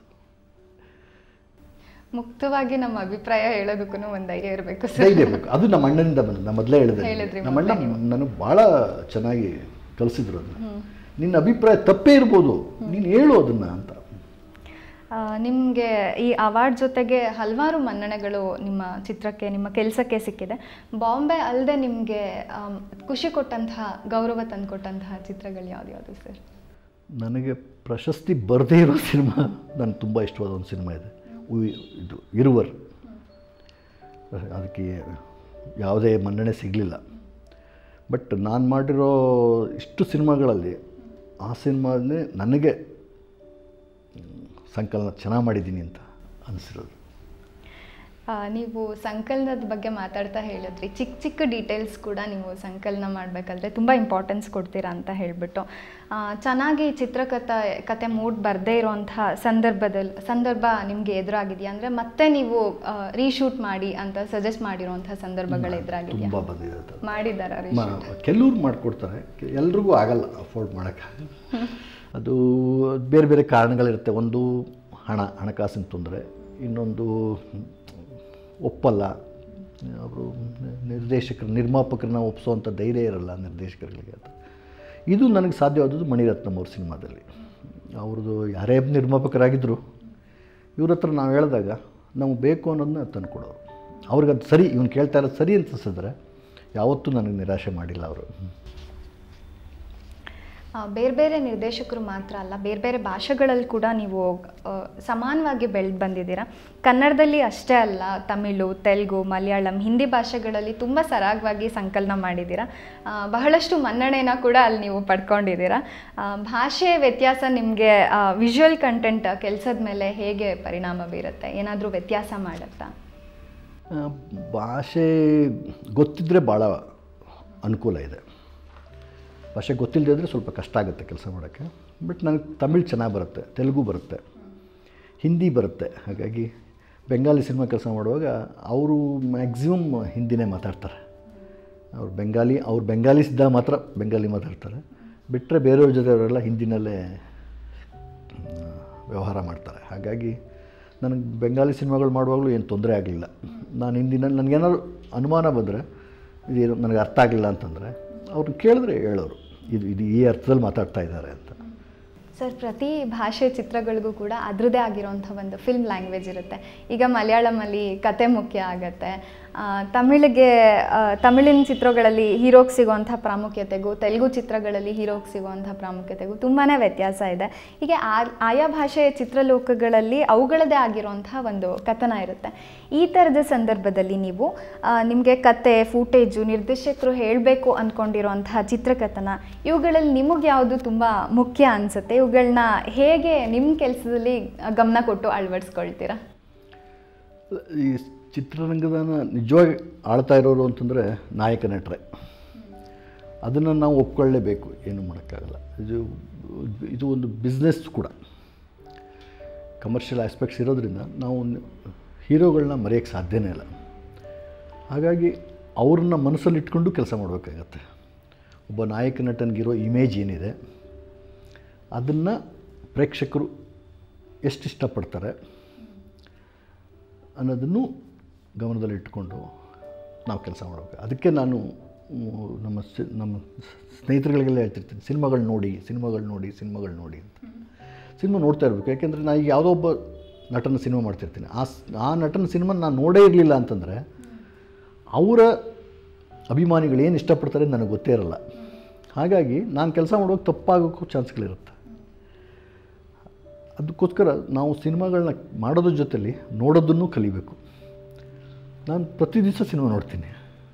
ಮುಕ್ತವಾಗಿ ನಮ್ಮ ಅಭಿಪ್ರಾಯ ಹೇಳೋದಕ್ಕೂ ಒಂದು ಧೈರ್ಯ ಇರಬೇಕು ಸರ್ ಧೈರ್ಯ ಬೇಕು ಅದು ನಮ್ಮ ಅಣ್ಣನಿಂದ ಬಂದು ನಮ್ಮ ಮೊದಲೇ ಹೇಳಿದೆ ಹೇಳಿದ್ರಿ ನಮ್ಮ ಅಣ್ಣ ನನಗೆ ಭಾಳ ಚೆನ್ನಾಗಿ ಕಲಿಸಿದ್ರು ಅದನ್ನು ನಿನ್ನ ಅಭಿಪ್ರಾಯ ತಪ್ಪೇ ಇರ್ಬೋದು ನೀನು ಹೇಳು ಅದನ್ನು ಅಂತ ನಿಮಗೆ ಈ ಅವಾರ್ಡ್ ಜೊತೆಗೆ ಹಲವಾರು ಮನ್ನಣೆಗಳು ನಿಮ್ಮ ಚಿತ್ರಕ್ಕೆ ನಿಮ್ಮ ಕೆಲಸಕ್ಕೆ ಸಿಕ್ಕಿದೆ ಬಾಂಬೆ ಅಲ್ಲದೆ ನಿಮಗೆ ಖುಷಿ ಕೊಟ್ಟಂತಹ ಗೌರವ ತಂದುಕೊಟ್ಟಂತಹ ಚಿತ್ರಗಳು ಯಾವ್ದು ಸರ್ ನನಗೆ ಪ್ರಶಸ್ತಿ ಬರದೇ ಇರೋ ಸಿನಿಮಾ ನನಗೆ ತುಂಬ ಇಷ್ಟವಾದ ಒಂದು ಸಿನಿಮಾ ಇದೆ ಉಯ್- ಇದು ಇರುವರ್ ಅದಕ್ಕೆ ಯಾವುದೇ ಮನ್ನಣೆ ಸಿಗಲಿಲ್ಲ ಬಟ್ ನಾನು ಮಾಡಿರೋ ಇಷ್ಟು ಸಿನಿಮಾಗಳಲ್ಲಿ ಆ ಸಿನಿಮಾನೇ ನನಗೆ ಮ್, ಸಂಕಲನ ಚೆನ್ನಾಗಿ ಮಾಡಿದ್ದೀನಿ ಅಂತ ಅನಿಸಿರೋದು ಆ, ನೀವು ಸಂಕಲನದ ಬಗ್ಗೆ ಮಾತಾಡ್ತಾ ಹೇಳಿದ್ರಿ ಚಿಕ್ಕ ಚಿಕ್ಕ ಡೀಟೇಲ್ಸ್ ಕೂಡ ನೀವು ಸಂಕಲನ ಮಾಡಬೇಕಾದ್ರೆ ತುಂಬ ಇಂಪಾರ್ಟೆನ್ಸ್ ಕೊಡ್ತೀರಾ ಅಂತ ಹೇಳಿಬಿಟ್ಟು ಚೆನ್ನಾಗಿ ಚಿತ್ರಕಥೆ ಕತೆ ಮೂಡ್ ಬರದೇ ಇರೋಂತಹ ಸಂದರ್ಭದಲ್ಲಿ ಸಂದರ್ಭ ನಿಮಗೆ ಎದುರಾಗಿದೆಯಾ ಅಂದರೆ ಮತ್ತೆ ನೀವು ರೀಶೂಟ್ ಮಾಡಿ ಅಂತ ಸಜೆಸ್ಟ್ ಮಾಡಿರೋಂಥ ಸಂದರ್ಭಗಳು ಎದುರಾಗಿದೆಯಾ ತುಂಬ ಬಂದಿದೆ ಅದು ಮಾಡಿದ್ದಾರಾ ಮ ಕೆಲವ್ರು ಮಾಡಿಕೊಡ್ತಾರೆ ಎಲ್ರಿಗೂ ಆಗಲ್ಲ ಅಫೋರ್ಡ್ ಮಾಡೋಕ್ಕಾಗಲ್ಲ ಅದು ಬೇರೆ ಬೇರೆ ಕಾರಣಗಳಿರುತ್ತೆ ಒಂದು ಹಣ ಹಣಕಾಸಿನ ತೊಂದರೆ ಇನ್ನೊಂದು ಒಪ್ಪಲ್ಲ ಅವರು ನಿರ್ದೇಶಕರು ನಿರ್ಮಾಪಕರನ್ನ ಒಪ್ಪಿಸೋವಂಥ ಧೈರ್ಯ ಇರಲ್ಲ ನಿರ್ದೇಶಕರುಗಳಿಗೆ ಅಂತ ಇದು ನನಗೆ ಸಾಧ್ಯವಾದದ್ದು ಮಣಿರತ್ನಂ ಅವ್ರ ಸಿನಿಮಾದಲ್ಲಿ ಅವ್ರದ್ದು ಯಾರೇ ನಿರ್ಮಾಪಕರಾಗಿದ್ದರು ಇವ್ರ ಹತ್ರ ನಾವು ಹೇಳಿದಾಗ ನಮ್ಗೆ ಬೇಕು ಅನ್ನೋದನ್ನ ತಂದುಕೊಡೋರು ಅವ್ರಿಗೆ ಅದು ಸರಿ ಇವ್ನು ಕೇಳ್ತಾ ಇರೋದು ಸರಿ ಅಂತ ಅನ್ಸಿದ್ರೆ ಯಾವತ್ತೂ ನನಗೆ ನಿರಾಶೆ ಮಾಡಿಲ್ಲ ಅವರು ಆ, ಬೇರೆ ಬೇರೆ ನಿರ್ದೇಶಕರು ಮಾತ್ರ ಅಲ್ಲ ಬೇರೆ ಬೇರೆ ಭಾಷೆಗಳಲ್ಲಿ ಕೂಡ ನೀವು ಆ, ಸಮಾನವಾಗಿ ಬೆಳೆದು ಬಂದಿದ್ದೀರಾ ಕನ್ನಡದಲ್ಲಿ ಅಷ್ಟೇ ಅಲ್ಲ ತಮಿಳು ತೆಲುಗು ಮಲಯಾಳಂ ಹಿಂದಿ ಭಾಷೆಗಳಲ್ಲಿ ತುಂಬ ಸರಾಗವಾಗಿ ಸಂಕಲನ ಮಾಡಿದ್ದೀರಾ ಆ, ಬಹಳಷ್ಟು ಮನ್ನಣೆನ ಕೂಡ ಅಲ್ಲಿ ನೀವು ಪಡ್ಕೊಂಡಿದ್ದೀರಾ ಆ, ಭಾಷೆ ವ್ಯತ್ಯಾಸ ನಿಮಗೆ ವಿಜುವಲ್ ಕಂಟೆಂಟ್ ಕೆಲಸದ ಮೇಲೆ ಹೇಗೆ ಪರಿಣಾಮ ಬೀರುತ್ತೆ ಏನಾದರೂ ವ್ಯತ್ಯಾಸ ಮಾಡುತ್ತಾ ಆ, ಭಾಷೆ ಗೊತ್ತಿದ್ದರೆ ಭಾಳ ಅನುಕೂಲ ಇದೆ ಭಾಷೆ ಗೊತ್ತಿಲ್ಲದೆ ಇದ್ದರೆ ಸ್ವಲ್ಪ ಕಷ್ಟ ಆಗುತ್ತೆ ಕೆಲಸ ಮಾಡೋಕ್ಕೆ ಬಟ್ ನನಗೆ ತಮಿಳ್ ಚೆನ್ನಾಗಿ ಬರುತ್ತೆ ತೆಲುಗು ಬರುತ್ತೆ ಹಿಂದಿ ಬರುತ್ತೆ ಹಾಗಾಗಿ ಬೆಂಗಾಲಿ ಸಿನಿಮಾ ಕೆಲಸ ಮಾಡುವಾಗ ಅವರು ಮ್ಯಾಕ್ಸಿಮಮ್ ಹಿಂದಿನೇ ಮಾತಾಡ್ತಾರೆ ಅವ್ರು ಬೆಂಗಾಲಿ ಅವ್ರು ಬೆಂಗಾಲಿಸಿದ್ದ ಮಾತ್ರ ಬೆಂಗಾಲಿ ಮಾತಾಡ್ತಾರೆ ಬಿಟ್ಟರೆ ಬೇರೆಯವ್ರ ಜೊತೆ ಅವರೆಲ್ಲ ಹಿಂದಿನಲ್ಲೇ ವ್ಯವಹಾರ ಮಾಡ್ತಾರೆ ಹಾಗಾಗಿ ನನಗೆ ಬೆಂಗಾಲಿ ಸಿನಿಮಾಗಳು ಮಾಡುವಾಗಲೂ ಏನು ತೊಂದರೆ ಆಗಲಿಲ್ಲ ನಾನು ಹಿಂದಿನಲ್ಲಿ ನನಗೇನಾದ್ರು ಅನುಮಾನ ಬಂದರೆ ಇದೇನು ನನಗೆ ಅರ್ಥ ಆಗಲಿಲ್ಲ ಅಂತಂದರೆ ಅವ್ರನ್ನ ಕೇಳಿದ್ರೆ ಹೇಳೋರು ಇದು ಇದು ಈ ಅರ್ಥದಲ್ಲಿ ಮಾತಾಡ್ತಾ ಇದ್ದಾರೆ ಅಂತ ಸರ್ ಪ್ರತಿ ಭಾಷೆ ಚಿತ್ರಗಳಿಗೂ ಕೂಡ ಅದರದ್ದೇ ಆಗಿರೋಂಥ ಒಂದು ಫಿಲ್ಮ್ ಲ್ಯಾಂಗ್ವೇಜ್ ಇರುತ್ತೆ ಈಗ ಮಲಯಾಳಮಲ್ಲಿ ಕತೆ ಮುಖ್ಯ ಆಗುತ್ತೆ ಆ, ತಮಿಳಿಗೆ ಆ, ತಮಿಳಿನ ಚಿತ್ರಗಳಲ್ಲಿ ಹೀರೋಗೆ ಸಿಗುವಂಥ ಪ್ರಾಮುಖ್ಯತೆಗೂ ತೆಲುಗು ಚಿತ್ರಗಳಲ್ಲಿ ಹೀರೋಗೆ ಸಿಗುವಂಥ ಪ್ರಾಮುಖ್ಯತೆಗೂ ತುಂಬಾ ವ್ಯತ್ಯಾಸ ಇದೆ ಹೀಗೆ ಆ- ಆಯಾ ಭಾಷೆಯ ಚಿತ್ರಲೋಕಗಳಲ್ಲಿ ಅವುಗಳದೇ ಆಗಿರುವಂಥ ಒಂದು ಕಥನ ಇರುತ್ತೆ ಈ ಥರದ ಸಂದರ್ಭದಲ್ಲಿ ನೀವು ನಿಮಗೆ ಕತೆ ಫೂಟೇಜು ನಿರ್ದೇಶಕರು ಹೇಳಬೇಕು ಅಂದ್ಕೊಂಡಿರುವಂತಹ ಚಿತ್ರಕಥನ ಇವುಗಳಲ್ಲಿ ನಿಮಗೆ ಯಾವುದು ತುಂಬ ಮುಖ್ಯ ಅನಿಸುತ್ತೆ ಇವುಗಳನ್ನ ಹೇಗೆ ನಿಮ್ಮ ಕೆಲಸದಲ್ಲಿ ಗಮನ ಕೊಟ್ಟು ಅಳವಡಿಸ್ಕೊಳ್ತೀರಾ ಈ ಚಿತ್ರರಂಗದನ ನಿಜವಾಗಿ ಆಳ್ತಾ ಇರೋರು ಅಂತಂದರೆ ನಾಯಕ ನಟರೇ ಅದನ್ನು ನಾವು ಒಪ್ಕೊಳ್ಳೇಬೇಕು ಏನು ಮಾಡೋಕ್ಕಾಗಲ್ಲ ಇದು ಇದು ಒಂದು ಬಿಸ್ನೆಸ್ ಕೂಡ ಕಮರ್ಷಿಯಲ್ ಆಸ್ಪೆಕ್ಟ್ಸ್ ಇರೋದ್ರಿಂದ ನಾವು ಹೀರೋಗಳನ್ನ ಮರೆಯೋಕ್ಕೆ ಸಾಧ್ಯನೇ ಇಲ್ಲ ಹಾಗಾಗಿ ಅವ್ರನ್ನ ಮನಸ್ಸಲ್ಲಿ ಇಟ್ಕೊಂಡು ಕೆಲಸ ಮಾಡಬೇಕಾಗತ್ತೆ ಒಬ್ಬ ನಾಯಕ ನಟನಿಗಿರೋ ಇಮೇಜ್ ಏನಿದೆ ಅದನ್ನು ಪ್ರೇಕ್ಷಕರು ಎಷ್ಟು ಇಷ್ಟಪಡ್ತಾರೆ ಅನ್ನೋದನ್ನು ಗಮನದಲ್ಲಿ ಇಟ್ಕೊಂಡು ನಾವು ಕೆಲಸ ಮಾಡಬೇಕು ಅದಕ್ಕೆ ನಾನು ಮ್, ನಮ್ಮ ಸಿ ನಮ್ಮ ಸ್ನೇಹಿತರುಗಳಿಗೆಲ್ಲ ಹೇಳ್ತಿರ್ತೀನಿ ಸಿನಿಮಾಗಳು ನೋಡಿ ಸಿನಿಮಾಗಳು ನೋಡಿ ಸಿನಿಮಾಗಳು ನೋಡಿ ಅಂತ ಸಿನಿಮಾ ನೋಡ್ತಾ ಇರಬೇಕು ಯಾಕೆಂದರೆ ನಾನು ಈಗ ಯಾವುದೋ ಒಬ್ಬ ನಟನ ಸಿನಿಮಾ ಮಾಡ್ತಿರ್ತೀನಿ ಆ ಸ್- ಆ ನಟನ ಸಿನಿಮಾ ನಾನು ನೋಡೇ ಇರಲಿಲ್ಲ ಅಂತಂದರೆ ಅವರ ಅಭಿಮಾನಿಗಳು ಏನು ಇಷ್ಟಪಡ್ತಾರೆ ಅಂತ ನನಗೆ ಗೊತ್ತೇ ಇರಲ್ಲ ಹಾಗಾಗಿ ನಾನು ಕೆಲಸ ಮಾಡುವಾಗ ತಪ್ಪಾಗೋಕ್ಕೂ ಚಾನ್ಸ್ಗಳಿರುತ್ತೆ ಅದಕ್ಕೋಸ್ಕರ ನಾವು ಸಿನಿಮಾಗಳನ್ನ ಮಾಡೋದ್ರ ಜೊತೆಲಿ ನೋಡೋದನ್ನು ಕಲಿಬೇಕು ನಾನು ಪ್ರತಿ ದಿವಸ ಸಿನಿಮಾ ನೋಡ್ತೀನಿ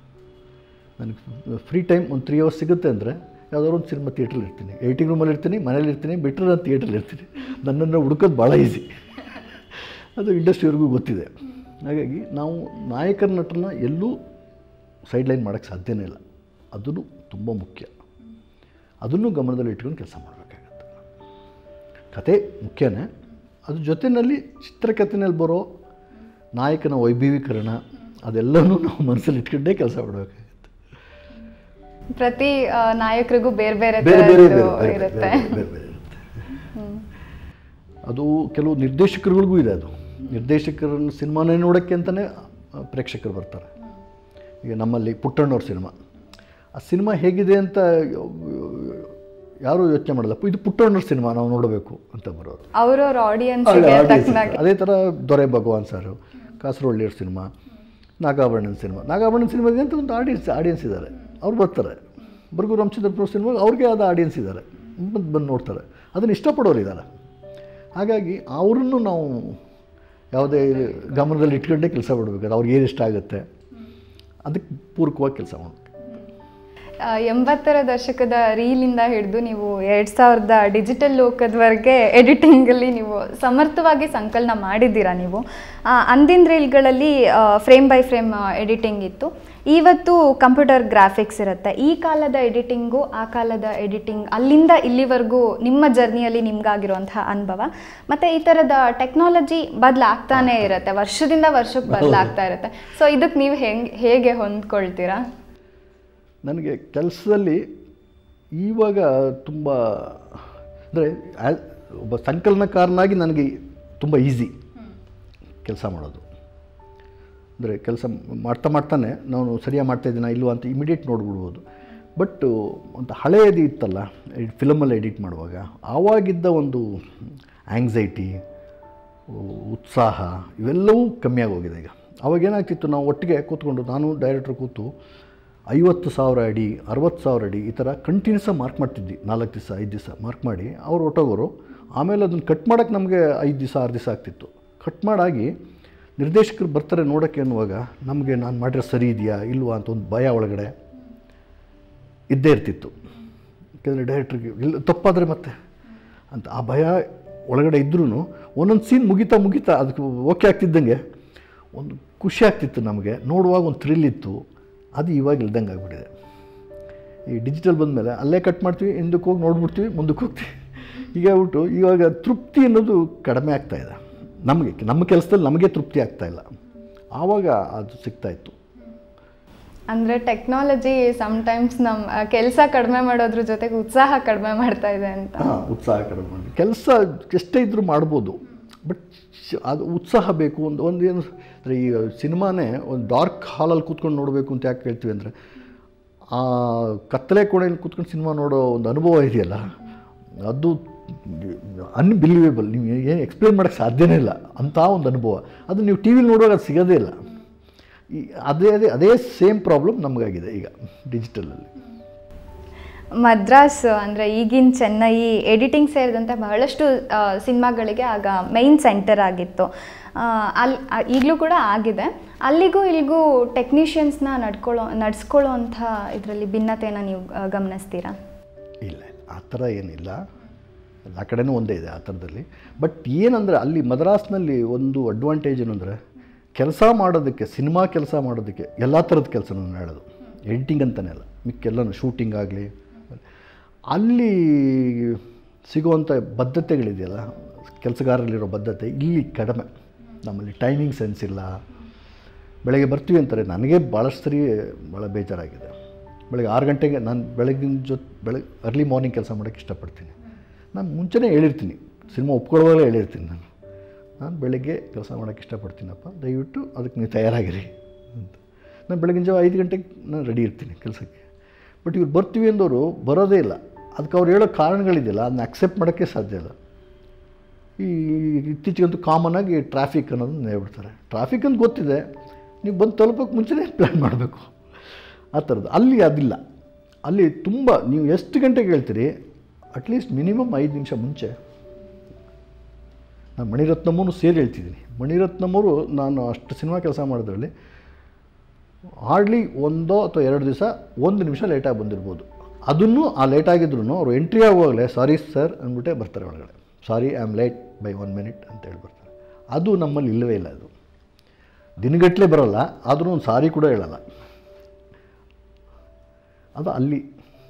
ನನಗೆ ಫ್ರೀ ಟೈಮ್ ಒಂದು ತ್ರೀ ಅವರ್ಸ್ ಸಿಗುತ್ತೆ ಅಂದರೆ ಯಾವುದಾದ್ರು ಒಂದು ಸಿನಿಮಾ ಥಿಯೇಟ್ರಲ್ಲಿ ಇರ್ತೀನಿ ಏಯ್ಟಿಂಗ್ ರೂಮಲ್ಲಿ ಇರ್ತೀನಿ ಮನೇಲಿ ಇರ್ತೀನಿ ಬಿಟ್ಟರೆ ನಾನು ಥಿಯೇಟ್ರಲ್ಲಿ ಇರ್ತೀನಿ ನನ್ನನ್ನು ಹುಡುಕೋದು ಭಾಳ ಈಸಿ ಅದು ಇಂಡಸ್ಟ್ರಿಯವ್ರಿಗೂ ಗೊತ್ತಿದೆ ಹಾಗಾಗಿ ನಾವು ನಾಯಕರ ನಟನ ಎಲ್ಲೂ ಸೈಡ್ಲೈನ್ ಮಾಡೋಕ್ಕೆ ಸಾಧ್ಯನೇ ಇಲ್ಲ ಅದನ್ನು ತುಂಬ ಮುಖ್ಯ ಅದನ್ನು ಗಮನದಲ್ಲಿ ಇಟ್ಕೊಂಡು ಕೆಲಸ ಮಾಡಬೇಕಾಗತ್ತೆ ಕತೆ ಮುಖ್ಯನೇ ಅದ್ರ ಜೊತೆಯಲ್ಲಿ ಚಿತ್ರಕಥೆನಲ್ಲಿ ಬರೋ ನಾಯಕನ ವೈಭವೀಕರಣ ಅದೆಲ್ಲನೂ ನಾವು ಮನಸ್ಸಲ್ಲಿ ಇಟ್ಕೊಂಡೇ ಕೆಲಸ ಮಾಡಬೇಕಾಗುತ್ತೆ ಪ್ರತಿ ಆ, ನಾಯಕರಿಗೂ ಬೇರೆ ಬೇರೆ ಬೇರೆ ಬೇರೆ ಬೇರೆ ಥರದ್ದು ಬೇರೆ ಇರುತ್ತೆ ಬೇರೆ ಬೇರೆ ಬೇರೆ ಇರುತ್ತೆ ಅದು ಕೆಲವು ನಿರ್ದೇಶಕರುಗಳಿಗೂ ಇದೆ ಅದು ನಿರ್ದೇಶಕರನ್ನು ಸಿನಿಮಾನೇ ನೋಡೋಕ್ಕೆ ಅಂತಲೇ ಪ್ರೇಕ್ಷಕರು ಬರ್ತಾರೆ ಈಗ ನಮ್ಮಲ್ಲಿ ಪುಟ್ಟಣ್ಣವ್ರ ಸಿನಿಮಾ ಆ ಸಿನಿಮಾ ಹೇಗಿದೆ ಅಂತ ಯಾರೂ ಯೋಚನೆ ಮಾಡಲ್ಲ ಇದು ಪುಟ್ಟಣ್ಣವ್ರ ಸಿನಿಮಾ ನಾವು ನೋಡಬೇಕು ಅಂತ ಬರೋದು ಅವ್ರವ್ರ ಆಡಿಯನ್ಸ್ಗೆ ಅದೇ audience ತಕ್ಕನಾಗಿ ಅದೇ ಥರ ದೊರೆ ಭಗವಾನ್ ಸರ್ ಕಾಸರವಳ್ಳಿಯವ್ರ ಸಿನಿಮಾ ನಾಗಾಭರಣನ್ ಸಿನಿಮಾ ನಾಗಾಭರಣನ್ ಸಿನಿಮಾಗೆ ಅಂತ ಒಂದು ಆಡಿಯನ್ಸ್ ಆಡಿಯನ್ಸ್ ಇದ್ದಾರೆ ಅವ್ರು ಬರ್ತಾರೆ ಬರ್ಗು ರಾಮಚಂದ್ರಪುರ ಸಿನಿಮಾ ಅವ್ರಿಗೆ ಆದ ಆಡಿಯನ್ಸ್ ಇದ್ದಾರೆ ಬಂದು ಬಂದು ನೋಡ್ತಾರೆ ಅದನ್ನು ಇಷ್ಟಪಡೋರು ಇದ್ದಾರೆ ಹಾಗಾಗಿ ಅವ್ರನ್ನು ನಾವು ಯಾವುದೇ ಗಮನದಲ್ಲಿ ಇಟ್ಕೊಂಡೇ ಕೆಲಸ ಮಾಡಬೇಕು ಅವ್ರಿಗೆ ಏನು ಇಷ್ಟ ಆಗುತ್ತೆ ಅದಕ್ಕೆ ಪೂರಕವಾಗಿ ಕೆಲಸ ಮಾಡಬೇಕು ಆ, ಎಂಬತ್ತರ ದಶಕದ ರೀಲಿಂದ ಹಿಡಿದು ನೀವು ಎರಡು ಸಾವಿರದ ಡಿಜಿಟಲ್ ಲೋಕದವರೆಗೆ ಎಡಿಟಿಂಗಲ್ಲಿ ನೀವು ಸಮರ್ಥವಾಗಿ ಸಂಕಲನ ಮಾಡಿದ್ದೀರಾ ನೀವು ಆ, ಅಂದಿನ ರೀಲ್ಗಳಲ್ಲಿ ಫ್ರೇಮ್ ಬೈ ಫ್ರೇಮ್ ಎಡಿಟಿಂಗ್ ಇತ್ತು ಇವತ್ತು ಕಂಪ್ಯೂಟರ್ ಗ್ರಾಫಿಕ್ಸ್ ಇರುತ್ತೆ ಈ ಕಾಲದ ಎಡಿಟಿಂಗು ಆ ಕಾಲದ ಎಡಿಟಿಂಗ್ ಅಲ್ಲಿಂದ ಇಲ್ಲಿವರೆಗೂ ನಿಮ್ಮ ಜರ್ನಿಯಲ್ಲಿ ನಿಮ್ಗಾಗಿರುವಂತಹ ಅನುಭವ ಮತ್ತು ಈ ಥರದ ಟೆಕ್ನಾಲಜಿ ಬದಲಾಗ್ತಾನೆ ಇರುತ್ತೆ ವರ್ಷದಿಂದ ವರ್ಷಕ್ಕೆ ಬದಲಾಗ್ತಾ ಇರುತ್ತೆ ಸೊ ಇದಕ್ಕೆ ನೀವು ಹೆಂಗೆ ಹೇಗೆ ಹೊಂದ್ಕೊಳ್ತೀರಾ ನನಗೆ ಕೆಲಸದಲ್ಲಿ ಇವಾಗ ತುಂಬ ಅಂದರೆ ಒಬ್ಬ ಸಂಕಲನಕಾರನಾಗಿ ನನಗೆ ತುಂಬ ಈಸಿ ಕೆಲಸ ಮಾಡೋದು ಅಂದರೆ ಕೆಲಸ ಮಾಡ್ತಾ ಮಾಡ್ತಾನೆ ನಾನು ಸರಿಯಾಗಿ ಮಾಡ್ತಾಯಿದ್ದೀನ ಇಲ್ವಾ ಅಂತ ಇಮಿಡಿಯೇಟ್ ನೋಡ್ಬಿಡ್ಬೋದು ಬಟ್ ಒಂದು ಹಳೆಯದು ಇತ್ತಲ್ಲ ಫಿಲಮಲ್ಲಿ ಎಡಿಟ್ ಮಾಡುವಾಗ ಆವಾಗಿದ್ದ ಒಂದು ಆ್ಯಂಗ್ಸೈಟಿ ಉತ್ಸಾಹ ಇವೆಲ್ಲವೂ ಕಮ್ಮಿಯಾಗಿ ಹೋಗಿದೆ ಈಗ ಅವಾಗ ಏನಾಗ್ತಿತ್ತು ನಾವು ಒಟ್ಟಿಗೆ ಕೂತ್ಕೊಂಡು ನಾನು ಡೈರೆಕ್ಟ್ರ್ ಕೂತು ಐವತ್ತು ಸಾವಿರ ಅಡಿ ಅರವತ್ತು ಸಾವಿರ ಅಡಿ ಈ ಥರ ಕಂಟಿನ್ಯೂಸಾಗಿ ಮಾರ್ಕ್ ಮಾಡ್ತಿದ್ವಿ ನಾಲ್ಕು ದಿವಸ ಐದು ದಿವಸ ಮಾರ್ಕ್ ಮಾಡಿ ಅವ್ರು ಹೊಟ್ಟೋಗೋರು ಆಮೇಲೆ ಅದನ್ನು ಕಟ್ ಮಾಡೋಕ್ಕೆ ನಮಗೆ ಐದು ದಿವಸ ಆರು ದಿವಸ ಆಗ್ತಿತ್ತು ಕಟ್ ಮಾಡಾಗಿ ನಿರ್ದೇಶಕರು ಬರ್ತಾರೆ ನೋಡೋಕ್ಕೆ ಅನ್ನುವಾಗ ನಮಗೆ ನಾನು ಮಾಡಿರೋ ಸರಿ ಇದೆಯಾ ಇಲ್ವಾ ಅಂತ ಒಂದು ಭಯ ಒಳಗಡೆ ಇದ್ದೇ ಇರ್ತಿತ್ತು ಯಾಕೆಂದರೆ ಡೈರೆಕ್ಟ್ರಿಗೆ ಇಲ್ಲ ತಪ್ಪಾದರೆ ಮತ್ತೆ ಅಂತ ಆ ಭಯ ಒಳಗಡೆ ಇದ್ರೂ ಒಂದೊಂದು ಸೀನ್ ಮುಗಿತಾ ಮುಗಿತಾ ಅದಕ್ಕೆ ಓಕೆ ಆಗ್ತಿದ್ದಂಗೆ ಒಂದು ಖುಷಿ ಆಗ್ತಿತ್ತು ನಮಗೆ ನೋಡುವಾಗ ಒಂದು ಥ್ರಿಲ್ ಇತ್ತು ಅದು ಇವಾಗ ಇಲ್ದಂಗೆ ಆಗಿಬಿಟ್ಟಿದೆ ಈ ಡಿಜಿಟಲ್ ಬಂದಮೇಲೆ ಅಲ್ಲೇ ಕಟ್ ಮಾಡ್ತೀವಿ ಹಿಂದಕ್ಕೆ ಹೋಗಿ ನೋಡ್ಬಿಡ್ತೀವಿ ಮುಂದಕ್ಕೆ ಹೋಗ್ತೀವಿ ಈಗ ಆಗ್ಬಿಟ್ಟು ಇವಾಗ ತೃಪ್ತಿ ಅನ್ನೋದು ಕಡಿಮೆ ಆಗ್ತಾಯಿದೆ ನಮಗೆ ನಮ್ಮ ಕೆಲಸದಲ್ಲಿ ನಮಗೆ ತೃಪ್ತಿ ಆಗ್ತಾಯಿಲ್ಲ ಆವಾಗ ಅದು ಸಿಗ್ತಾಯಿತ್ತು ಅಂದರೆ ಟೆಕ್ನಾಲಜಿ ಸಮ್ಟೈಮ್ಸ್ ನಮ್ಮ ಕೆಲಸ ಕಡಿಮೆ ಮಾಡೋದ್ರ ಜೊತೆಗೆ ಉತ್ಸಾಹ ಕಡಿಮೆ ಮಾಡ್ತಾ ಇದೆ ಅಂತ ಹಾಂ ಉತ್ಸಾಹ ಕಡಿಮೆ ಮಾಡಿ ಕೆಲಸ ಎಷ್ಟೇ ಇದ್ದರೂ ಮಾಡ್ಬೋದು ಬಟ್ ಅದು ಉತ್ಸಾಹ ಬೇಕು ಒಂದು ಒಂದು ಏನು ಅಂದರೆ ಈ ಸಿನಿಮಾನೇ ಒಂದು ಡಾರ್ಕ್ ಹಾಲಲ್ಲಿ ಕೂತ್ಕೊಂಡು ನೋಡಬೇಕು ಅಂತ ಯಾಕೆ ಹೇಳ್ತೀವಿ ಅಂದರೆ ಆ ಕತ್ತಲೆ ಕೋಣೆಯಲ್ಲಿ ಕೂತ್ಕೊಂಡು ಸಿನಿಮಾ ನೋಡೋ ಒಂದು ಅನುಭವ ಇದೆಯಲ್ಲ ಅದು ಅನ್ಬಿಲೀವೇಬಲ್ ನೀವು ಏನು ಎಕ್ಸ್ಪ್ಲೇನ್ ಮಾಡೋಕ್ಕೆ ಸಾಧ್ಯನೇ ಇಲ್ಲ ಅಂಥ ಒಂದು ಅನುಭವ ಅದು ನೀವು ಟಿ ವಿಲಿ ನೋಡುವಾಗ ಅದು ಸಿಗೋದೇ ಇಲ್ಲ ಈ ಅದೇ ಅದೇ ಅದೇ ಸೇಮ್ ಪ್ರಾಬ್ಲಮ್ ನಮಗಾಗಿದೆ ಈಗ ಡಿಜಿಟಲಲ್ಲಿ ಮದ್ರಾಸ್ ಅಂದರೆ ಈಗಿನ ಚೆನ್ನೈ ಎಡಿಟಿಂಗ್ ಸೇರಿದಂತೆ ಬಹಳಷ್ಟು ಸಿನಿಮಾಗಳಿಗೆ ಆಗ ಮೈನ್ ಸೆಂಟರ್ ಆಗಿತ್ತು ಅಲ್ಲಿ ಈಗಲೂ ಕೂಡ ಆಗಿದೆ ಅಲ್ಲಿಗೂ ಇಲ್ಲಿಗೂ ಟೆಕ್ನಿಷಿಯನ್ಸ್ನ ನಡ್ಕೊಳ್ಳೋ ನಡೆಸ್ಕೊಳ್ಳೋ ಅಂಥ ಇದರಲ್ಲಿ ಭಿನ್ನತೆಯನ್ನು ನೀವು ಆ, ಗಮನಿಸ್ತೀರಾ ಇಲ್ಲ ಇಲ್ಲ ಆ ಥರ ಏನಿಲ್ಲ ಆ ಕಡೆನೂ ಒಂದೇ ಇದೆ ಆ ಥರದಲ್ಲಿ ಬಟ್ ಏನಂದರೆ ಅಲ್ಲಿ ಮದ್ರಾಸ್ನಲ್ಲಿ ಒಂದು ಅಡ್ವಾಂಟೇಜ್ ಏನಂದರೆ ಕೆಲಸ ಮಾಡೋದಕ್ಕೆ ಸಿನಿಮಾ ಕೆಲಸ ಮಾಡೋದಕ್ಕೆ ಎಲ್ಲ ಥರದ ಕೆಲಸ ನಾನು ಹೇಳೋದು ಎಡಿಟಿಂಗ್ ಅಂತಲೇ ಅಲ್ಲ ಮಿಕ್ಕೆಲ್ಲನೂ ಶೂಟಿಂಗ್ ಆಗಲಿ ಅಲ್ಲಿ ಸಿಗುವಂಥ ಬದ್ಧತೆಗಳಿದೆಯಲ್ಲ ಕೆಲಸಗಾರರಲ್ಲಿರೋ ಬದ್ಧತೆ ಇಲ್ಲಿ ಕಡಿಮೆ ನಮ್ಮಲ್ಲಿ ಟೈಮಿಂಗ್ ಸೆನ್ಸ್ ಇಲ್ಲ ಬೆಳಗ್ಗೆ ಬರ್ತೀವಿ ಅಂತಾರೆ ನನಗೆ ಭಾಳಷ್ಟು ಸರಿ ಭಾಳ ಬೇಜಾರಾಗಿದೆ ಬೆಳಗ್ಗೆ ಆರು ಗಂಟೆಗೆ ನಾನು ಬೆಳಗಿನ ಜೊತೆ ಬೆಳಗ್ಗೆ ಅರ್ಲಿ ಮಾರ್ನಿಂಗ್ ಕೆಲಸ ಮಾಡೋಕ್ಕೆ ಇಷ್ಟಪಡ್ತೀನಿ ನಾನು ಮುಂಚೆನೇ ಹೇಳಿರ್ತೀನಿ ಸಿನಿಮಾ ಒಪ್ಕೊಳ್ಳುವಾಗಲೇ ಹೇಳಿರ್ತೀನಿ ನಾನು ನಾನು ಬೆಳಗ್ಗೆ ಕೆಲಸ ಮಾಡೋಕ್ಕೆ ಇಷ್ಟಪಡ್ತೀನಪ್ಪ ದಯವಿಟ್ಟು ಅದಕ್ಕೆ ನೀವು ತಯಾರಾಗಿರಿ ಅಂತ ನಾನು ಬೆಳಗಿನ ಜಾವ ಐದು ಗಂಟೆಗೆ ನಾನು ರೆಡಿ ಇರ್ತೀನಿ ಕೆಲಸಕ್ಕೆ ಬಟ್ ಇವ್ರು ಬರ್ತೀವಿ ಅಂದವರು ಬರೋದೇ ಇಲ್ಲ ಅದಕ್ಕೆ ಅವ್ರು ಹೇಳೋ ಕಾರಣಗಳಿದೆಯಲ್ಲ ಅದನ್ನ ಅಕ್ಸೆಪ್ಟ್ ಮಾಡೋಕ್ಕೆ ಸಾಧ್ಯ ಇಲ್ಲ ಈ ಇತ್ತೀಚೆಗಂತೂ ಕಾಮನಾಗಿ ಟ್ರಾಫಿಕ್ ಅನ್ನೋದನ್ನ ಹೇಳ್ಬಿಡ್ತಾರೆ ಟ್ರಾಫಿಕ್ ಅಂತ ಗೊತ್ತಿದೆ ನೀವು ಬಂದು ತಲುಪೋಕೆ ಮುಂಚೆನೇ ಪ್ಲ್ಯಾನ್ ಮಾಡಬೇಕು ಆ ಥರದ್ದು ಅಲ್ಲಿ ಅದಿಲ್ಲ ಅಲ್ಲಿ ತುಂಬ ನೀವು ಎಷ್ಟು ಗಂಟೆಗೆ ಹೇಳ್ತೀರಿ ಅಟ್ಲೀಸ್ಟ್ ಮಿನಿಮಮ್ ಐದು ನಿಮಿಷ ಮುಂಚೆ ನಾನು ಮಣಿರತ್ನಮ್ಮನು ಸೇರಿ ಹೇಳ್ತಿದ್ದೀನಿ ಮಣಿರತ್ನಮ್ಮರು ನಾನು ಅಷ್ಟು ಸಿನಿಮಾ ಕೆಲಸ ಮಾಡೋದ್ರಲ್ಲಿ ಹಾರ್ಡ್ಲಿ ಒಂದೋ ಅಥವಾ ಎರಡು ದಿವಸ ಒಂದು ನಿಮಿಷ ಲೇಟಾಗಿ ಬಂದಿರ್ಬೋದು ಅದನ್ನು ಆ ಲೇಟ್ ಆಗಿದ್ರು ಅವರು ಎಂಟ್ರಿ ಆಗುವಾಗಲೇ ಸಾರಿ ಸರ್ ಅಂದ್ಬಿಟ್ಟೆ ಬರ್ತಾರೆ ಒಳಗಡೆ sorry I am late by one minute ಅಂತ ಹೇಳಿ ಬರ್ತಾರೆ ಅದು ನಮ್ಮಲ್ಲಿ ಇಲ್ಲವೇ ಇಲ್ಲ ಅದು ದಿನಗಟ್ಟಲೆ ಬರೋಲ್ಲ ಆದರೂ ಒಂದು ಸಾರಿ ಕೂಡ ಹೇಳಲ್ಲ ಅದು ಅಲ್ಲಿ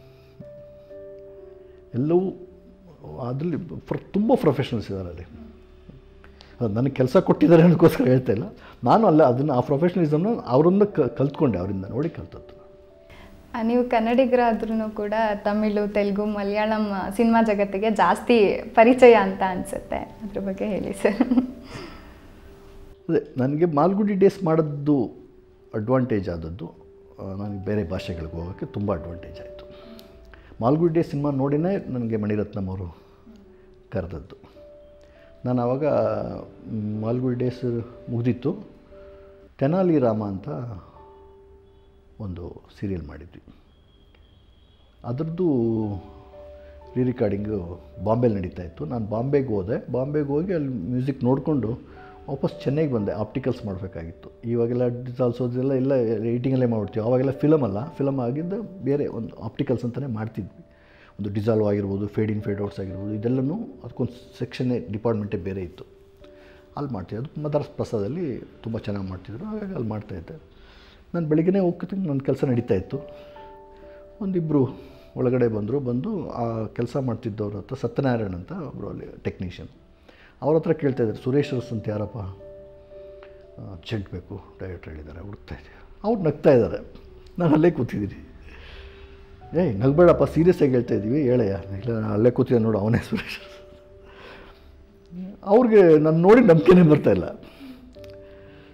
ಎಲ್ಲವೂ ಅದರಲ್ಲಿ ಫ್ರ ತುಂಬ ಪ್ರೊಫೆಷನಲ್ಸ್ ಇದ್ದಾರೆ ಅಲ್ಲಿ ಅದು ನನಗೆ ಕೆಲಸ ಕೊಟ್ಟಿದ್ದಾರೆ ಅನ್ನೋಕ್ಕೋಸ್ಕರ ಹೇಳ್ತಾ ಇಲ್ಲ ನಾನು ಅಲ್ಲ ಅದನ್ನು ಆ ಪ್ರೊಫೆಷನಲಿಸಮ್ನ ಅವರನ್ನು ಕ ಕಲ್ತ್ಕೊಂಡೆ ಅವರಿಂದ ನೋಡಿ ಕಲ್ತದ್ದು ಆ, ನೀವು ಕನ್ನಡಿಗರಾದ್ರೂ ಕೂಡ ತಮಿಳು ತೆಲುಗು ಮಲಯಾಳಂ ಸಿನಿಮಾ ಜಗತ್ತಿಗೆ ಜಾಸ್ತಿ ಪರಿಚಯ ಅಂತ ಅನಿಸುತ್ತೆ ಅದ್ರ ಬಗ್ಗೆ ಹೇಳಿ ಸರ್ ಅದೇ ನನಗೆ ಮಾಲ್ಗುಡಿ ಡೇಸ್ ಮಾಡಿದ್ದು ಅಡ್ವಾಂಟೇಜ್ ಆದದ್ದು ಆ, ನನಗೆ ಬೇರೆ ಭಾಷೆಗಳಿಗೆ ಹೋಗೋಕ್ಕೆ ತುಂಬ ಅಡ್ವಾಂಟೇಜ್ ಆಯಿತು ಮಾಲ್ಗುಡಿ ಡೇಸ್ ಸಿನಿಮಾ ನೋಡಿನೇ ನನಗೆ ಮಣಿರತ್ನಂ ಅವರು ಕರೆದದ್ದು ನಾನು ಆವಾಗ ಮ್, ಮಾಲ್ಗುಡಿ ಡೇಸ್ ಮುಗಿದಿತ್ತು ತೆನಾಲಿ ರಾಮ ಅಂತ ಒಂದು ಸೀರಿಯಲ್ ಮಾಡಿದ್ವಿ ಅದರದ್ದು ರೀ ರಿಕಾರ್ಡಿಂಗು ಬಾಂಬೆಲಿ ನಡೀತಾ ಇತ್ತು ನಾನು ಬಾಂಬೆಗೆ ಹೋದೆ ಬಾಂಬೆಗೆ ಹೋಗಿ ಅಲ್ಲಿ ಮ್ಯೂಸಿಕ್ ನೋಡಿಕೊಂಡು ವಾಪಸ್ ಚೆನ್ನೈಗೆ ಬಂದೆ ಆಪ್ಟಿಕಲ್ಸ್ ಮಾಡಬೇಕಾಗಿತ್ತು ಇವಾಗೆಲ್ಲ ಡಿಜಿಟಲ್ಸೋದೆಲ್ಲ ಎಲ್ಲ ಎಡಿಟಿಂಗಲ್ಲೇ ಮಾಡ್ಬಿಡ್ತೀವಿ ಅವಾಗೆಲ್ಲ ಫಿಲಮ್ ಅಲ್ಲ ಫಿಲಮ್ ಆಗಿದ್ದ ಬೇರೆ ಒಂದು ಆಪ್ಟಿಕಲ್ಸ್ ಅಂತಲೇ ಮಾಡ್ತಿದ್ವಿ ಒಂದು ಡಿಸಾಲ್ವ್ ಆಗಿರ್ಬೋದು ಫೇಡ್ ಇನ್ ಫೇಡ್ ಔಟ್ಸ್ ಆಗಿರ್ಬೋದು ಇದೆಲ್ಲನೂ ಅದಕ್ಕೊಂದು ಸೆಕ್ಷನ್ನೇ ಡಿಪಾರ್ಟ್ಮೆಂಟೇ ಬೇರೆ ಇತ್ತು ಅಲ್ಲಿ ಮಾಡ್ತಿದ್ದೆ ಅದು ಮದ್ರಾಸ್ ಪ್ರಸಾದಲ್ಲಿ ತುಂಬ ಚೆನ್ನಾಗಿ ಮಾಡ್ತಿದ್ರು ಹಾಗಾಗಿ ಅಲ್ಲಿ ಮಾಡ್ತಾಯಿದ್ದೆ ನಾನು ಬೆಳಿಗ್ಗೆನೇ ಹೋಗ್ತೀನಿ ನನ್ನ ಕೆಲಸ ನಡೀತಾ ಇತ್ತು ಒಂದಿಬ್ಬರು ಒಳಗಡೆ ಬಂದರು ಬಂದು ಆ ಕೆಲಸ ಮಾಡ್ತಿದ್ದವ್ರ ಹತ್ರ ಸತ್ಯನಾರಾಯಣ ಅಂತ ಒಬ್ಬರು ಅಲ್ಲಿ ಟೆಕ್ನಿಷಿಯನ್ ಅವ್ರ ಹತ್ರ ಕೇಳ್ತಾ ಇದ್ದಾರೆ ಸುರೇಶ್ ಅರಸ್ ಅಂತ ಯಾರಪ್ಪ ಅರ್ಜೆಂಟ್ ಬೇಕು ಡೈರೆಕ್ಟ್ರ್ ಹೇಳಿದ್ದಾರೆ ಹುಡುಕ್ತಾ ಇದ್ದೀವಿ ಅವ್ರು ನಗ್ತಾ ಇದ್ದಾರೆ ನಾನು ಅಲ್ಲೇ ಕೂತಿದ್ದೀನಿ ಏಯ್ ನಗಬೇಡಪ್ಪ ಸೀರಿಯಸ್ಸಾಗಿ ಹೇಳ್ತಾ ಇದ್ದೀವಿ ಹೇಳಯ್ಯ ಇಲ್ಲ ನಾನು ಅಲ್ಲೇ ಕೂತಿದ್ದೆ ನೋಡು ಅವನೇ ಸುರೇಶ್ ಅರಸ್. ಅವ್ರಿಗೆ ನಾನು ನೋಡಿ ನಂಬಿಕೆನೇ ಬರ್ತಾಯಿಲ್ಲ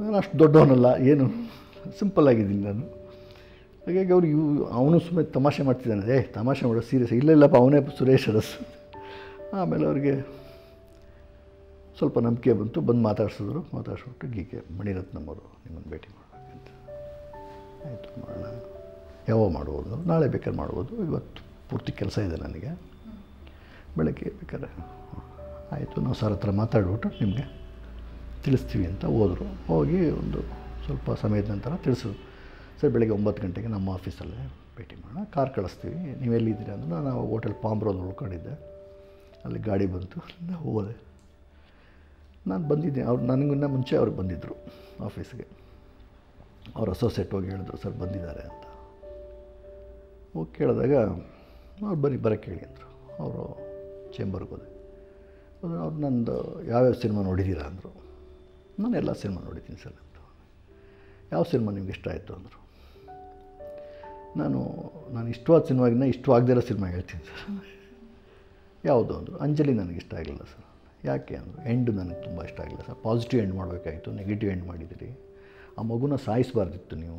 ನಾನು ಅಷ್ಟು ದೊಡ್ಡವನಲ್ಲ ಏನು ಸಿಂಪಲ್ ಆಗಿದ್ದೀನಿ ನಾನು ಹಾಗಾಗಿ ಅವ್ರು ಇವು ಅವನು ಸುಮ್ಮನೆ ತಮಾಷೆ ಮಾಡ್ತಿದ್ದಾನೆ ಏ ತಮಾಷೆ ಮಾಡೋ ಸೀರಿಯಸ್ ಇಲ್ಲ ಇಲ್ಲಪ್ಪ ಅವನೇ ಸುರೇಶ್ ಅರಸ್ ಆಮೇಲೆ ಅವ್ರಿಗೆ ಸ್ವಲ್ಪ ನಂಬಿಕೆ ಬಂತು ಬಂದು ಮಾತಾಡ್ಸಿದ್ರು ಮಾತಾಡ್ಸ್ಬಿಟ್ಟು ಗೀಕೆ ಮಣಿರತ್ನಮ್ಮವರು ನಿಮ್ಮನ್ನು ಭೇಟಿ ಮಾಡಬೇಕಂತ ಆಯಿತು ಮಾಡೋಣ ಯಾವಾಗ ಮಾಡ್ಬೋದು ನಾಳೆ ಬೇಕಾದ್ರೆ ಮಾಡ್ಬೋದು ಇವತ್ತು ಪೂರ್ತಿ ಕೆಲಸ ಇದೆ ನನಗೆ ಬೆಳಗ್ಗೆ ಬೇಕಾದ್ರೆ ಆಯಿತು ನಾವು ಸರ್ ಹತ್ರ ಮಾತಾಡ್ಬಿಟ್ಟು ನಿಮಗೆ ತಿಳಿಸ್ತೀವಿ ಅಂತ ಹೋದರು ಹೋಗಿ ಒಂದು ಸ್ವಲ್ಪ ಸಮಯದ ನಂತರ ತಿಳಿಸಿದ್ರು ಸರ್ ಬೆಳಗ್ಗೆ ಒಂಬತ್ತು ಗಂಟೆಗೆ ನಮ್ಮ ಆಫೀಸಲ್ಲೇ ಭೇಟಿ ಮಾಡೋಣ ಕಾರ್ ಕಳಿಸ್ತೀವಿ ನೀವು ಎಲ್ಲಿದ್ದೀರಿ ಅಂದ್ರೆ ನಾನು ಹೋಟೆಲ್ ಪಾಂಬ್ರೋದು ಉಳ್ಕೊಂಡಿದ್ದೆ ಅಲ್ಲಿ ಗಾಡಿ ಬಂತು ಅಲ್ಲಿಂದ ಹೋದೆ ನಾನು ಬಂದಿದ್ದೆ ಅವ್ರು ನನಗಿನ್ನ ಮುಂಚೆ ಅವ್ರು ಬಂದಿದ್ದರು ಆಫೀಸ್ಗೆ ಅವ್ರ ಅಸೋಸಿಯೇಟ್ ಹೋಗಿ ಹೇಳಿದ್ರು ಸರ್ ಬಂದಿದ್ದಾರೆ ಅಂತ ಹೋಗಿ ಕೇಳಿದಾಗ ಅವ್ರು ಬನ್ನಿ ಬರೋಕ್ಕೆ ಹೇಳಿ ಅಂದರು ಅವರು ಚೇಂಬರ್ಗೆ ಹೋದೆ ಹೋದ್ರೆ ಅವ್ರು ನಂದು ಯಾವ್ಯಾವ ಸಿನಿಮಾ ನೋಡಿದ್ದೀರಾ ಅಂದರು ನಾನು ಎಲ್ಲ ಸಿನಿಮಾ ನೋಡಿದ್ದೀನಿ ಸರ್ ಅಂತ ಯಾವ ಸಿನಿಮಾ ನಿಮ್ಗೆ ಇಷ್ಟ ಆಯಿತು ಅಂದರು ನಾನು ನಾನು ಇಷ್ಟವಾದ ಸಿನಿಮಾಗಿನ್ನ ಇಷ್ಟವಾಗದೇ ಇರೋ ಸಿನಿಮಾ ಹೇಳ್ತೀನಿ ಸರ್ ಯಾವುದು ಅಂದರು ಅಂಜಲಿ ನನಗೆ ಇಷ್ಟ ಆಗಲಿಲ್ಲ ಸರ್ ಯಾಕೆ ಅಂದರು ಎಂಡ್ ನನಗೆ ತುಂಬ ಇಷ್ಟ ಆಗಿಲ್ಲ ಸರ್ ಪಾಸಿಟಿವ್ ಎಂಡ್ ಮಾಡಬೇಕಾಗಿತ್ತು ನೆಗೆಟಿವ್ ಎಂಡ್ ಮಾಡಿದಿರಿ ಆ ಮಗುನ ಸಾಯಿಸಬಾರ್ದಿತ್ತು ನೀವು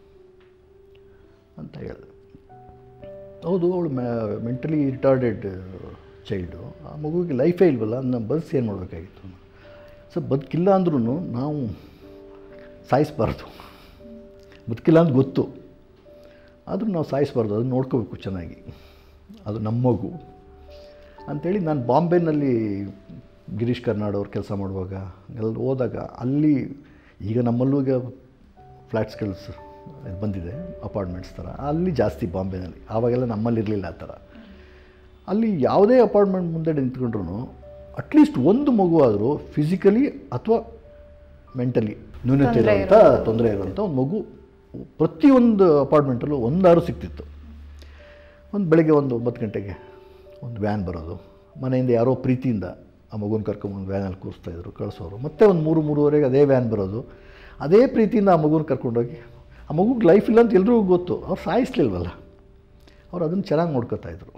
ಅಂತ ಹೇಳಿದೆ ಹೌದು ಅವಳು ಮೆಂಟಲಿ ರಿಟಾರ್ಡೆಡ್ ಚೈಲ್ಡು ಆ ಮಗುವಿಗೆ ಲೈಫೇ ಇಲ್ವಲ್ಲ ಅದನ್ನ ಬದುಕಿ ಏನು ಮಾಡಬೇಕಾಗಿತ್ತು ಸೊ ಬದುಕಿಲ್ಲ ಅಂದ್ರೂ ನಾವು ಸಾಯಿಸಬಾರ್ದು ಬದುಕಿಲ್ಲ ಅಂತ ಗೊತ್ತು ಆದರೂ ನಾವು ಸಾಯಿಸಬಾರ್ದು ಅದನ್ನು ನೋಡ್ಕೋಬೇಕು ಚೆನ್ನಾಗಿ ಅದು ನಮ್ಮ ಮಗು ಅಂಥೇಳಿ ನಾನು ಬಾಂಬೆನಲ್ಲಿ ಗಿರೀಶ್ ಕರ್ನಾಡ್ ಅವ್ರು ಕೆಲಸ ಮಾಡುವಾಗ ಎಲ್ಲ ಹೋದಾಗ ಅಲ್ಲಿ ಈಗ ನಮ್ಮಲ್ಲೂ ಈಗ ಫ್ಲ್ಯಾಟ್ಸ್ಗಳು ಬಂದಿದೆ ಅಪಾರ್ಟ್ಮೆಂಟ್ಸ್ ಥರ ಅಲ್ಲಿ ಜಾಸ್ತಿ ಬಾಂಬೆನಲ್ಲಿ ಆವಾಗೆಲ್ಲ ನಮ್ಮಲ್ಲಿ ಇರಲಿಲ್ಲ ಆ ಥರ ಅಲ್ಲಿ ಯಾವುದೇ ಅಪಾರ್ಟ್ಮೆಂಟ್ ಮುಂದೆ ನಿಂತ್ಕೊಂಡ್ರು ಅಟ್ಲೀಸ್ಟ್ ಒಂದು ಮಗು ಆದರೂ ಫಿಸಿಕಲಿ ಅಥವಾ ಮೆಂಟಲಿ ನ್ಯೂನತೆ ಇರೋಂಥ ತೊಂದರೆ ಇರೋಂಥ ಒಂದು ಮಗು ಪ್ರತಿಯೊಂದು ಅಪಾರ್ಟ್ಮೆಂಟಲ್ಲೂ ಒಂದಾರು ಸಿಗ್ತಿತ್ತು ಒಂದು ಬೆಳಗ್ಗೆ ಒಂದು ಒಂಬತ್ತು ಗಂಟೆಗೆ ಒಂದು ವ್ಯಾನ್ ಬರೋದು ಮನೆಯಿಂದ ಯಾರೋ ಪ್ರೀತಿಯಿಂದ ಆ ಮಗುನ ಕರ್ಕೊಂಬಂದು ವ್ಯಾನಲ್ಲಿ ಕೂರಿಸ್ತಾಯಿದ್ರು ಕಳಿಸೋರು ಮತ್ತೆ ಒಂದು ಮೂರು ಮೂರುವರೆಗೆ ಅದೇ ವ್ಯಾನ್ ಬರೋದು ಅದೇ ಪ್ರೀತಿಯಿಂದ ಆ ಮಗುನ ಕರ್ಕೊಂಡೋಗಿ ಆ ಮಗುಗೆ ಲೈಫ್ ಇಲ್ಲ ಅಂತ ಎಲ್ರಿಗೂ ಗೊತ್ತು ಅವ್ರು ಸಾಯಿಸ್ಲಿಲ್ವಲ್ಲ ಅವ್ರು ಅದನ್ನು ಚೆನ್ನಾಗಿ ನೋಡ್ಕೊತಾಯಿದ್ರು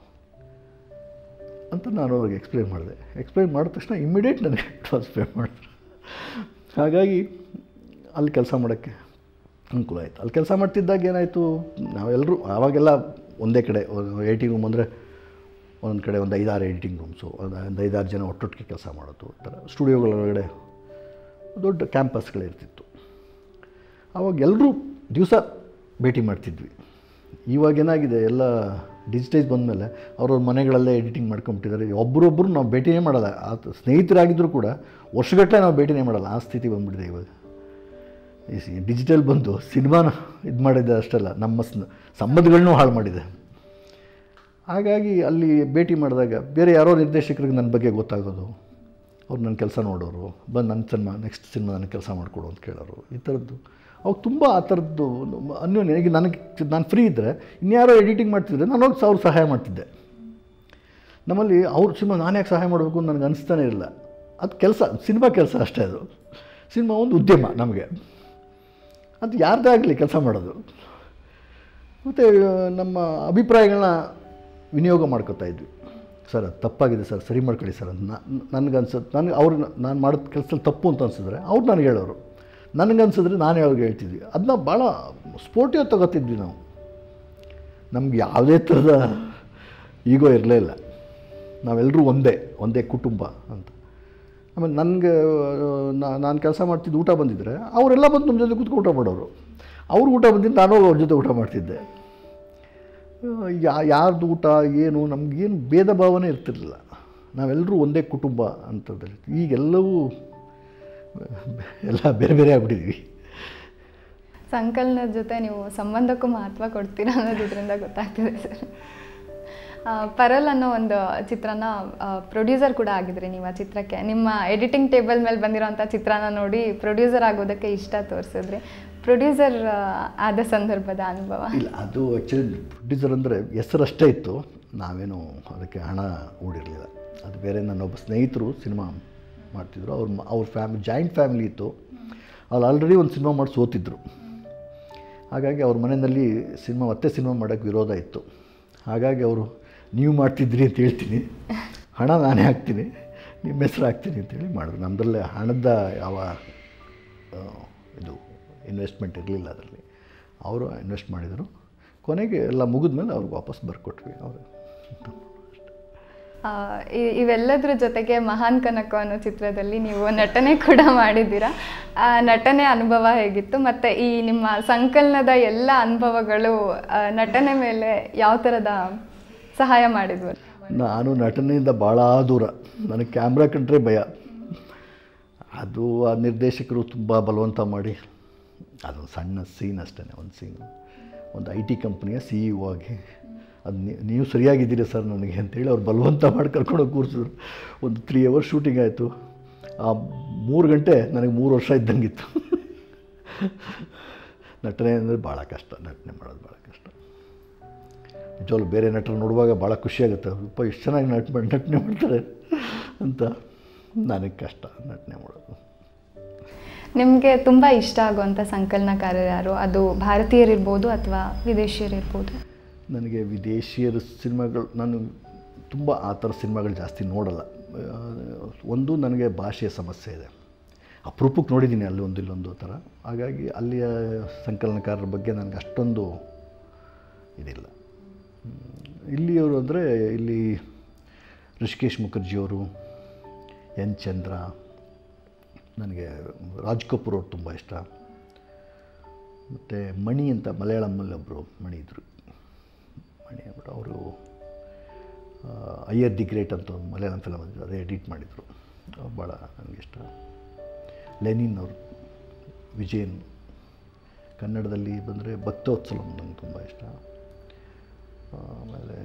ಅಂತ ನಾನು ಅವ್ರಿಗೆ ಎಕ್ಸ್ಪ್ಲೇನ್ ಮಾಡಿದೆ ಎಕ್ಸ್ಪ್ಲೇನ್ ಮಾಡಿದ ತಕ್ಷಣ ಇಮ್ಮಿಡಿಯೇಟ್ ನನಗೆ ಟ್ರಾನ್ಸ್ಫರ್ ಮಾಡಿದ್ರು ಹಾಗಾಗಿ ಅಲ್ಲಿ ಕೆಲಸ ಮಾಡೋಕ್ಕೆ ಅನುಕೂಲ ಆಯಿತು ಅಲ್ಲಿ ಕೆಲಸ ಮಾಡ್ತಿದ್ದಾಗ ಏನಾಯಿತು ನಾವೆಲ್ಲರೂ ಆವಾಗೆಲ್ಲ ಒಂದೇ ಕಡೆ ಏಯ್ಟಿಂಗ್ ರೂಮ್ ಅಂದರೆ ಒಂದೊಂದು ಕಡೆ ಒಂದು ಐದಾರು ಎಡಿಟಿಂಗ್ ರೂಮ್ಸು ಒಂದು ಒಂದು ಐದಾರು ಜನ ಒಟ್ಟೊಟ್ಟಿಗೆ ಕೆಲಸ ಮಾಡೋದು ಆ ಥರ ಸ್ಟುಡಿಯೋಗಳೊಳಗಡೆ ದೊಡ್ಡ ಕ್ಯಾಂಪಸ್ಗಳಿರ್ತಿತ್ತು ಆವಾಗ ಎಲ್ಲರೂ ದಿವಸ ಭೇಟಿ ಮಾಡ್ತಿದ್ವಿ ಇವಾಗ ಏನಾಗಿದೆ ಎಲ್ಲ ಡಿಜಿಟೈಸ್ ಬಂದಮೇಲೆ ಅವ್ರವ್ರ ಮನೆಗಳಲ್ಲೇ ಎಡಿಟಿಂಗ್ ಮಾಡ್ಕೊಂಬಿಟ್ಟಿದ್ದಾರೆ ಒಬ್ಬರೊಬ್ಬರು ನಾವು ಭೇಟಿನೇ ಮಾಡಲ್ಲ ಆ ಸ್ನೇಹಿತರಾಗಿದ್ದರೂ ಕೂಡ ವರ್ಷಗಟ್ಟಲೆ ನಾವು ಭೇಟಿನೇ ಮಾಡಲ್ಲ ಆ ಸ್ಥಿತಿ ಬಂದುಬಿಟ್ಟಿದೆ ಇವಾಗ ಈ ಸಿ ಡಿಜಿಟಲ್ ಬಂದು ಸಿನಿಮಾನ ಇದು ಮಾಡಿದೆ ಅಷ್ಟಲ್ಲ ನಮ್ಮ ಸ್ನ- ಸಂಬಂಧಗಳನ್ನೂ ಹಾಳು ಮಾಡಿದೆ ಹಾಗಾಗಿ ಅಲ್ಲಿ ಭೇಟಿ ಮಾಡಿದಾಗ ಬೇರೆ ಯಾರೋ ನಿರ್ದೇಶಕರಿಗೆ ನನ್ನ ಬಗ್ಗೆ ಗೊತ್ತಾಗೋದು ಅವ್ರು ನನ್ನ ಕೆಲಸ ನೋಡೋರು ಬಂದು ನನ್ನ ಸಿನಿಮಾ ನೆಕ್ಸ್ಟ್ ಸಿನಿಮಾ ನನಗೆ ಕೆಲಸ ಮಾಡಿಕೊಡು ಅಂತ ಕೇಳೋರು ಈ ಥರದ್ದು ಅವಾಗ ತುಂಬ ಆ ಥರದ್ದು ಅನ್ಯೋನ್ಯ ಈಗ ನನಗೆ ನಾನು ಫ್ರೀ ಇದ್ದರೆ ಇನ್ಯಾರೋ ಎಡಿಟಿಂಗ್ ಮಾಡ್ತಿದ್ರೆ ನಾನು ಹೋಗಿ ಅವ್ರು ಸಹಾಯ ಮಾಡ್ತಿದ್ದೆ ನಮ್ಮಲ್ಲಿ ಅವ್ರ ಸಿನಿಮಾ ನಾನು ಯಾಕೆ ಸಹಾಯ ಮಾಡಬೇಕು ಅಂತ ನನಗೆ ಅನಿಸ್ತಾನೆ ಇರಲಿಲ್ಲ ಅದು ಕೆಲಸ ಸಿನಿಮಾ ಕೆಲಸ ಅಷ್ಟೇ ಅದು ಸಿನಿಮಾ ಒಂದು ಉದ್ಯಮ ನಮಗೆ ಅದು ಯಾರದೇ ಆಗಲಿ ಕೆಲಸ ಮಾಡೋದು ಮತ್ತು ನಮ್ಮ ಅಭಿಪ್ರಾಯಗಳನ್ನ ವಿನಿಯೋಗ ಮಾಡ್ಕೊತಾ ಇದ್ವಿ ಸರ್ ಅದು ತಪ್ಪಾಗಿದೆ ಸರ್ ಸರಿ ಮಾಡ್ಕೊಳ್ಳಿ ಸರ್ ಅಂತ ನನಗೆ ಅನ್ಸುತ್ತೆ ನನಗೆ ಅವ್ರು ನಾನು ಮಾಡೋದು ಕೆಲಸದಲ್ಲಿ ತಪ್ಪು ಅಂತ ಅನ್ಸಿದ್ರೆ ಅವ್ರು ನನಗೆ ಹೇಳೋರು ನನಗನ್ಸಿದ್ರೆ ನಾನೇ ಅವ್ರಿಗೆ ಹೇಳ್ತಿದ್ವಿ ಅದನ್ನ ಭಾಳ ಸ್ಪೋರ್ಟಿವ್ ತಗೋತಿದ್ವಿ ನಾವು ನಮ್ಗೆ ಯಾವುದೇ ಥರದ ಈಗೋ ಇರಲೇ ಇಲ್ಲ ನಾವೆಲ್ಲರೂ ಒಂದೇ ಒಂದೇ ಕುಟುಂಬ ಅಂತ ಆಮೇಲೆ ನನಗೆ ನಾನು ಕೆಲಸ ಮಾಡ್ತಿದ್ದು ಊಟ ಬಂದಿದ್ದರೆ ಅವರೆಲ್ಲ ಬಂದು ನಮ್ಮ ಜೊತೆ ಕೂತ್ಕೊಂಡು ಊಟ ಮಾಡೋರು ಅವ್ರು ಊಟ ಬಂದಿದ್ದು ನಾನು ಅವ್ರ ಜೊತೆ ಊಟ ಮಾಡ್ತಿದ್ದೆ ಯಾ ಯಾರ್ದು ಊಟ ಏನು ನಮಗೇನು ಭೇದ ಭಾವನೆ ಇರ್ತಿರಲಿಲ್ಲ ನಾವೆಲ್ಲರೂ ಒಂದೇ ಕುಟುಂಬ ಅಂತದ್ರಲ್ಲಿ ಈಗೆಲ್ಲವೂ ಎಲ್ಲ ಬೇರೆ ಬೇರೆ ಆಗ್ಬಿಟ್ಟಿದ್ವಿ ಸಂಕಲನದ ಜೊತೆ ನೀವು ಸಂಬಂಧಕ್ಕೂ ಮಹತ್ವ ಕೊಡ್ತೀರಾ ಅನ್ನೋದು ಇದರಿಂದ ಗೊತ್ತಾಗ್ತಿದೆ ಸರ್ ಆ, ಪರಲ್ ಅನ್ನೋ ಒಂದು ಚಿತ್ರನ ಪ್ರೊಡ್ಯೂಸರ್ ಕೂಡ ಆಗಿದ್ರಿ ನೀವು ಆ ಚಿತ್ರಕ್ಕೆ ನಿಮ್ಮ ಎಡಿಟಿಂಗ್ ಟೇಬಲ್ ಮೇಲೆ ಬಂದಿರೋಂಥ ಚಿತ್ರನ ನೋಡಿ ಪ್ರೊಡ್ಯೂಸರ್ ಆಗೋದಕ್ಕೆ ಇಷ್ಟ ತೋರಿಸಿದ್ರಿ ಪ್ರೊಡ್ಯೂಸರ್ ಆದ ಸಂದರ್ಭದ ಅನುಭವ ಇಲ್ಲ ಅದು ಆ್ಯಕ್ಚುಲಿ ಪ್ರೊಡ್ಯೂಸರ್ ಅಂದರೆ ಹೆಸರಷ್ಟೇ ಇತ್ತು ನಾವೇನು ಅದಕ್ಕೆ ಹಣ ಹೂಡಿರಲಿಲ್ಲ ಅದು ಬೇರೆ ನನ್ನೊಬ್ಬ ಸ್ನೇಹಿತರು ಸಿನಿಮಾ ಮಾಡ್ತಿದ್ರು ಅವ್ರ ಮ- ಅವ್ರ ಫ್ಯಾಮಿಲಿ ಜಾಯಿಂಟ್ ಫ್ಯಾಮಿಲಿ ಇತ್ತು ಅವ್ರು ಆಲ್ರೆಡಿ ಒಂದು ಸಿನಿಮಾ ಮಾಡಿ ಸೋತಿದ್ರು ಹಾಗಾಗಿ ಅವ್ರ ಮನೆಯಲ್ಲಿ ಸಿನಿಮಾ ಮತ್ತೆ ಸಿನಿಮಾ ಮಾಡೋಕ್ಕೆ ವಿರೋಧ ಇತ್ತು ಹಾಗಾಗಿ ಅವರು ನೀವು ಮಾಡ್ತಿದ್ರಿ ಅಂತ ಹೇಳ್ತೀನಿ ಹಣ ನಾನೇ ಹಾಕ್ತೀನಿ ನಿಮ್ಮ ಹೆಸರು ಹಾಕ್ತೀನಿ ಅಂತೇಳಿ ಮಾಡಿದ್ರು ನಮ್ಮದ್ರಲ್ಲೇ ಹಣದ ಯಾವ ಆ, ಇದು ಇನ್ವೆಸ್ಟ್ಮೆಂಟ್ ಇರಲಿಲ್ಲ ಅದರಲ್ಲಿ ಅವರು ಇನ್ವೆಸ್ಟ್ ಮಾಡಿದರು ಕೊನೆಗೆ ಎಲ್ಲ ಮುಗಿದ್ಮೇಲೆ ಅವ್ರಿಗೆ ವಾಪಸ್ ಬರ್ಕೊಟ್ವಿ ಅವರು ಆ, ಇ- ಇವೆಲ್ಲದ್ರ ಜೊತೆಗೆ ಮಹಾನ್ ಕನಕ ಅನ್ನೋ ಚಿತ್ರದಲ್ಲಿ ನೀವು ನಟನೆ ಕೂಡ ಮಾಡಿದ್ದೀರಾ ಆ ನಟನೆ ಅನುಭವ ಹೇಗಿತ್ತು ಮತ್ತು ಈ ನಿಮ್ಮ ಸಂಕಲನದ ಎಲ್ಲ ಅನುಭವಗಳು ಆ, ನಟನೆ ಮೇಲೆ ಯಾವ ಥರದ ಸಹಾಯ ಮಾಡಿದ್ವು ನಾನು ನಟನೆಯಿಂದ ಭಾಳ ದೂರ ನನಗೆ ಕ್ಯಾಮ್ರಾ ಕಂಡ್ರೆ ಭಯ ಅದು ಆ ನಿರ್ದೇಶಕರು ತುಂಬ ಬಲವಂತ ಮಾಡಿ ಅದು ಸಣ್ಣ ಸೀನ್ ಅಷ್ಟೇ ಒಂದು ಸೀನು ಒಂದು ಐ ಟಿ ಕಂಪ್ನಿಯ ಸಿ ಇ ಆಗಿ ಅದು ನೀ- ನೀವು ಸರಿಯಾಗಿದ್ದೀರಿ ಸರ್ ನನಗೆ ಅಂತೇಳಿ ಅವ್ರು ಬಲವಂತ ಮಾಡಿ ಕರ್ಕೊಂಡೋಗಿ ಕೂರಿಸಿದ್ರು ಒಂದು ತ್ರೀ ಅವರ್ಸ್ ಶೂಟಿಂಗ್ ಆಯಿತು ಆ ಮೂರು ಗಂಟೆ ನನಗೆ ಮೂರು ವರ್ಷ ಇದ್ದಂಗಿತ್ತು ನಟನೆ ಅಂದರೆ ಭಾಳ ಕಷ್ಟ ನಟನೆ ಮಾಡೋದು ಭಾಳ ಕಷ್ಟ ನಿಜವಾಗ್ಲೂ ಬೇರೆ ನಟರು ನೋಡುವಾಗ ಭಾಳ ಖುಷಿಯಾಗುತ್ತೆ ಸ್ವಲ್ಪ ಎಷ್ಟು ಚೆನ್ನಾಗಿ ನಟ ಮಾಡಿ ನಟನೆ ಮಾಡ್ತಾರೆ ಅಂತ ನನಗೆ ಕಷ್ಟ ನಟನೆ ಮಾಡೋದು ನಿಮಗೆ ತುಂಬ ಇಷ್ಟ ಆಗುವಂಥ ಸಂಕಲನಕಾರರು ಯಾರು ಅದು ಭಾರತೀಯರಿರ್ಬೋದು ಅಥವಾ ವಿದೇಶಿಯರಿರ್ಬೋದು ನನಗೆ ವಿದೇಶಿಯರ ಸಿನಿಮಾಗಳು ನಾನು ತುಂಬ ಆ ಥರ ಸಿನಿಮಾಗಳು ಜಾಸ್ತಿ ನೋಡಲ್ಲ ಆ, ಒಂದು ನನಗೆ ಭಾಷೆಯ ಸಮಸ್ಯೆ ಇದೆ ಅಪರೂಪಕ್ಕೆ ನೋಡಿದ್ದೀನಿ ಅಲ್ಲಿ ಒಂದು ಇಲ್ಲೊಂದು ಥರ ಹಾಗಾಗಿ ಅಲ್ಲಿಯ ಸಂಕಲನಕಾರರ ಬಗ್ಗೆ ನನಗೆ ಅಷ್ಟೊಂದು ಇದಿಲ್ಲ ಹ್ಮ್. ಇಲ್ಲಿಯವರು ಅಂದರೆ ಇಲ್ಲಿ ಋಷಿಕೇಶ್ ಮುಖರ್ಜಿಯವರು ಎನ್ ಚಂದ್ರ ನನಗೆ ರಾಜ್ ಕಪೂರ್ ಅವ್ರು ತುಂಬ ಇಷ್ಟ ಮತ್ತು ಮಣಿ ಅಂತ ಮಲಯಾಳಮ್ಮಲ್ಲಿ ಒಬ್ಬರು ಮಣಿ ಇದ್ದರು ಮಣಿ ಅಂದ್ಬಿಟ್ಟು ಅವರು ಅಯ್ಯರ್ ದಿ ಗ್ರೇಟ್ ಅಂತ ಒಂದು ಮಲಯಾಳಂ ಫಿಲಮ್ ಅದು ಅದೇ ಎಡಿಟ್ ಮಾಡಿದರು ಅವ್ರು ಭಾಳ ನನಗಿಷ್ಟ ಲೆನಿನ್ ಅವರು ವಿಜಯನ್ ಕನ್ನಡದಲ್ಲಿ ಬಂದರೆ ಭಕ್ತೋತ್ಸವಂ ನನಗೆ ತುಂಬ ಇಷ್ಟ ಆಮೇಲೆ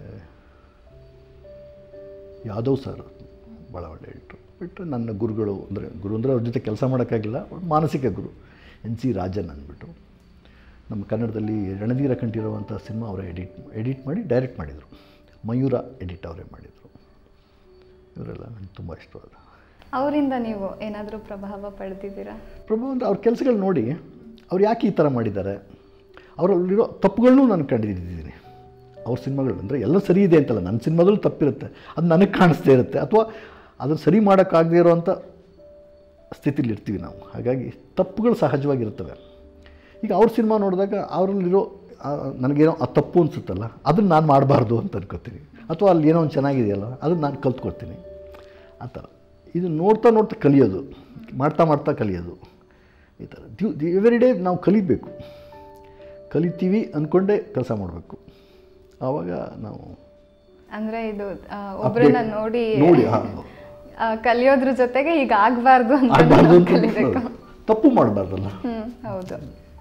ಯಾದವ್ ಸರ್ ಭಾಳ ಒಳ್ಳೆ ಎಡಿಟ್ರು ಬಿಟ್ಟರೆ ನನ್ನ ಗುರುಗಳು ಅಂದರೆ ಗುರು ಅಂದರೆ ಅವ್ರ ಜೊತೆ ಕೆಲಸ ಮಾಡೋಕ್ಕಾಗಿಲ್ಲ ಅವ್ರು ಮಾನಸಿಕ ಗುರು ಎನ್ ಸಿ ರಾಜನ್ ಅಂದ್ಬಿಟ್ಟು ನಮ್ಮ ಕನ್ನಡದಲ್ಲಿ ರಣಧೀರ ಕಂಠಿರುವಂಥ ಸಿನಿಮಾ ಅವರೇ ಎಡಿಟ್ ಎಡಿಟ್ ಮಾಡಿ ಡೈರೆಕ್ಟ್ ಮಾಡಿದರು ಮಯೂರ ಎಡಿಟ್ ಅವರೇ ಮಾಡಿದರು ಇವರೆಲ್ಲ ನನಗೆ ತುಂಬ ಇಷ್ಟವಾದ ಅವರಿಂದ ನೀವು ಏನಾದರೂ ಪ್ರಭಾವ ಪಡೆದಿದ್ದೀರಾ ಪ್ರಭು ಅಂದರೆ ಅವ್ರ ಕೆಲಸಗಳು ನೋಡಿ ಅವ್ರು ಯಾಕೆ ಈ ಥರ ಮಾಡಿದ್ದಾರೆ ಅವರಲ್ಲಿರೋ ತಪ್ಪುಗಳನ್ನೂ ನಾನು ಕಂಡಿದ್ದೀನಿ ಅವ್ರ ಸಿನಿಮಾಗಳು ಅಂದರೆ ಎಲ್ಲ ಸರಿ ಇದೆ ಅಂತಲ್ಲ ನನ್ನ ಸಿನಿಮಾದಲ್ಲೂ ತಪ್ಪಿರುತ್ತೆ ಅದು ನನಗೆ ಕಾಣಿಸ್ದೇ ಇರುತ್ತೆ ಅಥವಾ ಅದನ್ನು ಸರಿ ಮಾಡೋಕ್ಕಾಗದೇ ಇರೋವಂಥ ಸ್ಥಿತಿಲಿ ಇರ್ತೀವಿ ನಾವು ಹಾಗಾಗಿ ತಪ್ಪುಗಳು ಸಹಜವಾಗಿರ್ತವೆ ಈಗ ಅವ್ರ ಸಿನಿಮಾ ನೋಡಿದಾಗ ಅವರಲ್ಲಿರೋ ಆ, ನನಗೇನೋ ಆ ತಪ್ಪು ಅನಿಸುತ್ತಲ್ಲ ಅದನ್ನು ನಾನು ಮಾಡಬಾರ್ದು ಅಂತ ಅನ್ಕೋತೀನಿ ಅಥವಾ ಅಲ್ಲಿ ಏನೋ ಒಂದು ಚೆನ್ನಾಗಿದೆಯಲ್ಲ ಅದನ್ನು ನಾನು ಕಲ್ತ್ಕೊಡ್ತೀನಿ ಆ ಥರ ಇದು ನೋಡ್ತಾ ನೋಡ್ತಾ ಕಲಿಯೋದು ಮಾಡ್ತಾ ಮಾಡ್ತಾ ಕಲಿಯೋದು ಈ ಥರ ದಿ ಎವ್ರಿ ಡೇ ನಾವು ಕಲಿಬೇಕು ಕಲಿತೀವಿ ಅಂದ್ಕೊಂಡೇ ಕೆಲಸ ಮಾಡಬೇಕು ಆವಾಗ ನಾವು ಅಂದರೆ ಇದು ಆ, ಒಬ್ರನ್ನ Update- ನೋಡಿ ನೋಡಿ ಹಾ, ಆ, ಕಲಿಯೋದ್ರ ಜೊತೆಗೆ ಈಗ ಆಗಬಾರ್ದು ಅಂತ ಆಗಬಾರ್ದು ನಾವು ಅಂತ ಕಲಿಬೇಕು ತಪ್ಪು ಮಾಡಬಾರ್ದಲ್ಲ ಹ್ಮ್ ಹೌದು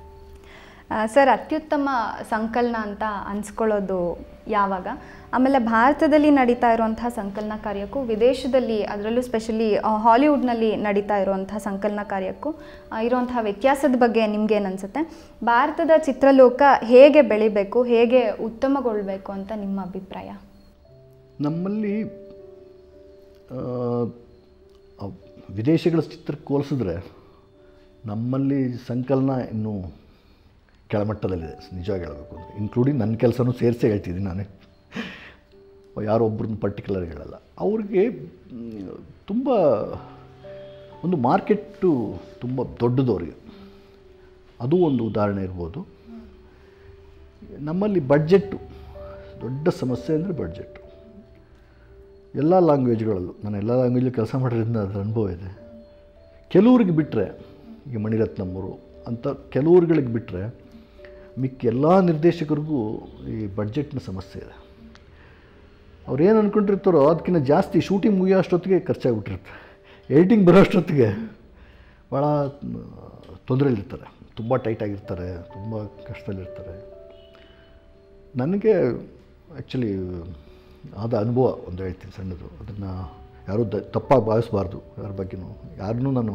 ಆ, ಸರ್ ಅತ್ಯುತ್ತಮ ಸಂಕಲನ ಅಂತ ಅನ್ಸ್ಕೊಳ್ಳೋದು ಯಾವಾಗ ಆಮೇಲೆ ಭಾರತದಲ್ಲಿ ನಡೀತಾ ಇರುವಂತಹ ಸಂಕಲನ ಕಾರ್ಯಕ್ಕೂ ವಿದೇಶದಲ್ಲಿ ಅದರಲ್ಲೂ ಸ್ಪೆಷಲಿ ಹಾಲಿವುಡ್ನಲ್ಲಿ ನಡೀತಾ ಇರುವಂತಹ ಸಂಕಲನ ಕಾರ್ಯಕ್ಕೂ ಆ, ಇರುವಂತಹ ವ್ಯತ್ಯಾಸದ ಬಗ್ಗೆ ನಿಮ್ಗೇನು ಅನಿಸುತ್ತೆ ಭಾರತದ ಚಿತ್ರಲೋಕ ಹೇಗೆ ಬೆಳಿಬೇಕು ಹೇಗೆ ಉತ್ತಮಗೊಳ್ಬೇಕು ಅಂತ ನಿಮ್ಮ ಅಭಿಪ್ರಾಯ ನಮ್ಮಲ್ಲಿ ಆ, ಅವ್- ವಿದೇಶಗಳ ಚಿತ್ರಕ್ಕೆ ಹೋಲಿಸಿದ್ರೆ ನಮ್ಮಲ್ಲಿ ಸಂಕಲನ ಇನ್ನೂ ಕೆಳಮಟ್ಟದಲ್ಲಿದೆ ನಿಜವಾಗಿ ಹೇಳಬೇಕು ಅಂದರೆ ಇನ್ಕ್ಲೂಡಿಂಗ್ ನನ್ನ ಕೆಲಸನೂ ಸೇರಿಸೇ ಹೇಳ್ತಿದ್ದೀನಿ ನಾನು ಯಾರೊಬ್ಬರನ್ನ ಪರ್ಟಿಕ್ಯುಲರ್ ಹೇಳಲ್ಲ ಅವ್ರಿಗೆ ಮ್, ತುಂಬ ಒಂದು ಮಾರ್ಕೆಟ್ಟು ತುಂಬ ದೊಡ್ಡದು ಅವ್ರಿಗೆ ಅದು ಒಂದು ಉದಾಹರಣೆ ಇರ್ಬೋದು ನಮ್ಮಲ್ಲಿ ಬಡ್ಜೆಟ್ಟು ದೊಡ್ಡ ಸಮಸ್ಯೆ ಅಂದರೆ ಬಡ್ಜೆಟ್ಟು ಎಲ್ಲ ಲ್ಯಾಂಗ್ವೇಜ್ಗಳಲ್ಲೂ ನಾನು ಎಲ್ಲ ಲ್ಯಾಂಗ್ವೇಜಲ್ಲಿ ಕೆಲಸ ಮಾಡೋದ್ರಿಂದ ಅದರ ಅನುಭವ ಇದೆ ಕೆಲವ್ರಿಗೆ ಬಿಟ್ಟರೆ ಈಗ ಮಣಿರತ್ನಮ್ಮರು ಅಂತ ಕೆಲವ್ರುಗಳಿಗೆ ಬಿಟ್ಟರೆ ಮಿಕ್ಕ ಎಲ್ಲ ನಿರ್ದೇಶಕರಿಗೂ ಈ ಬಡ್ಜೆಟ್ನ ಸಮಸ್ಯೆ ಇದೆ ಅವ್ರು ಏನು ಅಂದ್ಕೊಂಡಿರ್ತಾರೋ ಅದಕ್ಕಿಂತ ಜಾಸ್ತಿ ಶೂಟಿಂಗ್ ಮುಗಿಯೋ ಅಷ್ಟೊತ್ತಿಗೆ ಖರ್ಚಾಗ್ಬಿಟ್ಟಿರುತ್ತೆ ಎಡಿಟಿಂಗ್ ಬರೋ ಅಷ್ಟೊತ್ತಿಗೆ ಭಾಳ ತೊಂದರೆಯಲ್ಲಿರ್ತಾರೆ ತುಂಬ ಟೈಟಾಗಿರ್ತಾರೆ ತುಂಬ ಕಷ್ಟದಲ್ಲಿರ್ತಾರೆ ನನಗೆ ಆ್ಯಕ್ಚುಲಿ ಆದ ಅನುಭವ ಒಂದು ಹೇಳ್ತೀನಿ ಸಣ್ಣದು ಅದನ್ನು ಯಾರೂ ದ ತಪ್ಪಾಗಿ ಭಾವಿಸಬಾರ್ದು ಯಾರ ಬಗ್ಗೆನೂ ಯಾರನ್ನೂ ನಾನು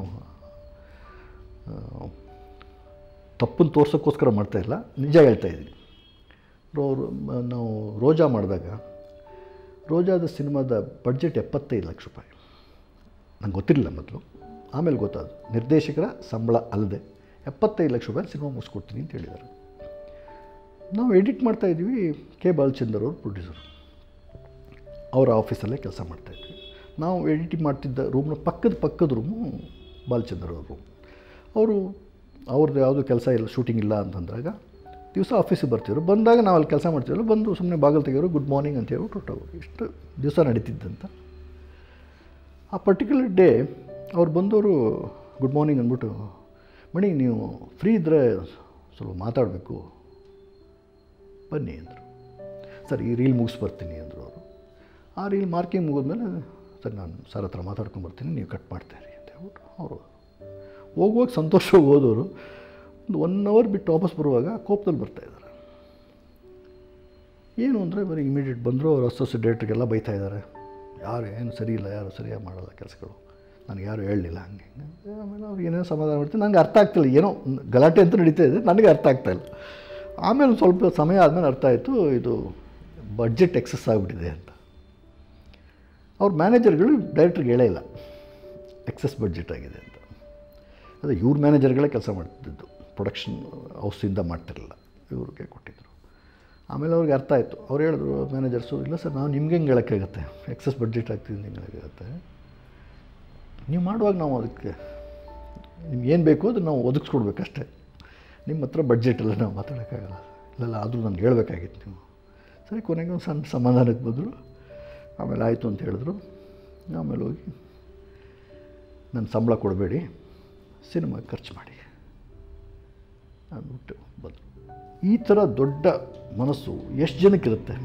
ತಪ್ಪನ್ನು ತೋರ್ಸೋಕ್ಕೋಸ್ಕರ ಮಾಡ್ತಾಯಿಲ್ಲ ನಿಜ ಹೇಳ್ತಾ ಇದ್ದೀನಿ ರೋ ಮ- ನಾವು ರೋಜಾ ಮಾಡಿದಾಗ ರೋಜಾದ ಸಿನಿಮಾದ ಬಡ್ಜೆಟ್ ಎಪ್ಪತ್ತೈದು ಲಕ್ಷ ರೂಪಾಯಿ ನಂಗೆ ಗೊತ್ತಿರಲಿಲ್ಲ ಮೊದಲು ಆಮೇಲೆ ಗೊತ್ತಾದ ನಿರ್ದೇಶಕರ ಸಂಬಳ ಅಲ್ಲದೆ ಎಪ್ಪತ್ತೈದು ಲಕ್ಷ ರೂಪಾಯಿ ಸಿನಿಮಾ ಮುಗಿಸ್ಕೊಡ್ತೀನಿ ಅಂತ ಹೇಳಿದ್ದಾರೆ ನಾವು ಎಡಿಟ್ ಮಾಡ್ತಾಯಿದ್ವಿ ಕೆ ಬಾಲಚಂದರ್ ಅವರು ಪ್ರೊಡ್ಯೂಸರ್ ಅವರ ಆಫೀಸಲ್ಲೇ ಕೆಲಸ ಮಾಡ್ತಾಯಿದ್ವಿ ನಾವು ಎಡಿಟಿಂಗ್ ಮಾಡ್ತಿದ್ದ ರೂಮ್ನ ಪಕ್ಕದ ಪಕ್ಕದ ರೂಮು ಬಾಲಚಂದ್ರ ಅವ್ರ ರೂಮ್ ಅವರು ಅವ್ರದ್ದು ಯಾವುದು ಕೆಲಸ ಇಲ್ಲ ಶೂಟಿಂಗ್ ಇಲ್ಲ ಅಂತಂದಾಗ ದಿವಸ ಆಫೀಸಿಗೆ ಬರ್ತಿದ್ರು ಬಂದಾಗ ನಾವು ಅಲ್ಲಿ ಕೆಲಸ ಮಾಡ್ತಿದ್ರು ಬಂದು ಸುಮ್ಮನೆ ಬಾಗಿಲು ತೆಗೆಯೋರು ಗುಡ್ ಮಾರ್ನಿಂಗ್ ಅಂತ ಹೇಳ್ಬಿಟ್ಟು ಹೊರಟೋರು ಇಷ್ಟು ದಿವಸ ನಡೀತಿದ್ದಂತ ಆ ಪರ್ಟಿಕ್ಯುಲರ್ ಡೇ ಅವ್ರು ಬಂದವರು ಗುಡ್ ಮಾರ್ನಿಂಗ್ ಅಂದ್ಬಿಟ್ಟು ಮಣಿ ನೀವು ಫ್ರೀ ಇದ್ದರೆ ಸ್ವಲ್ಪ ಮಾತಾಡಬೇಕು ಬನ್ನಿ ಅಂದರು ಸರ್ ಈ ರೀಲ್ ಮುಗಿಸ್ ಬರ್ತೀನಿ ಅಂದರು ಅವರು ಆ ರೀಲ್ ಮಾರ್ಕಿಂಗ್ ಮುಗಿದ್ಮೇಲೆ ಸರ್ ನಾನು ಸರ್ ಹತ್ರ ಮಾತಾಡ್ಕೊಂಡು ಬರ್ತೀನಿ ನೀವು ಕಟ್ ಮಾಡ್ತೀರಿ ಅಂತ ಹೇಳ್ಬಿಟ್ಟು ಅವರು ಹೋಗುವಾಗ ಸಂತೋಷವಾಗಿ ಹೋದವರು ಒಂದು ಒನ್ ಅವರ್ ಬಿಟ್ಟು ವಾಪಸ್ ಬರುವಾಗ ಕೋಪದಲ್ಲಿ ಬರ್ತಾಯಿದ್ದಾರೆ ಏನು ಅಂದರೆ ಬರೀ ಇಮಿಡಿಯೇಟ್ ಬಂದರು ಅವ್ರು ಅಸೋಸಿಯೇಟ್ ಡೈರೆಕ್ಟ್ರಿಗೆಲ್ಲ ಬೈತಾ ಇದ್ದಾರೆ ಯಾರು ಏನು ಸರಿ ಇಲ್ಲ ಯಾರು ಸರಿಯಾಗಿ ಮಾಡಲ್ಲ ಕೆಲಸಗಳು ನನಗೆ ಯಾರು ಹೇಳಲಿಲ್ಲ ಹಂಗೆ ಹಿಂಗೆ ಆಮೇಲೆ ಅವ್ರು ಏನೇನೋ ಸಮಾಧಾನ ಮಾಡ್ತೀನಿ ನನಗೆ ಅರ್ಥ ಆಗ್ತಿಲ್ಲ ಏನೋ ಒಂದು ಗಲಾಟೆ ಅಂತ ನಡೀತಾ ಇದೆ ನನಗೆ ಅರ್ಥ ಆಗ್ತಾಯಿಲ್ಲ ಆಮೇಲೆ ಒಂದು ಸ್ವಲ್ಪ ಸಮಯ ಆದಮೇಲೆ ಅರ್ಥ ಆಯಿತು ಇದು ಬಡ್ಜೆಟ್ ಎಕ್ಸಸ್ ಆಗಿಬಿಟ್ಟಿದೆ ಅಂತ ಅವ್ರ ಮ್ಯಾನೇಜರ್ಗಳು ಡೈರೆಕ್ಟ್ರಿಗೆ ಹೇಳೇ ಇಲ್ಲ ಎಕ್ಸಸ್ ಬಡ್ಜೆಟ್ ಆಗಿದೆ ಅಂತ ಅದೇ ಇವ್ರ ಮ್ಯಾನೇಜರ್ಗಳೇ ಕೆಲಸ ಮಾಡ್ತಿದ್ದು ಪ್ರೊಡಕ್ಷನ್ ಹೌಸಿಂದ ಮಾಡ್ತಿರಲಿಲ್ಲ ಇವ್ರಿಗೆ ಕೊಟ್ಟಿದ್ದರು ಆಮೇಲೆ ಅವ್ರಿಗೆ ಅರ್ಥ ಆಯಿತು ಅವ್ರು ಹೇಳಿದ್ರು ಮ್ಯಾನೇಜರ್ಸು ಇಲ್ಲ ಸರ್ ನಾವು ನಿಮ್ಗೆ ಹೆಂಗೆ ಹೇಳೋಕ್ಕಾಗತ್ತೆ ಎಕ್ಸಸ್ ಬಡ್ಜೆಟ್ ಆಗ್ತಿದೆ ಹೆಂಗೆ ಹೇಳೋಕ್ಕಾಗತ್ತೆ ನೀವು ಮಾಡುವಾಗ ನಾವು ಅದಕ್ಕೆ ನಿಮ್ಗೆ ಏನು ಬೇಕು ಅದು ನಾವು ಒದಗಿಸ್ಕೊಡ್ಬೇಕಷ್ಟೇ ನಿಮ್ಮ ಹತ್ರ ಬಡ್ಜೆಟ್ ಎಲ್ಲ ನಾವು ಮಾತಾಡೋಕ್ಕಾಗಲ್ಲ ಇಲ್ಲೆಲ್ಲ ಆದರೂ ನನಗೆ ಹೇಳಬೇಕಾಗಿತ್ತು ನೀವು ಸರಿ ಕೊನೆಗೆ ಒಂದು ಸಣ್ಣ ಸಮಾಧಾನಕ್ಕೆ ಬಂದರು ಆಮೇಲೆ ಆಯಿತು ಅಂತ ಹೇಳಿದ್ರು ಆಮೇಲೆ ಹೋಗಿ ನನ್ನ ಸಂಬಳ ಕೊಡಬೇಡಿ ಸಿನಿಮಾ ಖರ್ಚು ಮಾಡಿ ಅಂದ್ಬಿಟ್ಟು ಬಂದರು ಈ ಥರ ದೊಡ್ಡ ಮನಸ್ಸು ಎಷ್ಟು ಜನಕ್ಕಿರುತ್ತೆ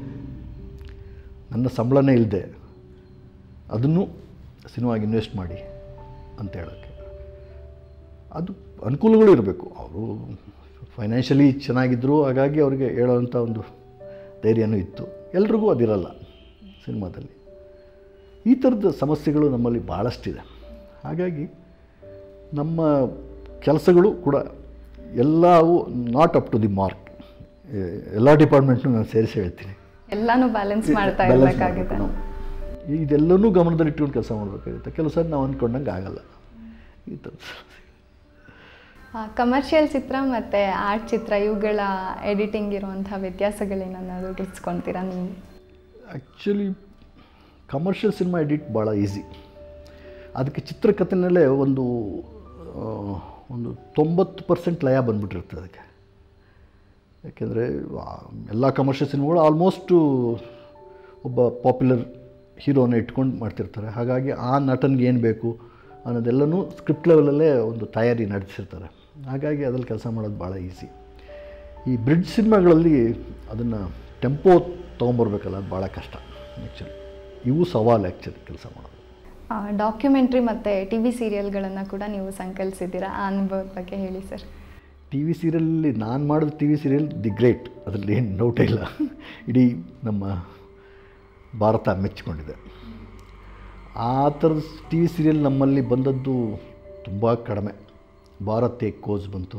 ನನ್ನ ಸಂಬಳನೇ ಇಲ್ಲದೆ ಅದನ್ನು ಸಿನಿಮಾಗೆ ಇನ್ವೆಸ್ಟ್ ಮಾಡಿ ಅಂತ ಹೇಳೋಕ್ಕೆ ಅದು ಅನುಕೂಲಗಳು ಇರಬೇಕು ಅವರು ಫೈನಾನ್ಷಿಯಲಿ ಚೆನ್ನಾಗಿದ್ದರು ಹಾಗಾಗಿ ಅವ್ರಿಗೆ ಹೇಳೋವಂಥ ಒಂದು ಧೈರ್ಯನೂ ಇತ್ತು ಎಲ್ರಿಗೂ ಅದಿರಲ್ಲ ಸಿನಿಮಾದಲ್ಲಿ ಈ ಥರದ ಸಮಸ್ಯೆಗಳು ನಮ್ಮಲ್ಲಿ ಭಾಳಷ್ಟಿದೆ ಹಾಗಾಗಿ ನಮ್ಮ ಕೆಲಸಗಳು ಕೂಡ ಎಲ್ಲವೂ not up to the mark ಎಲ್ಲ ಡಿಪಾರ್ಟ್ಮೆಂಟ್ನು ನಾನು ಸೇರಿಸಿ ಹೇಳ್ತೀನಿ ಎಲ್ಲಾನು ಬ್ಯಾಲೆನ್ಸ್ ಮಾಡ್ತಾ Balance ಇರಬೇಕಾಗಿದೆ ಮಾಡ್ಬೇಕು ನಾವು. ಇದೆಲ್ಲನೂ ಗಮನದಲ್ಲಿಟ್ಕೊಂಡು ಕೆಲಸ ಮಾಡಬೇಕಾಗುತ್ತೆ ಕೆಲವು ಸಾರಿ ನಾವು ಅಂದ್ಕೊಂಡಂಗೆ ಆಗಲ್ಲ ಈ ಥರ ಕಮರ್ಷಿಯಲ್ ಚಿತ್ರ ಮತ್ತು ಆರ್ಟ್ ಚಿತ್ರ ಇವುಗಳ ಎಡಿಟಿಂಗ್ ಇರುವಂಥ ವ್ಯತ್ಯಾಸಗಳೇನಾದ್ರು ಗುರುತಿಸ್ಕೊಳ್ತೀರಾ ನೀವು ಆ್ಯಕ್ಚುಲಿ ಕಮರ್ಷಿಯಲ್ ಸಿನಿಮಾ ಎಡಿಟ್ ಭಾಳ ಈಸಿ ಅದಕ್ಕೆ ಚಿತ್ರಕಥೆನಲ್ಲೇ ಒಂದು ಆ, ಒಂದು ತೊಂಬತ್ತು ಪರ್ಸೆಂಟ್ ಲಯ ಬಂದ್ಬಿಟ್ಟಿರುತ್ತೆ ಅದಕ್ಕೆ ಯಾಕೆಂದರೆ ಎಲ್ಲ ಕಮರ್ಷಿಯಲ್ ಸಿನಿಮಾಗಳು ಆಲ್ಮೋಸ್ಟು ಒಬ್ಬ ಪಾಪ್ಯುಲರ್ ಹೀರೋನ ಇಟ್ಕೊಂಡು ಮಾಡ್ತಿರ್ತಾರೆ ಹಾಗಾಗಿ ಆ ನಟನಿಗೆ ಏನು ಬೇಕು ಅನ್ನೋದೆಲ್ಲನೂ ಸ್ಕ್ರಿಪ್ಟ್ ಲೆವೆಲಲ್ಲೇ ಒಂದು ತಯಾರಿ ನಡೆಸಿರ್ತಾರೆ ಹಾಗಾಗಿ ಅದ್ರಲ್ಲಿ ಕೆಲಸ ಮಾಡೋದು ಭಾಳ ಈಸಿ ಈ ಬ್ರಿಡ್ಜ್ ಸಿನಿಮಾಗಳಲ್ಲಿ ಅದನ್ನು ಟೆಂಪೋ ತೊಗೊಂಬರ್ಬೇಕಲ್ಲ ಅದು ಭಾಳ ಕಷ್ಟ ಆ್ಯಕ್ಚುಲಿ ಇವು ಸವಾಲು ಆ್ಯಕ್ಚುಲಿ ಕೆಲಸ ಮಾಡೋದು ಡಾಕ್ಯುಮೆಂಟ್ರಿ ಮತ್ತು ಟಿ ವಿ ಸೀರಿಯಲ್ಗಳನ್ನು ಕೂಡ ನೀವು ಸಂಕಲಿಸಿದ್ದೀರಾ ಆ ಅನುಭವದ ಬಗ್ಗೆ ಹೇಳಿ ಸರ್ ಟಿ ವಿ ಸೀರಿಯಲಲ್ಲಿ ನಾನು ಮಾಡಿದ T V serial the great ಅದರಲ್ಲಿ ಏನು ಡೌಟೇ ಇಲ್ಲ ಇಡೀ ನಮ್ಮ ಭಾರತ ಮೆಚ್ಚಿಕೊಂಡಿದೆ ಆ ಥರದ ಟಿ ವಿ ಸೀರಿಯಲ್ ನಮ್ಮಲ್ಲಿ ಬಂದದ್ದು ತುಂಬ ಕಡಿಮೆ ಭಾರತ್ ಏಕ್ ಕೋಸ್ ಬಂತು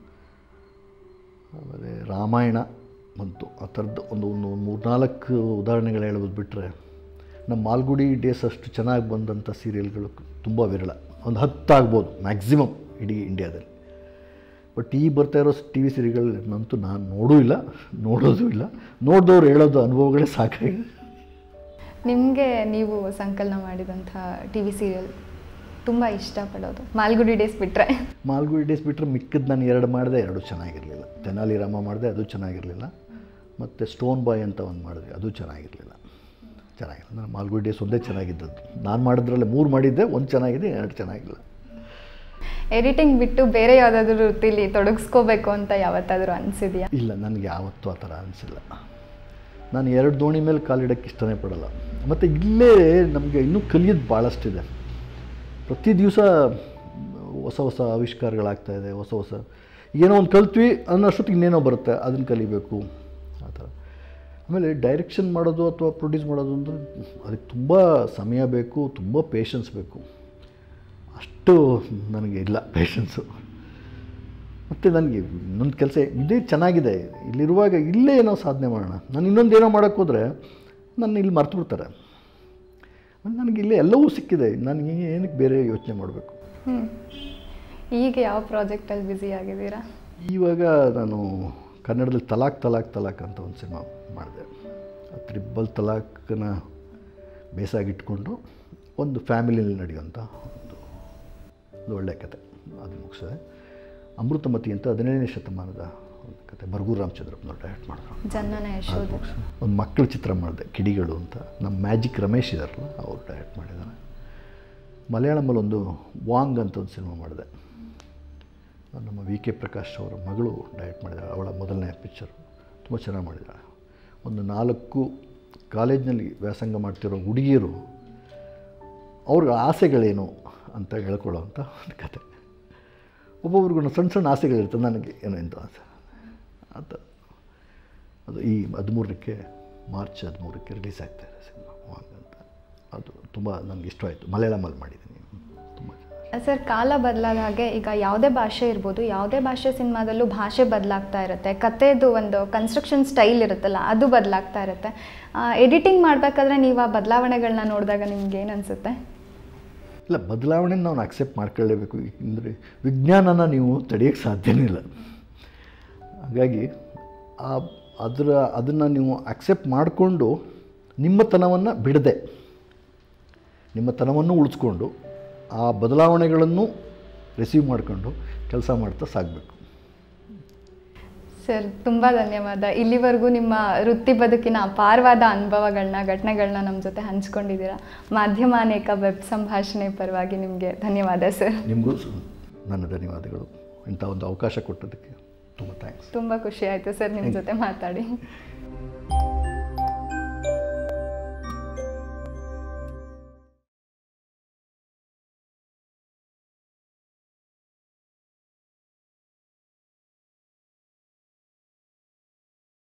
ಆಮೇಲೆ ರಾಮಾಯಣ ಬಂತು ಆ ಥರದ್ದು ಒಂದು ಒಂದು ಮೂರ್ನಾಲ್ಕು ಉದಾಹರಣೆಗಳು ಹೇಳೋದು ಬಿಟ್ಟರೆ ನಮ್ಮ ಮಾಲ್ಗುಡಿ ಡೇಸ್ ಅಷ್ಟು ಚೆನ್ನಾಗಿ ಬಂದಂಥ ಸೀರಿಯಲ್ಗಳು ತುಂಬ ವಿರಳ ಒಂದು ಹತ್ತು ಆಗ್ಬೋದು ಮ್ಯಾಕ್ಸಿಮಮ್ ಇಡೀ ಇಂಡಿಯಾದಲ್ಲಿ ಬಟ್ ಈ ಬರ್ತಾ ಇರೋ ಟಿ ವಿ ಸೀರಿಯಲ್ಗಳನ್ನಂತೂ ನಾನು ನೋಡೂ ಇಲ್ಲ ನೋಡೋದು ಇಲ್ಲ ನೋಡಿದವ್ರು ಹೇಳೋದು ಅನುಭವಗಳೇ ಸಾಕಾಗಿದೆ ನಿಮಗೆ ನೀವು ಸಂಕಲನ ಮಾಡಿದಂಥ ಟಿ ವಿ ಸೀರಿಯಲ್ ತುಂಬ ಇಷ್ಟಪಡೋದು ಮಾಲ್ಗುಡಿ ಡೇಸ್ ಬಿಟ್ಟರೆ ಮಾಲ್ಗುಡಿ ಡೇಸ್ ಬಿಟ್ಟರೆ ಮಿಕ್ಕಿದ್ದು ನಾನು ಎರಡು ಮಾಡಿದೆ ಎರಡು ಚೆನ್ನಾಗಿರಲಿಲ್ಲ ತೆನಾಲಿ ರಾಮ ಮಾಡಿದೆ ಅದು ಚೆನ್ನಾಗಿರಲಿಲ್ಲ ಮತ್ತು ಸ್ಟೋನ್ ಬಾಯ್ ಅಂತ ಒಂದು ಮಾಡಿದ್ವಿ ಅದು ಚೆನ್ನಾಗಿರಲಿಲ್ಲ ಚೆನ್ನಾಗಿಲ್ಲ ನಾನು ಮಾಲ್ಗುಡಿ ಡೇಸ್ ಒಂದೇ ಚೆನ್ನಾಗಿದ್ದದ್ದು ನಾನು ಮಾಡಿದ್ರಲ್ಲೇ ಮೂರು ಮಾಡಿದ್ದೆ ಒಂದು ಚೆನ್ನಾಗಿದೆ ಎರಡು ಚೆನ್ನಾಗಿಲ್ಲ ಎಡಿಟಿಂಗ್ ಬಿಟ್ಟು ಬೇರೆ ಯಾವುದಾದ್ರೂ ವೃತ್ತಿಲಿ ತೊಡಗಿಸ್ಕೋಬೇಕು ಅಂತ ಯಾವತ್ತಾದರೂ ಅನಿಸಿದೆಯಾ ಇಲ್ಲ ನನಗೆ ಯಾವತ್ತೂ ಆ ಥರ ಅನಿಸಿಲ್ಲ ನಾನು ಎರಡು ದೋಣಿ ಮೇಲೆ ಕಾಲಿಡೋಕ್ಕೆ ಇಷ್ಟನೇ ಪಡಲ್ಲ ಮತ್ತು ಇಲ್ಲೇ ನಮಗೆ ಇನ್ನೂ ಕಲಿಯೋದು ಭಾಳಷ್ಟಿದೆ ಪ್ರತಿ ದಿವಸ ಹೊಸ ಹೊಸ ಆವಿಷ್ಕಾರಗಳಾಗ್ತಾ ಇದೆ ಹೊಸ ಹೊಸ ಏನೋ ಒಂದು ಕಲ್ತ್ವಿ ಅನ್ನೋಷ್ಟೊತ್ತಿಗೆ ಇನ್ನೇನೋ ಬರುತ್ತೆ ಅದನ್ನು ಕಲಿಬೇಕು ಆ ಥರ ಆಮೇಲೆ ಡೈರೆಕ್ಷನ್ ಮಾಡೋದು ಅಥವಾ ಪ್ರೊಡ್ಯೂಸ್ ಮಾಡೋದು ಅಂದರೆ ಅದಕ್ಕೆ ತುಂಬ ಸಮಯ ಬೇಕು ತುಂಬ ಪೇಷನ್ಸ್ ಬೇಕು ಅಷ್ಟು ನನಗೆ ಇಲ್ಲ ಪೇಷನ್ಸು ಮತ್ತು ನನಗೆ ಇನ್ನೊಂದು ಕೆಲಸ ಇದೇ ಚೆನ್ನಾಗಿದೆ ಇಲ್ಲಿರುವಾಗ ಇಲ್ಲೇ ಏನೋ ಸಾಧನೆ ಮಾಡೋಣ ನಾನು ಇನ್ನೊಂದು ಏನೋ ಮಾಡೋಕ್ಕೆ ಹೋದರೆ ನನ್ನ ಇಲ್ಲಿ ಮರ್ತು ಬಿಡ್ತಾರೆ ಆಮೇಲೆ ನನಗೆ ಇಲ್ಲೇ ಎಲ್ಲವೂ ಸಿಕ್ಕಿದೆ ನನಗೆ ಏನಕ್ಕೆ ಬೇರೆ ಯೋಚನೆ ಮಾಡಬೇಕು ಹ್ಞೂ ಈಗ ಯಾವ ಪ್ರಾಜೆಕ್ಟಲ್ಲಿ ಬ್ಯುಸಿ ಆಗಿದ್ದೀರಾ ಇವಾಗ ನಾನು ಕನ್ನಡದಲ್ಲಿ ತಲಾಕ್ ತಲಾಕ್ ತಲಾಕ್ ಅಂತ ಒಂದು ಸಿನಿಮಾ ಮಾಡಿದೆ ತ್ರಿಬ್ಬಲ್ ತಲಾಕನ್ನ ಬೇಸಾಗಿಟ್ಕೊಂಡು ಒಂದು ಫ್ಯಾಮಿಲಿಯಲ್ಲಿ ನಡೆಯುವಂಥ ಒಂದು ಒಂದು ಒಳ್ಳೆಯ ಕತೆ ಅದು ಮುಗಿಸಿದೆ ಅಮೃತಮತಿ ಅಂತ ಹದಿನೇಳನೇ ಶತಮಾನದ ಒಂದು ಕತೆ ಬರ್ಗೂರು ರಾಮಚಂದ್ರಪ್ಪನವ್ರು ಡೈರೆಕ್ಟ್ ಮಾಡಿದ್ರು ಜನನ ಯಶೋಧ ಒಂದು ಮಕ್ಕಳ ಚಿತ್ರ ಮಾಡಿದೆ ಕಿಡಿಗಳು ಅಂತ ನಮ್ಮ ಮ್ಯಾಜಿಕ್ ರಮೇಶ್ ಇದಾರಲ್ಲ ಅವರು ಡೈರೆಕ್ಟ್ ಮಾಡಿದ್ದಾರೆ ಮಲಯಾಳಮಲ್ಲಿ ಒಂದು ವಾಂಗ್ ಅಂತ ಒಂದು ಸಿನಿಮಾ ಮಾಡಿದೆ ನಮ್ಮ ವಿ ಕೆ ಪ್ರಕಾಶ್ ಅವರ ಮಗಳು ಡೈರೆಕ್ಟ್ ಮಾಡಿದ್ದಾಳೆ ಅವಳ ಮೊದಲನೇ ಪಿಕ್ಚರು ತುಂಬ ಚೆನ್ನಾಗಿ ಮಾಡಿದ್ದಾಳೆ ಒಂದು ನಾಲ್ಕು ಕಾಲೇಜ್ನಲ್ಲಿ ವ್ಯಾಸಂಗ ಮಾಡ್ತಿರೋ ಹುಡುಗಿಯರು ಅವ್ರ ಆಸೆಗಳೇನು ಅಂತ ಹೇಳ್ಕೊಳ್ಳೋವಂಥ ಒಂದು ಕತೆ ಒಬ್ಬೊಬ್ರಿಗೂ ಸಣ್ಣ ಸಣ್ಣ ಆಸೆಗಳಿರ್ತದೆ ನನಗೆ ಏನೋ ಇಂಥ ಆಸೆ ಅಂತ ಅದು ಈ ಹದಿಮೂರಕ್ಕೆ ಮಾರ್ಚ್ ಹದಿಮೂರಕ್ಕೆ ರಿಲೀಸ್ ಆಗ್ತಾ ಇದೆ ಸಿನಿಮಾ ವಾಂಗ್ ಅಂತ ಅದು ತುಂಬ ನನಗೆ ಇಷ್ಟವಾಯಿತು ಮಲಯಾಳಮಲ್ಲಿ ಮಾಡಿದ್ದೀನಿ ತುಂಬ ಚೆನ್ನಾಗಿ ಸರ್ ಕಾಲ ಬದಲಾದ ಹಾಗೆ ಈಗ ಯಾವುದೇ ಭಾಷೆ ಇರ್ಬೋದು ಯಾವುದೇ ಭಾಷೆ ಸಿನಿಮಾದಲ್ಲೂ ಭಾಷೆ ಬದಲಾಗ್ತಾ ಇರುತ್ತೆ ಕತೆದು ಒಂದು ಕನ್ಸ್ಟ್ರಕ್ಷನ್ ಸ್ಟೈಲ್ ಇರುತ್ತಲ್ಲ ಅದು ಬದಲಾಗ್ತಾ ಇರುತ್ತೆ ಎಡಿಟಿಂಗ್ ಮಾಡಬೇಕಾದ್ರೆ ನೀವು ಆ ಬದಲಾವಣೆಗಳನ್ನ ನೋಡಿದಾಗ ನಿಮ್ಗೆ ಏನು ಅನಿಸುತ್ತೆ ಇಲ್ಲ ಬದಲಾವಣೆ ನಾವು ಅಕ್ಸೆಪ್ಟ್ ಮಾಡ್ಕೊಳ್ಳೇಬೇಕು ಅಂದರೆ ವಿಜ್ಞಾನನ ನೀವು ತಡೆಯೋಕ್ಕೆ ಸಾಧ್ಯನೇ ಇಲ್ಲ ಹಾಗಾಗಿ ಆ ಅದರ ಅದನ್ನು ನೀವು ಅಕ್ಸೆಪ್ಟ್ ಮಾಡಿಕೊಂಡು ನಿಮ್ಮತನವನ್ನು ಬಿಡದೆ ನಿಮ್ಮತನವನ್ನು ಉಳಿಸ್ಕೊಂಡು ಆ ಬದಲಾವಣೆಗಳನ್ನು ರಿಸೀವ್ ಮಾಡಿಕೊಂಡು ಕೆಲಸ ಮಾಡ್ತಾ ಸಾಗಬೇಕು ಸರ್ ತುಂಬ ಧನ್ಯವಾದ ಇಲ್ಲಿವರೆಗೂ ನಿಮ್ಮ ವೃತ್ತಿ ಬದುಕಿನ ಅಪಾರವಾದ ಅನುಭವಗಳನ್ನ ಘಟನೆಗಳನ್ನ ನಮ್ಮ ಜೊತೆ ಹಂಚ್ಕೊಂಡಿದ್ದೀರಾ ಮಾಧ್ಯಮ ಅನೇಕ ವೆಬ್ ಸಂಭಾಷಣೆ ಪರವಾಗಿ ನಿಮಗೆ ಧನ್ಯವಾದ ಸರ್ ನಿಮಗೂ ಸ- ನನ್ನ ಧನ್ಯವಾದಗಳು ಇಂಥ ಒಂದು ಅವಕಾಶ ಕೊಟ್ಟದಕ್ಕೆ ತುಂಬ ಥ್ಯಾಂಕ್ಸ್ ತುಂಬ ಖುಷಿ ಆಯಿತು ಸರ್ ನಿಮ್ಮ ಜೊತೆ ಮಾತಾಡಿ